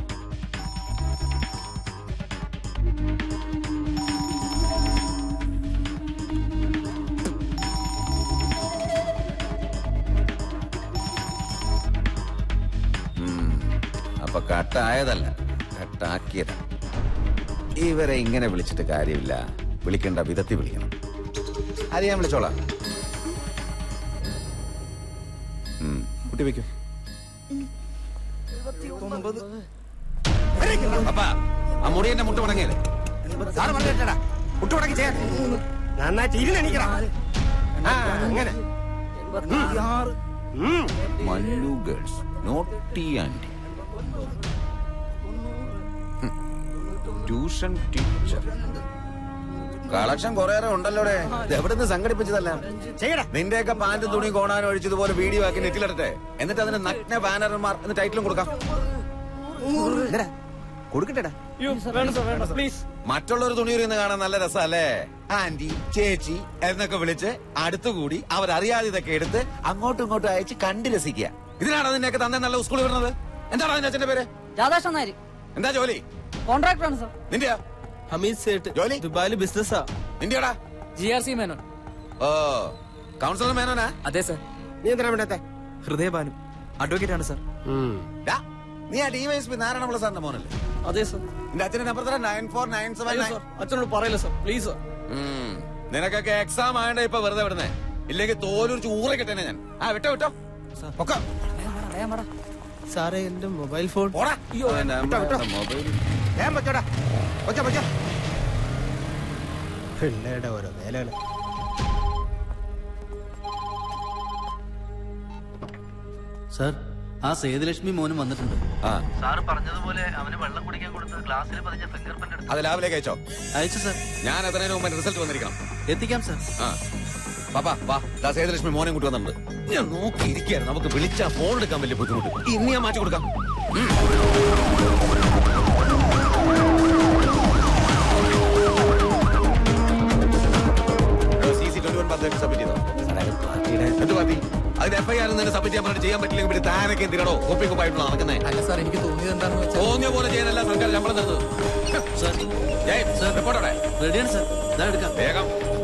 ഉം. അപ്പൊ കട്ടായതല്ല കട്ടാക്കിയതാ ഇവരെ ഇങ്ങനെ വിളിച്ചിട്ട് കാര്യമില്ല വിളിക്കേണ്ട വിധത്തിൽ വിളിക്കണം അത് ഞാൻ വിളിച്ചോളാം ഉം. കുട്ടി വെക്കൂ അപ്പാ ആ മുടി എന്നെ മുട്ട് മടങ്ങിയല്ലേ സാറ് പറഞ്ഞിട്ടടാ മുട്ട് മടങ്ങി ചെയ്യാൻ നന്നായിട്ട് ഇരുന്നെണീക്കടാ ആ അങ്ങനെ Mallu girls naughty aunty tuition teacher collection കുറേയേറെ ഉണ്ടല്ലോടെ എവിടെ നിന്ന് സംഘടിപ്പിച്ചതല്ല നിന്റെയൊക്കെ പാന്റ് തുണി കോണാൻ ഒഴിച്ചതുപോലെ വീഡിയോ ആക്കി നെറ്റിലിടട്ടെ എന്നിട്ട് അതിന് നഗ്ന ബാനർമാർ എന്ന് ടൈറ്റിലും കൊടുക്കാം ഇതെടാ, കൊടുക്കട്ടെടാ പ്ലീസ് മറ്റുള്ളൊരു തുണി ഉരിയുന്ന കാണാൻ നല്ല രസമല്ലേ ആന്റി ചേച്ചി എന്നൊക്കെ വിളിച്ച് അടുത്തുകൂടി അവരറിയാതെ ഇതൊക്കെ എടുത്ത് അങ്ങോട്ടും ഇങ്ങോട്ടും അയച്ച് കണ്ട് രസിക്കുക ഇതിനാണോ നിന്നെയൊക്കെ തന്നെ നല്ല സ്കൂളിൽ വരുന്നത് എന്താണ് അതിന്റെ അച്ഛന്റെ പേര് രാധാകൃഷ്ണൻ നായർ എന്താ ജോലി കോൺട്രാക്ടറാണ് സർ നിന്റെയാ ഹമീദ് സേട്ട് ജോലി ദുബായിൽ ബിസിനസ്സാ നിന്റെയാടാ ജി ആർ സി മേനോൻ ഓ കൗൺസിലർ മേനോനാ അതെ സർ നീ എന്തിനാ വേണ്ടത്തെ ഹൃദയബാനു അഡ്വക്കേറ്റ് ആണ് സർ ഡാ, നീ ആ ഡിവൈഎസ്പി നാരായണപിള്ള സാറിന്റെ മോനല്ലേ അതെ സർ നിന്റെ അച്ഛന്റെ നമ്പർ തരാം നയൻ ഫോർ നയൻ സെവൻ അയ്യോ സർ അച്ഛനോട് പറയില്ല സർ പ്ലീസ് സർ നിനക്കൊക്കെ എക്സാം ആയണ്ട ഇപ്പൊ വെറുതെ വിടുന്നേ ഇല്ലെങ്കിൽ തോലൊരു ഊറെ കിട്ടേനെ ഞാൻ ആ വിട്ടോ വിട്ടോ ഒക്കെ സാറേ എന്റെ മൊബൈൽ ഫോൺ പോടാ അയ്യോ വിട്ടോ, വിട്ടോ. മൊബൈൽ വേഗം വെച്ചോടാ വെച്ചോ വെച്ചോ പിള്ളേരുടെ ഓരോ വേലകള് സാർ ആ സേതുലക്ഷ്മി മോനും വന്നിട്ടുണ്ട് ആ സാറ് പറഞ്ഞതുപോലെ അവന് വെള്ളം കുടിക്കാൻ കൊടുത്ത് ഗ്ലാസ്സിൽ പതിഞ്ഞ ഫിംഗർ പ്രിന്റ് അത് ലാബിലേക്ക് അയച്ചോ അയച്ചു സാർ ഞാൻ എത്രയും മുമ്പ് റിസൾട്ട് വന്നിരിക്കണം എത്തിക്കാം സാർ ആ പാപ്പാ വാ ദാ സേതുലക്ഷ്മി മോനെ കൂട്ടി വന്നിട്ടുണ്ട് ഞാൻ നോക്കിയിരിക്കുകയായിരുന്നു നമുക്ക് വിളിച്ചാ ഫോൺ എടുക്കാൻ വലിയ ബുദ്ധിമുട്ട് ഇന്ന് ഞാൻ മാറ്റി കൊടുക്കാം സി സി ട്വന്റി വൺ പദ്ധതി സബ്മിറ്റ് ചെയ്തോ എന്ത് പാർട്ടി അതിന് എഫ്ഐആർ തന്നെ സബ്മിറ്റ് ചെയ്യാൻ പറഞ്ഞിട്ട് ചെയ്യാൻ പറ്റില്ലെങ്കിൽ പിന്നെ താനൊക്കെ എന്തിനോ കോപ്പി കോപ്പായിട്ടുള്ള നടക്കുന്നേ അല്ല സാർ എനിക്ക് തോന്നിയത് എന്താണെന്ന് വെച്ചാൽ തോന്നിയ പോലെ ചെയ്യാനല്ല സർക്കാർ ശമ്പളം തരുന്നത് സാർ ജയ് റിപ്പോർട്ടോടെ റെഡിയാണ് സാർ ഇതാ എടുക്കാം വേഗം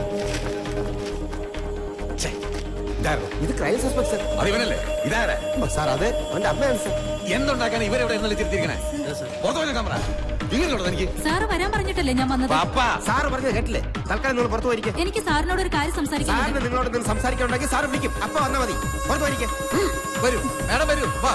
ഛെ, ഇതാരോ? ഇത് ക്രൈം സസ്പെക്ട് സർ അത് ഇവനല്ലേ ഇതാരാ സാർ അത് അവന്റെ അമ്മയാണ് സർ എന്തുണ്ടാക്കാൻ ഇവരെവിടെ ഇന്നലെ തിരിച്ചിരിക്കണേ പുറത്തു പോയി ക്യാമറ ഇങ്ങനെയുള്ളൂ എനിക്ക് സാറ് വരാൻ പറഞ്ഞിട്ടല്ലേ ഞാൻ വന്നത് പാപ്പ സാറ് പറഞ്ഞത് കേട്ടില്ലേ തൽക്കാലം നിങ്ങൾ പുറത്തു പോയിരിക്കും എനിക്ക് സാറിനോട് ഒരു കാര്യം സംസാരിക്കാൻ സാറിന് നിങ്ങളോട് എന്തെങ്കിലും സംസാരിക്കാനുണ്ടെങ്കിൽ സാറ് വിളിക്കും അപ്പൊ വന്നാൽ മതി പുറത്തു പോയിരിക്കും വരൂ മാഡം വരൂ വാ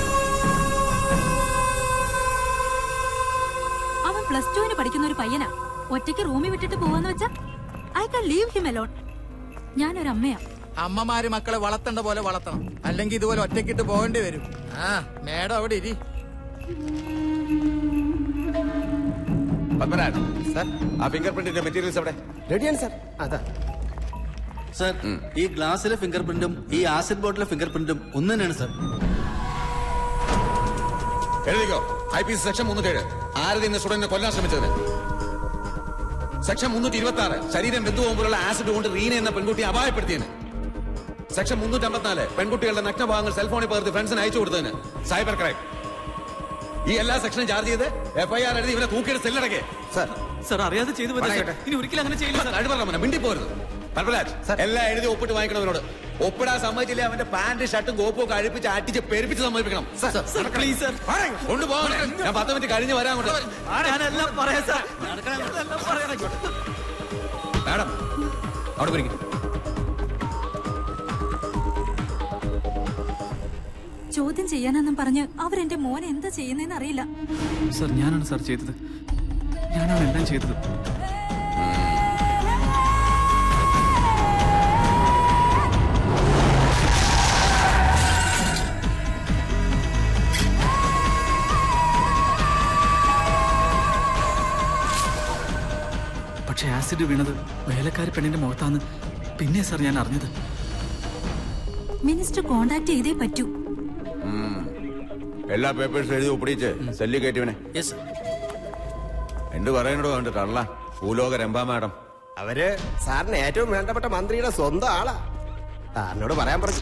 അവൻ പ്ലസ് ടുവിന് പഠിക്കുന്ന ഒരു പയ്യനാ ഒറ്റയ്ക്ക് റൂമിൽ വിട്ടിട്ട് പോവാന്ന് വെച്ചാ I can leave him alone ഞാനൊരു അമ്മയാ അമ്മമാര് മക്കളെ വളർത്തേണ്ട പോലെ വളർത്തണം അല്ലെങ്കിൽ ഇതുപോലെ ഒറ്റക്കിട്ട് പോകേണ്ടി വരും ആ മേഡം അവിടെ ഇരി പത്മരാജ് സാർ ആ ഫിംഗർ പ്രിന്റിന്റെ മെറ്റീരിയൽസ് എവിടെ റെഡിയാണ് സർ അതാ സാർ ഈ ഗ്ലാസ്സിലെ ഫിംഗർ പ്രിന്റും ഈ ആസിഡ് ബോട്ടിലെ ഫിംഗർ പ്രിന്റും ഒന്ന് തന്നെയാണ് സാർ എഴുതിക്കോ ഐ പി സെക്ഷൻ മുന്നൂറ്റേഴ് ആരതി എന്ന സ്റ്റുഡന്റിനെ കൊല്ലാൻ ശ്രമിച്ചതിന് സെക്ഷൻ മുന്നൂറ്റി ഇരുപത്തി ആറ് ശരീരം വെന്തു പോകുമ്പോഴുള്ള ആസിഡ് കൊണ്ട് റീന എന്ന പെൺകുട്ടിയെ അപായപ്പെടുത്തിയതിന് സെക്ഷൻ മുന്നൂറ്റി അമ്പത്തിനാല് പെൺകുട്ടികളുടെ നഗ്നഭാഗങ്ങൾ സെൽഫോണിൽ പകർത്തി ഫ്രണ്ട്സിന് അയച്ചു കൊടുത്തതിന് സൈബർ ക്രൈം ഈ എല്ലാ സെക്ഷനും ചാർജ് ചെയ്ത് എഫ്ഐആർ എഴുതി ഇവരെ തൂക്കിയുടെ സെല്ലടക്കേ സർ സാർ അറിയാതെ ചെയ്തു പറ്റില്ല സാർ. ഇനി ഒരിക്കലും അങ്ങനെ ചെയ്യില്ല സാർ അടി പറഞ്ഞ മിണ്ടി പോരുത് പൽപ്പരാജ് എല്ലാം എഴുതി ഒപ്പിട്ട് വാങ്ങിക്കണം അവനോട് ഒപ്പിടാൻ സമ്മതിച്ചില്ല അവന്റെ പാന്റ് ഷർട്ടും കോപ്പും ഒക്കെ അഴിപ്പിച്ച് അടിച്ച് പെരുപ്പിച്ച് സമ്മതിപ്പിക്കണം പ്ലീസ് സർ കൊണ്ടുപോകണം ഞാൻ പത്ത് മിനിറ്റ് കഴിഞ്ഞ് വരാൻ കൊണ്ട് ഞാനെല്ലാം പറയാം സാർ മാഡം അവിടെ പിടിക്കും ചോദ്യം ചെയ്യാനെന്നും പറഞ്ഞ് അവരെന്റെ മോനെ എന്താ ചെയ്യുന്നതെന്ന് അറിയില്ല സർ ഞാനാണ് സാർ ചെയ്തത് ഞാനാണ് എല്ലാം ചെയ്തത് പക്ഷെ ആസിഡ് വീണത് വേലക്കാരി പെണ്ണിന്റെ മുഖത്താന്ന് പിന്നെ സാർ ഞാൻ അറിഞ്ഞത് മിനിസ്റ്റർ കോണ്ടാക്ട് ചെയ്തേ പറ്റൂ എല്ലാ പേപ്പേഴ്സും എഴുതി ഒപ്പിടിച്ച് സെല്ലി കയറ്റിവനെ എന്ത് പറയണോ അവന്റെ തള്ള ഭൂലോക രംഭ മാഡം അവര് സാറിന് ഏറ്റവും വേണ്ടപ്പെട്ട മന്ത്രിയുടെ സ്വന്തം ആളാ സാറിനോട് പറയാൻ പറഞ്ഞു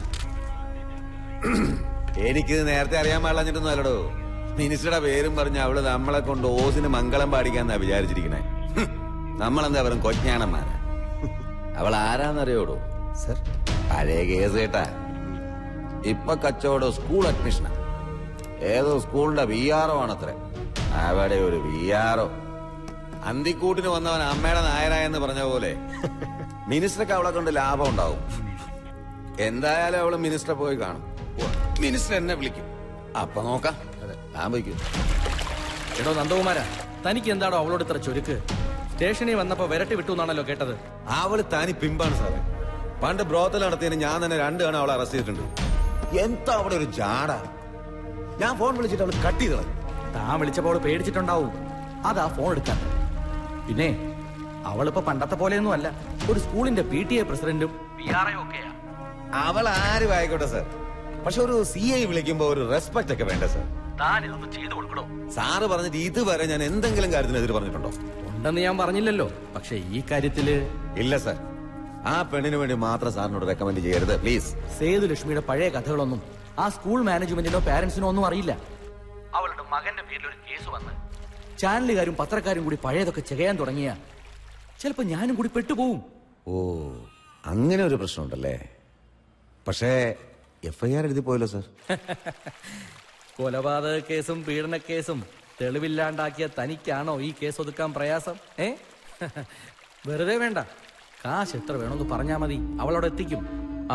എനിക്കിത് നേരത്തെ അറിയാൻ പാടില്ലഞ്ഞിട്ടൊന്നും അല്ലടോ മിനിസ്റ്ററുടെ പേരും പറഞ്ഞ് അവള് നമ്മളെ കൊണ്ട് ഓസിന് മംഗളം പാടിക്കാന്നാ വിചാരിച്ചിരിക്കണേ ഹും, നമ്മളെന്താ വെറും കൊജ്ഞാണന്മാരാ അവൾ ആരാന്നറിയോടോ സർ പഴയ കേസ് കേട്ടാ ഇപ്പൊ കച്ചവടം സ്കൂൾ അഡ്മിഷനാ ഏതോ സ്കൂളിന്റെ വി ആർഒ ആണത്രേ അവിടെ ഒരു വി ആർഒ അന്തിക്കൂട്ടിന് വന്നവൻ അമ്മയുടെ നായനായെന്ന് പറഞ്ഞ പോലെ മിനിസ്റ്റർക്ക് അവളെ കൊണ്ട് ലാഭം ഉണ്ടാവും എന്തായാലും അവള് മിനിസ്റ്ററെ പോയി കാണും മിനിസ്റ്റർ എന്നെ വിളിക്കും അപ്പൊ നോക്കാം ഞാൻ പോയിക്കും എടോ നന്ദകുമാര തനിക്ക് എന്താടോ അവളോട് ഇത്ര ചുരുക്ക് സ്റ്റേഷനിൽ വന്നപ്പോ വിരട്ടി വിട്ടു എന്നാണല്ലോ കേട്ടത് അവള് തനി പിമ്പാണ് സാറേ പണ്ട് ബ്രോത്തൽ നടത്തിയതിന് ഞാൻ തന്നെ രണ്ടു തവണ അവളെ അറസ്റ്റ് ചെയ്തിട്ടുണ്ട് എന്താ അവിടെ ഒരു ജാട ഞാൻ ഫോൺ വിളിച്ചിട്ട് അവള് കട്ട് ചെയ്ത് കളഞ്ഞു താൻ വിളിച്ചപ്പോൾ അവള് പേടിച്ചിട്ടുണ്ടാവും അതാ ഫോൺ എടുക്കാൻ പിന്നെ അവളിപ്പോ പണ്ടത്തെ പോലെയൊന്നും അല്ല ഒരു സ്കൂളിന്റെ പി ടി എ പ്രസിഡന്റും അവൾ ആരും ആയിക്കോട്ടെ സാർ പക്ഷെ ഒരു സി ഐ വിളിക്കുമ്പോ ഒരു റെസ്പെക്ട് ഒക്കെ വേണ്ട സാർ താൻ ഇതൊന്ന് ചെയ്തു കൊടുക്കണോ സാറ് പറഞ്ഞിട്ട് ഇതുവരെ ഞാൻ എന്തെങ്കിലും കാര്യത്തിന് എതിര് പറഞ്ഞിട്ടുണ്ടോ ഉണ്ടെന്ന് ഞാൻ പറഞ്ഞില്ലല്ലോ പക്ഷെ ഈ കാര്യത്തില് ഇല്ല സാർ ആ പെണ്ണിന് വേണ്ടി മാത്രം സാറിനോട് റെക്കമെൻഡ് ചെയ്യരുത് പ്ലീസ് സേതു ലക്ഷ്മിയുടെ പഴയ കഥകളൊന്നും ആ സ്കൂൾ മാനേജ്മെന്റിനോ പാരന്റ്സിനോ ഒന്നും അറിയില്ല അവളുടെ മകന്റെ പേരിൽ ഒരു കേസ് വന്ന് ചാനലുകാരും പത്രക്കാരും കൂടി പഴയതൊക്കെ ചെയ്യാൻ തുടങ്ങിയ ചിലപ്പോ ഞാനും കൂടി പെട്ടുപോകും ഓ അങ്ങനെ ഒരു പ്രശ്നമുണ്ടല്ലേ പക്ഷേ എഫ് ഐ ആർ എഴുതി പോയല്ലോ സാർ കൊലപാതക കേസും പീഡന കേസും തെളിവില്ലാണ്ടാക്കിയ തനിക്കാണോ ഈ കേസ് ഒതുക്കാൻ പ്രയാസം ഏ വെറുതെ വേണ്ട കാശ് എത്ര വേണമെന്ന് പറഞ്ഞാ മതി അവളവിടെ എത്തിക്കും ആ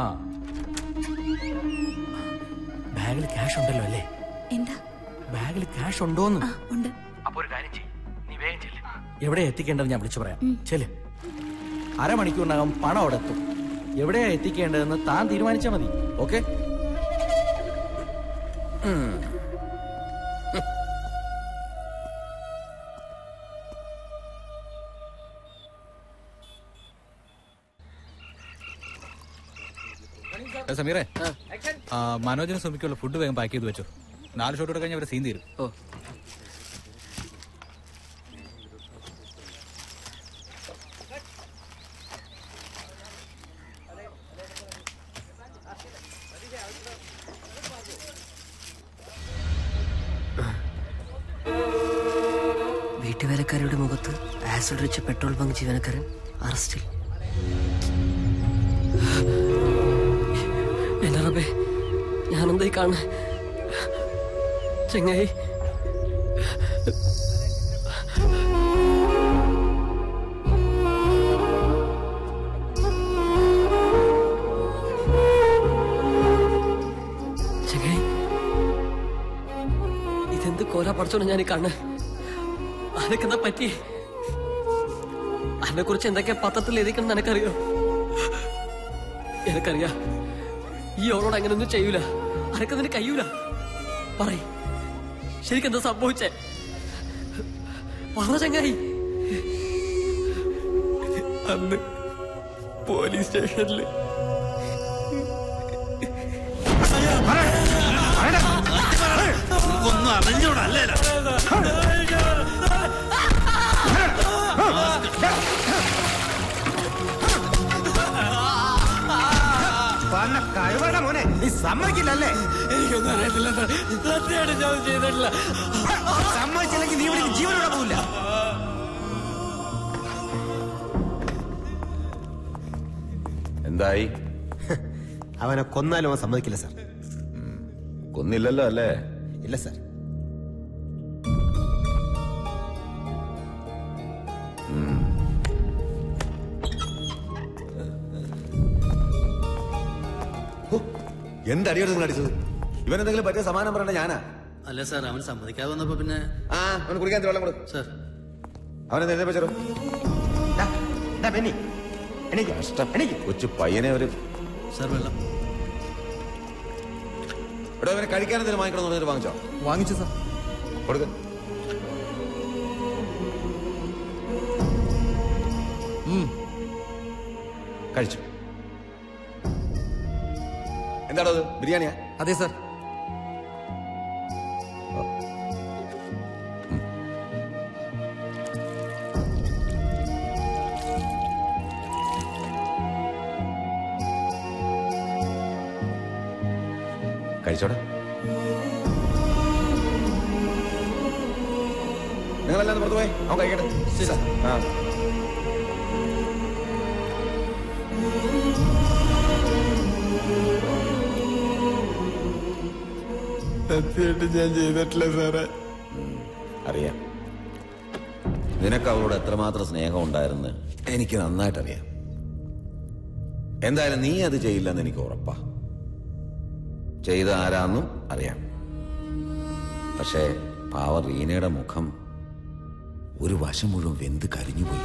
ബാഗിൽ ക്യാഷ് ഉണ്ടല്ലോ അല്ലേ എന്താ ബാഗിൽ ക്യാഷ് ഉണ്ടോന്ന് ഉണ്ട് അപ്പൊ ഒരു കാര്യം ചെയ്യ് നീ വേഗം ചെല്ല് എവിടെ എത്തിക്കേണ്ടത് ഞാൻ വിളിച്ചു പറയാം ചെല് അരമണിക്കൂറിനകം പണം അവിടെ എത്തും എവിടെയാ എത്തിക്കേണ്ടതെന്ന് താൻ തീരുമാനിച്ചാൽ മതി ഓക്കെ ഏ, സമീറേ ആ, മനോജിനും സുമിക്കുള്ള ഫുഡ് വേഗം പാക്ക് ചെയ്ത് വെച്ചോ നാല് ഷോട്ട് കഴിഞ്ഞ അവരെ സീൻ തീരും ഓ വീട്ടുവേലക്കാരുടെ മുഖത്ത് ആസിഡ് ഒഴിച്ച പെട്രോൾ ബങ്ക് ജീവനക്കാരൻ അറസ്റ്റിൽ എന്റെ റബ്ബേ ഞാനെന്തായി കാണുന്നത് ചെങ്ങായി ചെങ്ങായി ഇതെന്ത് കോല പഠിച്ചോണ്ട് ഞാൻ ഈ കാണുന്നത് അതൊക്കെ എന്താ പറ്റി അതിനെ കുറിച്ച് എന്തൊക്കെ പത്രത്തിൽ എഴുതിക്കണം നിനക്കറിയോ എനിക്കറിയാ ഈ ഓളോട് അങ്ങനെയൊന്നും ചെയ്യൂല അനക്ക് നിനക്ക് കഴിയൂല പറയ് ശരിക്കും എന്താ സംഭവിച്ചേ പറ ചങ്ങായി അന്ന് പോലീസ് സ്റ്റേഷനിൽ ഒന്നും അറിഞ്ഞൂടല്ലേ കഴിവട മോനെ നീ സമ്മതിക്കില്ലല്ലേ എനിക്കൊന്നും അറിയത്തില്ല സത്യമായിട്ട് ഞാൻ ചെയ്തിട്ടില്ല സമ്മതിച്ചില്ലെങ്കിൽ നീ ഇവിടെ ജീവനോടെ പോവില്ല എന്തായി അവനെ കൊന്നാലും അവൻ സമ്മതിക്കില്ല സാർ കൊന്നില്ലല്ലോ അല്ലേ ഇല്ല സാർ എന്തടിയാണ് നിങ്ങൾ അടിച്ചത് ഇവൻ എന്തെങ്കിലും പറ്റിയ സമാനം പറയണ്ട ഞാനാ അല്ല സാർ അവൻ സമ്മതിക്കാതെ വന്നപ്പോ പിന്നെ ആ അവന് കുടിക്കാൻ വെള്ളം കൊടു സാർ അവനെ നേരെ വെച്ചോ കഷ്ടം കൊച്ചു പയ്യനെ ഒരു സാർ വെള്ളം ഇവിടെ അവനെ കഴിക്കാൻ എന്തെങ്കിലും വാങ്ങിക്കണം എന്ന് വാങ്ങിച്ചോ വാങ്ങിച്ചു സാർ കൊടുക്ക കഴിച്ചു എന്താണോ അത് ബിരിയാണിയാ അതെ സാർ കഴിച്ചോടാ നിങ്ങളെല്ലാം പുറത്തു പോയി അവൻ കഴിക്കട്ടെ ആ സത്യമായിട്ട് ഞാൻ ചെയ്തിട്ടില്ല സാറേ അറിയാം നിനക്ക് അവളോട് എത്രമാത്രം സ്നേഹം ഉണ്ടായിരുന്നു എനിക്ക് നന്നായിട്ട് അറിയാം എന്തായാലും നീ അത് ചെയ്യില്ലെന്ന് എനിക്ക് ഉറപ്പാ ചെയ്ത ആരാന്നും അറിയാം പക്ഷേ പാവ റീനയുടെ മുഖം ഒരു വശം മുഴുവൻ വെന്ത് കരിഞ്ഞുപോയി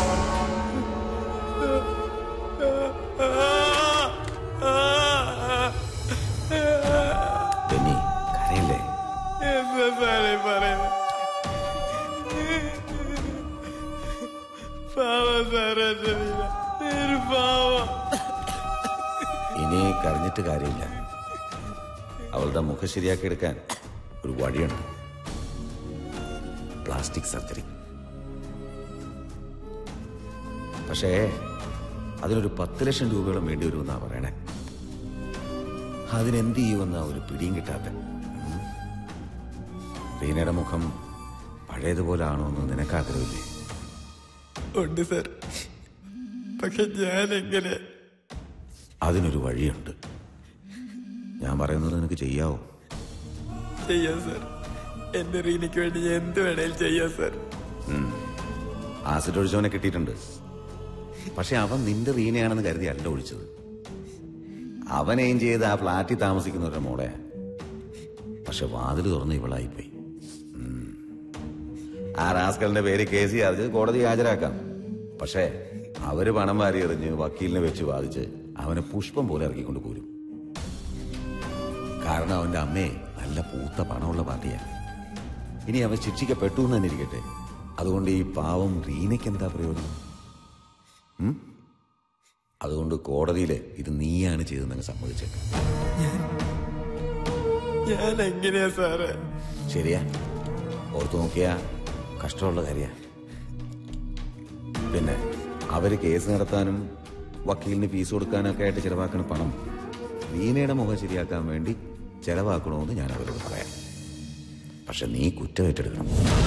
ബെന്നി കരയില്ലേ എന്താ സാറേ പറയുന്നത് പാവം സാറേ എന്റെ വീര. ഒരു പാവം ഇനി കരഞ്ഞിട്ട് കാര്യമില്ല അവളുടെ മുഖം ശരിയാക്കി എടുക്കാൻ ഒരു വഴിയുണ്ട് പ്ലാസ്റ്റിക് സർജറി പക്ഷേ അതിനൊരു പത്ത് ലക്ഷം രൂപയോളം വേണ്ടി വരുമെന്നാ പറയണേ അതിനെന്ത് ചെയ്യുമെന്ന ഒരു പിടിയും കിട്ടാത്ത ഉം. റീനയുടെ മുഖം പഴയതുപോലെ ആണോ എന്ന് നിനക്ക് ആഗ്രഹമില്ലേ ഉണ്ട് സാർ പക്ഷെ ഞാൻ എങ്ങനെ അതിനൊരു വഴിയുണ്ട് ഞാൻ പറയുന്നത് നിനക്ക് ചെയ്യാവോ ചെയ്യാം സാർ എന്റെ റീനയ്ക്ക് വേണ്ടി ഞാൻ എന്ത് വേണേലും ചെയ്യാം സാർ ഉം. ആസിഡ് ഒഴിച്ചവനെ കിട്ടിയിട്ടുണ്ട് പക്ഷെ അവൻ നിന്റെ റീനയാണെന്ന് കരുതി അല്ല ഒഴിച്ചത് അവൻ എയിം ചെയ്ത് ആ ഫ്ലാറ്റിൽ താമസിക്കുന്നവരുടെ മോളെ പക്ഷെ വാതിൽ തുറന്ന് ഇവളായിപ്പോയി ഉം. ആ റാസ്കലിന്റെ പേര് കേസ് അത് കോടതി ഹാജരാക്കാം പക്ഷേ അവര് പണം വാരി എറിഞ്ഞ് വക്കീലിനെ വെച്ച് വാദിച്ച് അവനെ പുഷ്പം പോലെ ഇറക്കിക്കൊണ്ട് പോരും കാരണം അവന്റെ അമ്മയെ നല്ല പൂത്ത പണമുള്ള പാർട്ടിയാണ് ഇനി അവൻ ശിക്ഷിക്കപ്പെട്ടു എന്ന് തന്നെ ഇരിക്കട്ടെ അതുകൊണ്ട് ഈ പാവം റീനയ്ക്ക് എന്താ പ്രയോജനം ഉം? അതുകൊണ്ട് കോടതിയിൽ ഇത് നീയാണ് ചെയ്തതെന്ന് സമ്മതിച്ചേക്കാം ഞാൻ എങ്ങനെയാ സാറേ ശരിയാ ഓർത്തു നോക്കിയാ കഷ്ടമുള്ള കാര്യ പിന്നെ അവര് കേസ് നടത്താനും വക്കീലിന് ഫീസ് കൊടുക്കാനൊക്കെ ആയിട്ട് ചെലവാക്കുന്ന പണം റീനയുടെ മുഖം ശരിയാക്കാൻ വേണ്ടി ചെലവാക്കണമെന്ന് ഞാൻ അവരോട് പറയാം പക്ഷെ നീ കുറ്റം ഏറ്റെടുക്കണം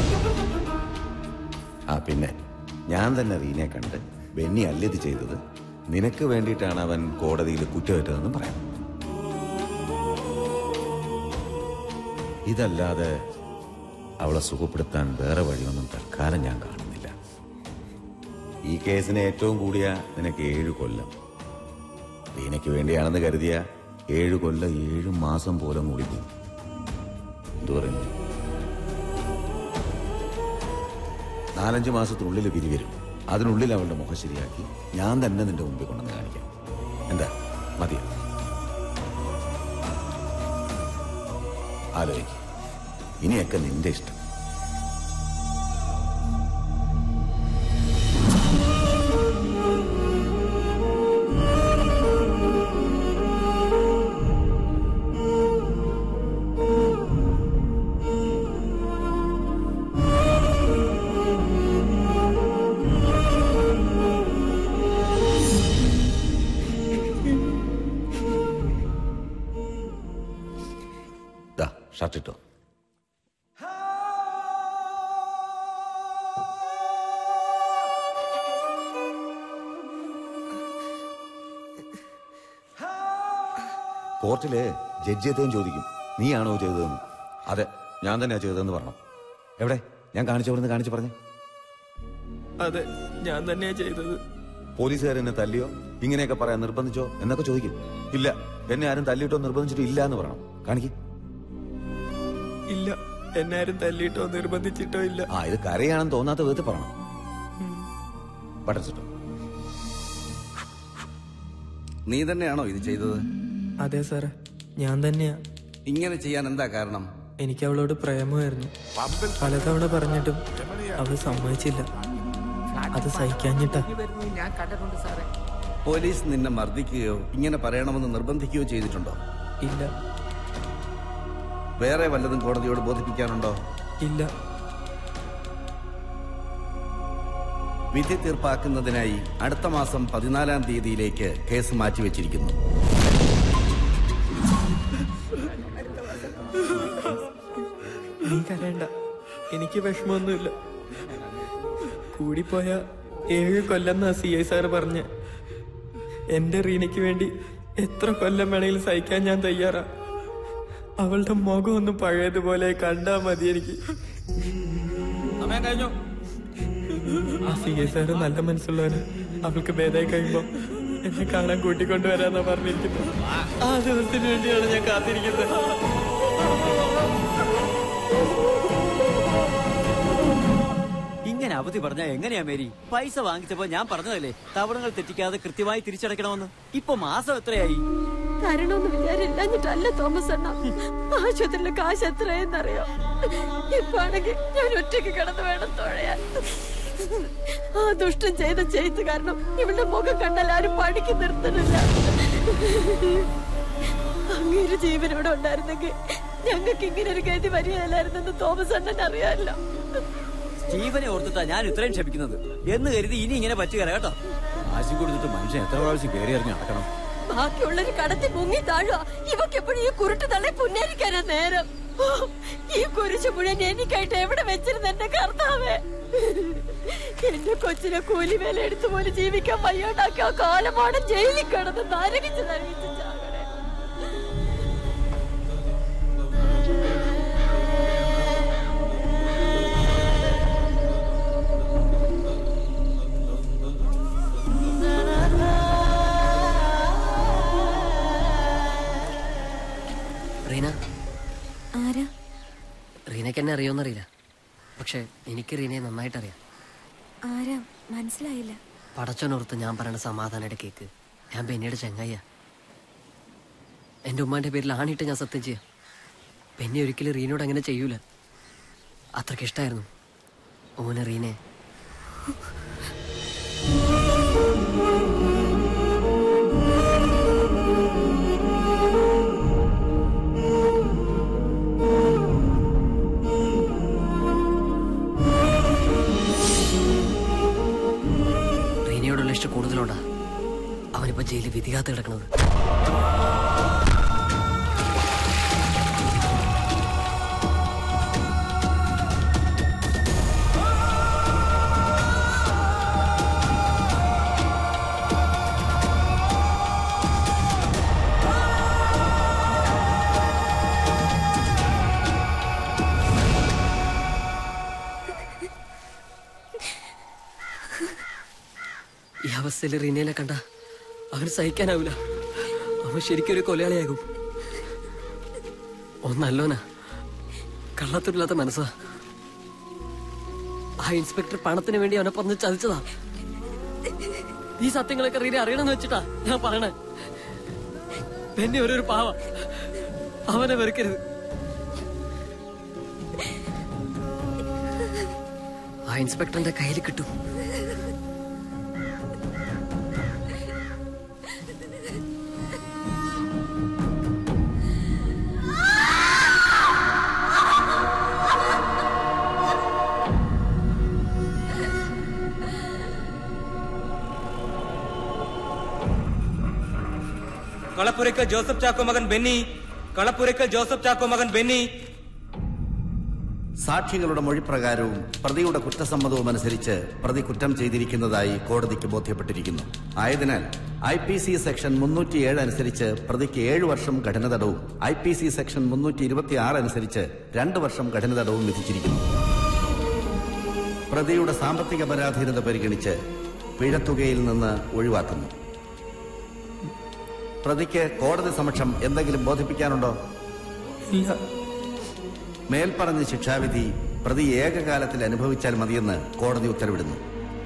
ആ പിന്നെ ഞാൻ തന്നെ റീനെ കണ്ട് ബെന്നി അല്ല ഇത് ചെയ്തത് നിനക്ക് വേണ്ടിയിട്ടാണ് അവൻ കോടതിയിൽ കുറ്റമേറ്റതെന്നും പറയാം ഇതല്ലാതെ അവളെ സുഖപ്പെടുത്താൻ വേറെ വഴിയൊന്നും തൽക്കാലം ഞാൻ കാണുന്നില്ല ഈ കേസിന് ഏറ്റവും കൂടിയ നിനക്ക് ഏഴ് കൊല്ലം റീനയ്ക്ക് വേണ്ടിയാണെന്ന് കരുതിയ ഏഴ് കൊല്ലം ഏഴ് മാസം പോലും കൂടി പോകും എന്തു പറയുന്നു നാലഞ്ച് മാസത്തിനുള്ളിൽ വിരി വരും അതിനുള്ളിൽ അവളുടെ മുഖം ശരിയാക്കി ഞാൻ തന്നെ നിന്റെ മുമ്പിൽ കൊണ്ടുവന്ന് കാണിക്കാം എന്താ മതിയോ ആലോചിക്കും ഇനിയൊക്കെ നിന്റെ ഇഷ്ടം ദാ ഷർട്ട് ഇട്ടോ കോർട്ടില് ജഡ്ജിയത്തെയും ചോദിക്കും നീയാണോ ചെയ്തതെന്ന് അതെ ഞാൻ തന്നെയാ ചെയ്തതെന്ന് പറഞ്ഞു എവിടെ ഞാൻ കാണിച്ചവിടുന്ന് കാണിച്ചു പറഞ്ഞു അതെ ഞാൻ തന്നെയാ ചെയ്തത് പോലീസുകാർ എന്നെ തല്ലിയോ ഇങ്ങനെയൊക്കെ പറയാൻ നിർബന്ധിച്ചോ എന്നൊക്കെ ചോദിക്കും ഇല്ല എന്നെ ആരും തല്ലിയിട്ടോ നിർബന്ധിച്ചിട്ടോ ഇല്ല എന്ന് പറയണം കാണിക്കും ഇല്ല എന്നെ ആരും തല്ലിയിട്ടോ നിർബന്ധിച്ചിട്ടോ ഇല്ല ആ ഇത് കരയാണെന്ന് തോന്നാത്ത വിധത്തിൽ പറയണം ബട്ടർ ചുട്ടോ നീ തന്നെയാണോ ഇത് ചെയ്തത് അതെ സാറേ ഞാൻ തന്നെയാ ഇങ്ങനെ ചെയ്യാൻ എന്താ കാരണം എനിക്ക് അവളോട് പ്രേമമായിരുന്നു പലതവണ പറഞ്ഞിട്ടും അവൾ സമ്മതിച്ചില്ല അത് സഹിക്കാഞ്ഞിട്ടാ ഞാൻ കണ്ടിട്ടുണ്ട് സാറേ പോലീസ് നിന്നെ മർദ്ദിക്കുകയോ ഇങ്ങനെ പറയണമെന്ന് നിർബന്ധിക്കുകയോ ചെയ്തിട്ടുണ്ടോ ഇല്ല വേറെ വല്ലതും കോടതിയോട് ബോധിപ്പിക്കാനുണ്ടോ ഇല്ല വിധി തീർപ്പാക്കുന്നതിനായി അടുത്ത മാസം പതിനാലാം തീയതിയിലേക്ക് കേസ് മാറ്റിവെച്ചിരിക്കുന്നു നീ കരയണ്ട എനിക്ക് വിഷമമൊന്നുമില്ല കൂടിപ്പോയ ഏഴ് കൊല്ലം എന്നാ സി ഐ സാറ് പറഞ്ഞ് എന്റെ റീനയ്ക്ക് വേണ്ടി എത്ര കൊല്ലം വേണമെങ്കിലും സഹിക്കാൻ ഞാൻ തയ്യാറാ അവളുടെ മുഖം ഒന്ന് പഴയതുപോലെ കണ്ടാ മതി എനിക്ക് സമയം കഴിഞ്ഞു ആ സി ഐ സാറ് നല്ല മനസ്സുള്ളവന് അവൾക്ക് ഭേദമായി കഴിയുമ്പോ എന്നെ കാണാൻ കൂട്ടിക്കൊണ്ടുവരാന്നാ പറഞ്ഞിരിക്കുന്നത് ആ ദിവസത്തിന് വേണ്ടിയാണ് ഞാൻ കാത്തിരിക്കുന്നത് ഇങ്ങനെ അവധി പറഞ്ഞാ എങ്ങനെയാ മേരി പൈസ വാങ്ങിച്ചപ്പോ ഞാൻ പറഞ്ഞതല്ലേ തവണകൾ തെറ്റിക്കാതെ കൃത്യമായി തിരിച്ചടയ്ക്കണമെന്ന് ഇപ്പൊ മാസം എത്രയായി തരണോന്ന് വിചാരില്ലാഞ്ഞിട്ടല്ല തോമസ് അണ്ണ ആശുപത്രിയിലെ കാശ് എത്രയെന്നറിയോ ഇപ്പാണെങ്കിൽ ഞാൻ ഒറ്റയ്ക്ക് കിടന്ന് വേണം തുഴയാൻ ആ ദുഷ്ടം ചെയ്ത ചെയ്ത് കാരണം ഇവളുടെ മുഖം കണ്ടാൽ ആരും പണിക്ക് നിർത്തണില്ല അങ്ങേര് ജീവനോടെ ഉണ്ടായിരുന്നെങ്കിൽ ഞങ്ങൾക്ക് ഇങ്ങനെ ഒരു ഗതി വരികയില്ലായിരുന്നെന്ന് തോമസ് അണ്ണൻ അറിയാമല്ലോ ജീവനെ ഓർത്തിട്ടാ ഞാൻ ഇത്രയും ക്ഷമിക്കുന്നത് എന്ന് കരുതി ഇനി ഇങ്ങനെ പറ്റുകയല്ല കേട്ടോ ആശം കൊടുത്തിട്ട് മനുഷ്യൻ എത്ര പ്രാവശ്യം കയറി ഇറങ്ങി നടക്കണം ബാക്കിയുള്ളൊരു കടത്തി മുങ്ങി താഴുക ഇവക്ക് എപ്പോഴും ഈ കുരുട്ട് തള്ളെ പുന്നരിക്കാനാ നേരം ഓ, ഈ കുരിശ് മുഴുവൻ എനിക്കായിട്ട് എവിടെ വെച്ചിരുന്ന എന്റെ കർത്താവേ എന്റെ കൊച്ചിനെ കൂലി വേല എടുത്തു പോലും ജീവിക്കാൻ വയ്യാണ്ടാക്കി ആ കാലമാണ് ജയിലിൽ കിടന്ന് നരകിച്ച് നരകിച്ച് ചാകണേ റീന ആരാ റീനയ്ക്ക് എന്നെ അറിയോന്നറിയില്ല പക്ഷെ എനിക്ക് റീനയെ നന്നായിട്ട് അറിയാം ആരാ മനസ്സിലായില്ല പടച്ചോനോർത്ത് ഞാൻ പറയണ സമാധാനയുടെ കേക്ക് ഞാൻ ബെന്നിയുടെ ചെങ്ങയ്യ എൻ്റെ ഉമ്മാന്റെ പേരിൽ ആണിയിട്ട് ഞാൻ സത്യം ചെയ്യാം ബെന്നി ഒരിക്കലും റീനോട് അങ്ങനെ ചെയ്യൂല അത്രയ്ക്ക് ഇഷ്ടമായിരുന്നു ഓന് റീനെ റീനയോടുള്ള ഇഷ്ടം കൂടുതലുണ്ടാ അവനിപ്പോ ജയിലിൽ വിധികാത്ത് കിടക്കുന്നത് ഈ അവസ്ഥയിൽ റീനയെ കണ്ട അവന് സഹിക്കാനാവില്ല അവൻ ശരിക്കും ഒരു കൊലയാളിയാകും ഒന്നല്ലോനാ കള്ളത്തില്ലാത്ത മനസ്സാ ആ ഇൻസ്പെക്ടർ പണത്തിന് വേണ്ടി അവനെ പറഞ്ഞ് ചതിച്ചതാ ഈ സത്യങ്ങളൊക്കെ റീനെ അറിയണമെന്ന് വെച്ചിട്ടാ ഞാൻ പറയണേ എന്നെ ഒരു പാവ അവനെ വെറുക്കരുത് ആ ഇൻസ്പെക്ടറിന്റെ കയ്യിൽ കിട്ടും കളപ്പുരയ്ക്കൽ ജോസഫ് ചാക്കോ മകൻ ബെന്നി കളപ്പുരയ്ക്കൽ ജോസഫ് ചാക്കോ മകൻ ബെന്നി സാക്ഷികളുടെ മൊഴിപ്രകാരവും പ്രതിയുടെ കുറ്റസമ്മതവും അനുസരിച്ച് പ്രതി കുറ്റം ചെയ്തിരിക്കുന്നതായി കോടതിക്ക് ബോധ്യപ്പെട്ടിരിക്കുന്നു ആയതിനാൽ ഐ പി സി സെക്ഷൻ മുന്നൂറ്റിയേഴ് അനുസരിച്ച് പ്രതിക്ക് ഏഴ് വർഷം കഠിന തടവും ഐ പി സി സെക്ഷൻ മുന്നൂറ്റി ഇരുപത്തി ആറ് അനുസരിച്ച് രണ്ട് വർഷം കഠിന തടവും വിധിച്ചിരിക്കുന്നു പ്രതിയുടെ സാമ്പത്തിക പരാധീനത പരിഗണിച്ച് പിഴത്തുകയിൽ നിന്ന് ഒഴിവാക്കുന്നു പ്രതിക്ക് കോടതി സമക്ഷം എന്തെങ്കിലും ബോധിപ്പിക്കാനുണ്ടോ ഇല്ല മേൽപ്പറഞ്ഞ ശിക്ഷാവിധി പ്രതി ഏകകാലത്തിൽ അനുഭവിച്ചാൽ മതിയെന്ന് കോടതി ഉത്തരവിടുന്നു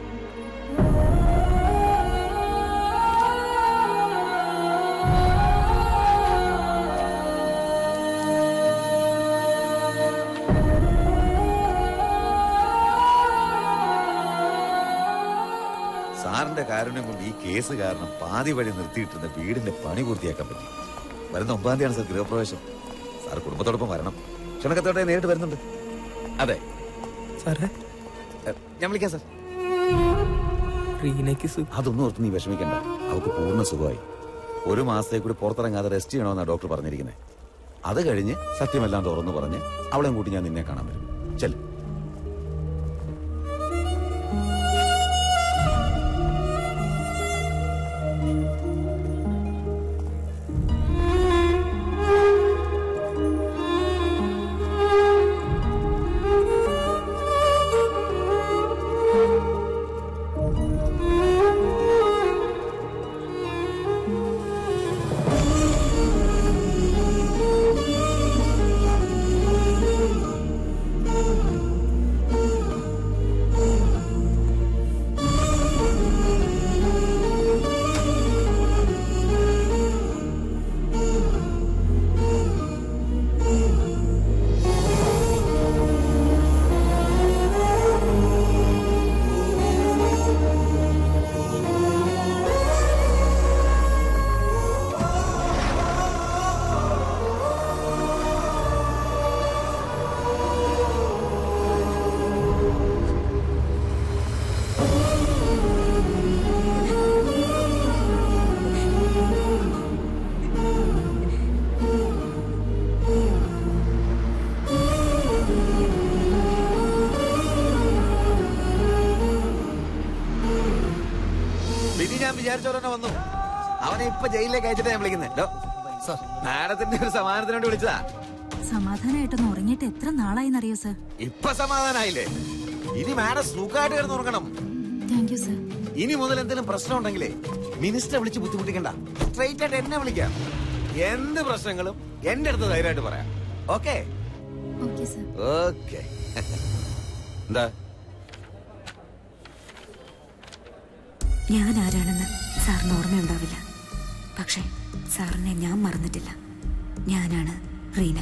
സാറിന്റെ കാരുണ്യം കൊണ്ട് ഈ കേസ് കാരണം പാതി വഴി നിർത്തിയിട്ടിരുന്ന വീടിന്റെ പണി പൂർത്തിയാക്കാൻ പറ്റി വരുന്ന ഒമ്പതാം തീയതിയാണ് സാർ ഗൃഹപ്രവേശം സാർ കുടുംബത്തോടൊപ്പം വരണം ക്ഷണക്കത്തോടെ നേരിട്ട് വരുന്നുണ്ട് അതെ സാറേ എ, ഞാൻ വിളിക്കാം സാർ റീനയ്ക്ക് സു അതൊന്നും ഓർത്ത് നീ വിഷമിക്കണ്ട അവൾക്ക് പൂർണ്ണ സുഖമായി ഒരു മാസത്തേക്ക് കൂടി പുറത്തിറങ്ങാതെ റെസ്റ്റ് ചെയ്യണമെന്നാണ് ഡോക്ടർ പറഞ്ഞിരിക്കുന്നത് അത് കഴിഞ്ഞ് സത്യമെല്ലാം തുറന്നു പറഞ്ഞ് അവളെയും കൂട്ടി ഞാൻ നിന്നെ കാണാൻ വരും ചെല്ലും ബിനി ഞാൻ വിചാരിച്ചവരെന്നെ വന്നു അവനെ ഇപ്പൊ ജയിലിലേക്ക് അയച്ചിട്ട് ഞാൻ വിളിക്കുന്നത് മാഡത്തിന്റെ ഒരു സമാധാനത്തിന് വേണ്ടി വിളിച്ചതാ സമാധാനമായിട്ടൊന്ന് ഉറങ്ങിയിട്ട് എത്ര നാളായിന്നറിയോ സർ ഇപ്പൊ സമാധാനായില്ലേ ഇനി മാഡം സുഖമായിട്ട് കിടന്ന് ഉറങ്ങണം താങ്ക് യു സർ ഇനി മുതൽ എന്തെങ്കിലും പ്രശ്നം ഉണ്ടെങ്കിലേ മിനിസ്റ്ററെ വിളിച്ച് ബുദ്ധിമുട്ടിക്കണ്ട സ്ട്രൈറ്റ് ആയിട്ട് എന്നെ വിളിക്കാം എന്ത് പ്രശ്നങ്ങളും എന്റെ അടുത്ത് ധൈര്യമായിട്ട് പറയാം ഓക്കെ ഓക്കെ സർ ഓക്കെ എന്താ ഞാൻ ആരാണെന്ന് സാറിന് ഓർമ്മയുണ്ടാവില്ല പക്ഷേ സാറിനെ ഞാൻ മറന്നിട്ടില്ല ഞാനാണ് റീന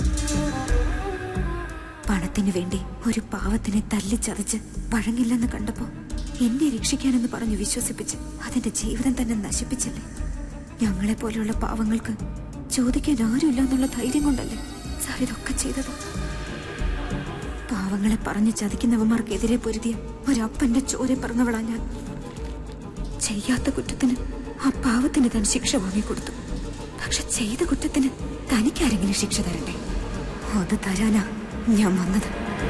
പണത്തിന് വേണ്ടി ഒരു പാവത്തിനെ തല്ലിച്ചതച്ച് വഴങ്ങില്ലെന്ന് കണ്ടപ്പോ എന്നെ രക്ഷിക്കാനെന്ന് പറഞ്ഞു വിശ്വസിപ്പിച്ച് അതിന്റെ ജീവിതം തന്നെ നശിപ്പിച്ചില്ലേ ഞങ്ങളെ പോലെയുള്ള പാവങ്ങൾക്ക് ചോദിക്കാൻ ആരുമില്ല എന്നുള്ള ധൈര്യം കൊണ്ടല്ലേ സാർ ഇതൊക്കെ ചെയ്തത് പാവങ്ങളെ പറഞ്ഞു ചതിക്കുന്നവന്മാർക്കെതിരെ പൊരുതിയ ഒരപ്പന്റെ ചോര പറഞ്ഞവളാ ഞാൻ ചെയ്യാത്ത കുറ്റത്തിന് ആ പാവത്തിന് താൻ ശിക്ഷ വാങ്ങിക്കൊടുത്തു പക്ഷെ ചെയ്ത കുറ്റത്തിന് തനിക്കാരെങ്കിലും ശിക്ഷ തരണ്ടേ അത് തരാനാ ഞാൻ വന്നത്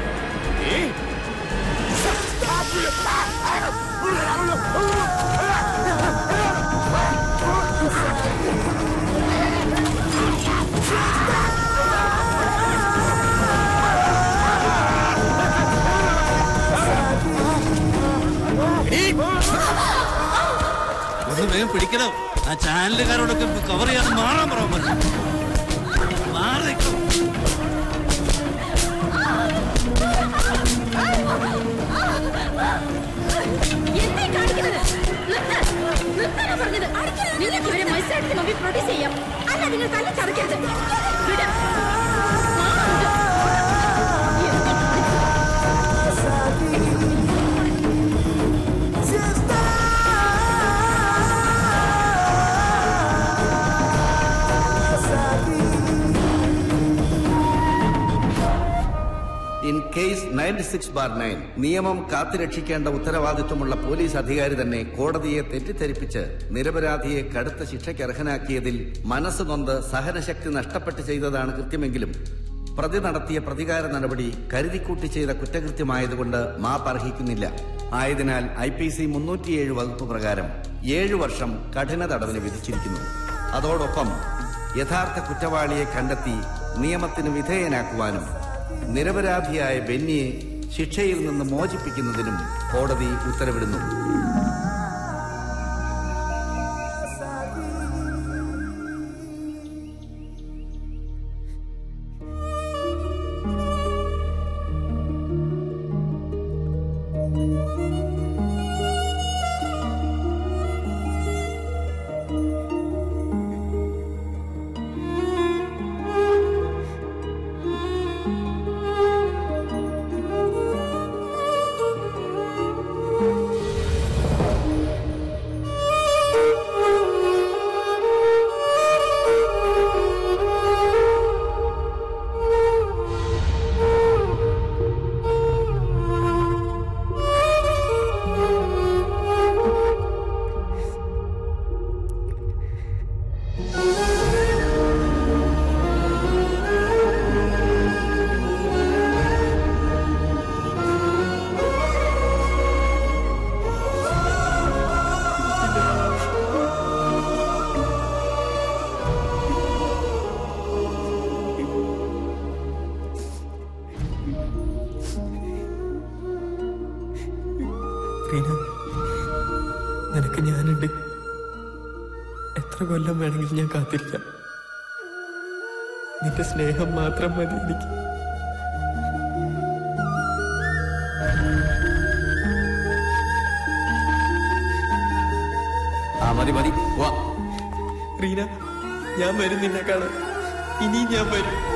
ഒന്ന് വേഗം പിടിക്കണം ആ ചാനലുകാരോടൊക്കെ കവർ ചെയ്യാതെ മാറാൻ പറയാൻ പറഞ്ഞു മാറി നിൽക്കണം. എന്തേ കാണിക്കുന്നത്? നിർത്ത്. നിർത്താനാ പറഞ്ഞത്. നിങ്ങൾക്ക് ഇവരെ മത്സരത്തിന് മുമ്പിൽ പ്രൊഡ്യൂസ് ചെയ്യാം അല്ല നിങ്ങൾ തന്നെ ചതക്കരുത് വിട്. In case ninety six bar nine നിയമം കാത്തുരക്ഷിക്കേണ്ട ഉത്തരവാദിത്വമുള്ള പോലീസ് അധികാരി തന്നെ കോടതിയെ തെറ്റിദ്ധരിപ്പിച്ച് നിരപരാധിയെ കടുത്ത ശിക്ഷയ്ക്ക് അർഹനാക്കിയതിൽ മനസ്സ് നൊന്ത് സഹനശക്തി നഷ്ടപ്പെട്ട് ചെയ്തതാണ് കൃത്യമെങ്കിലും പ്രതി നടത്തിയ പ്രതികാര നടപടി കരുതിക്കൂട്ടി ചെയ്ത കുറ്റകൃത്യമായതുകൊണ്ട് മാപ്പ് അർഹിക്കുന്നില്ല ആയതിനാൽ ഐ പി സി മുന്നൂറ്റിയേഴ് വകുപ്പ് പ്രകാരം ഏഴു വർഷം കഠിന തടവിന് വിധിച്ചിരിക്കുന്നു അതോടൊപ്പം യഥാർത്ഥ കുറ്റവാളിയെ കണ്ടെത്തി നിയമത്തിന് വിധേയനാക്കുവാനും നിരപരാധിയായ ബെന്നിയെ ശിക്ഷയിൽ നിന്ന് മോചിപ്പിക്കുന്നതിനും കോടതി ഉത്തരവിടുന്നു റീന നിനക്ക് ഞാനുണ്ട് എത്ര കൊല്ലം വേണമെങ്കിലും ഞാൻ കാത്തിരിക്കാം നിന്റെ സ്നേഹം മാത്രം മതി എനിക്ക് ആ മതി മതി വാ റീന ഞാൻ വരും നിന്നെ കാണാൻ ഇനിയും ഞാൻ വരും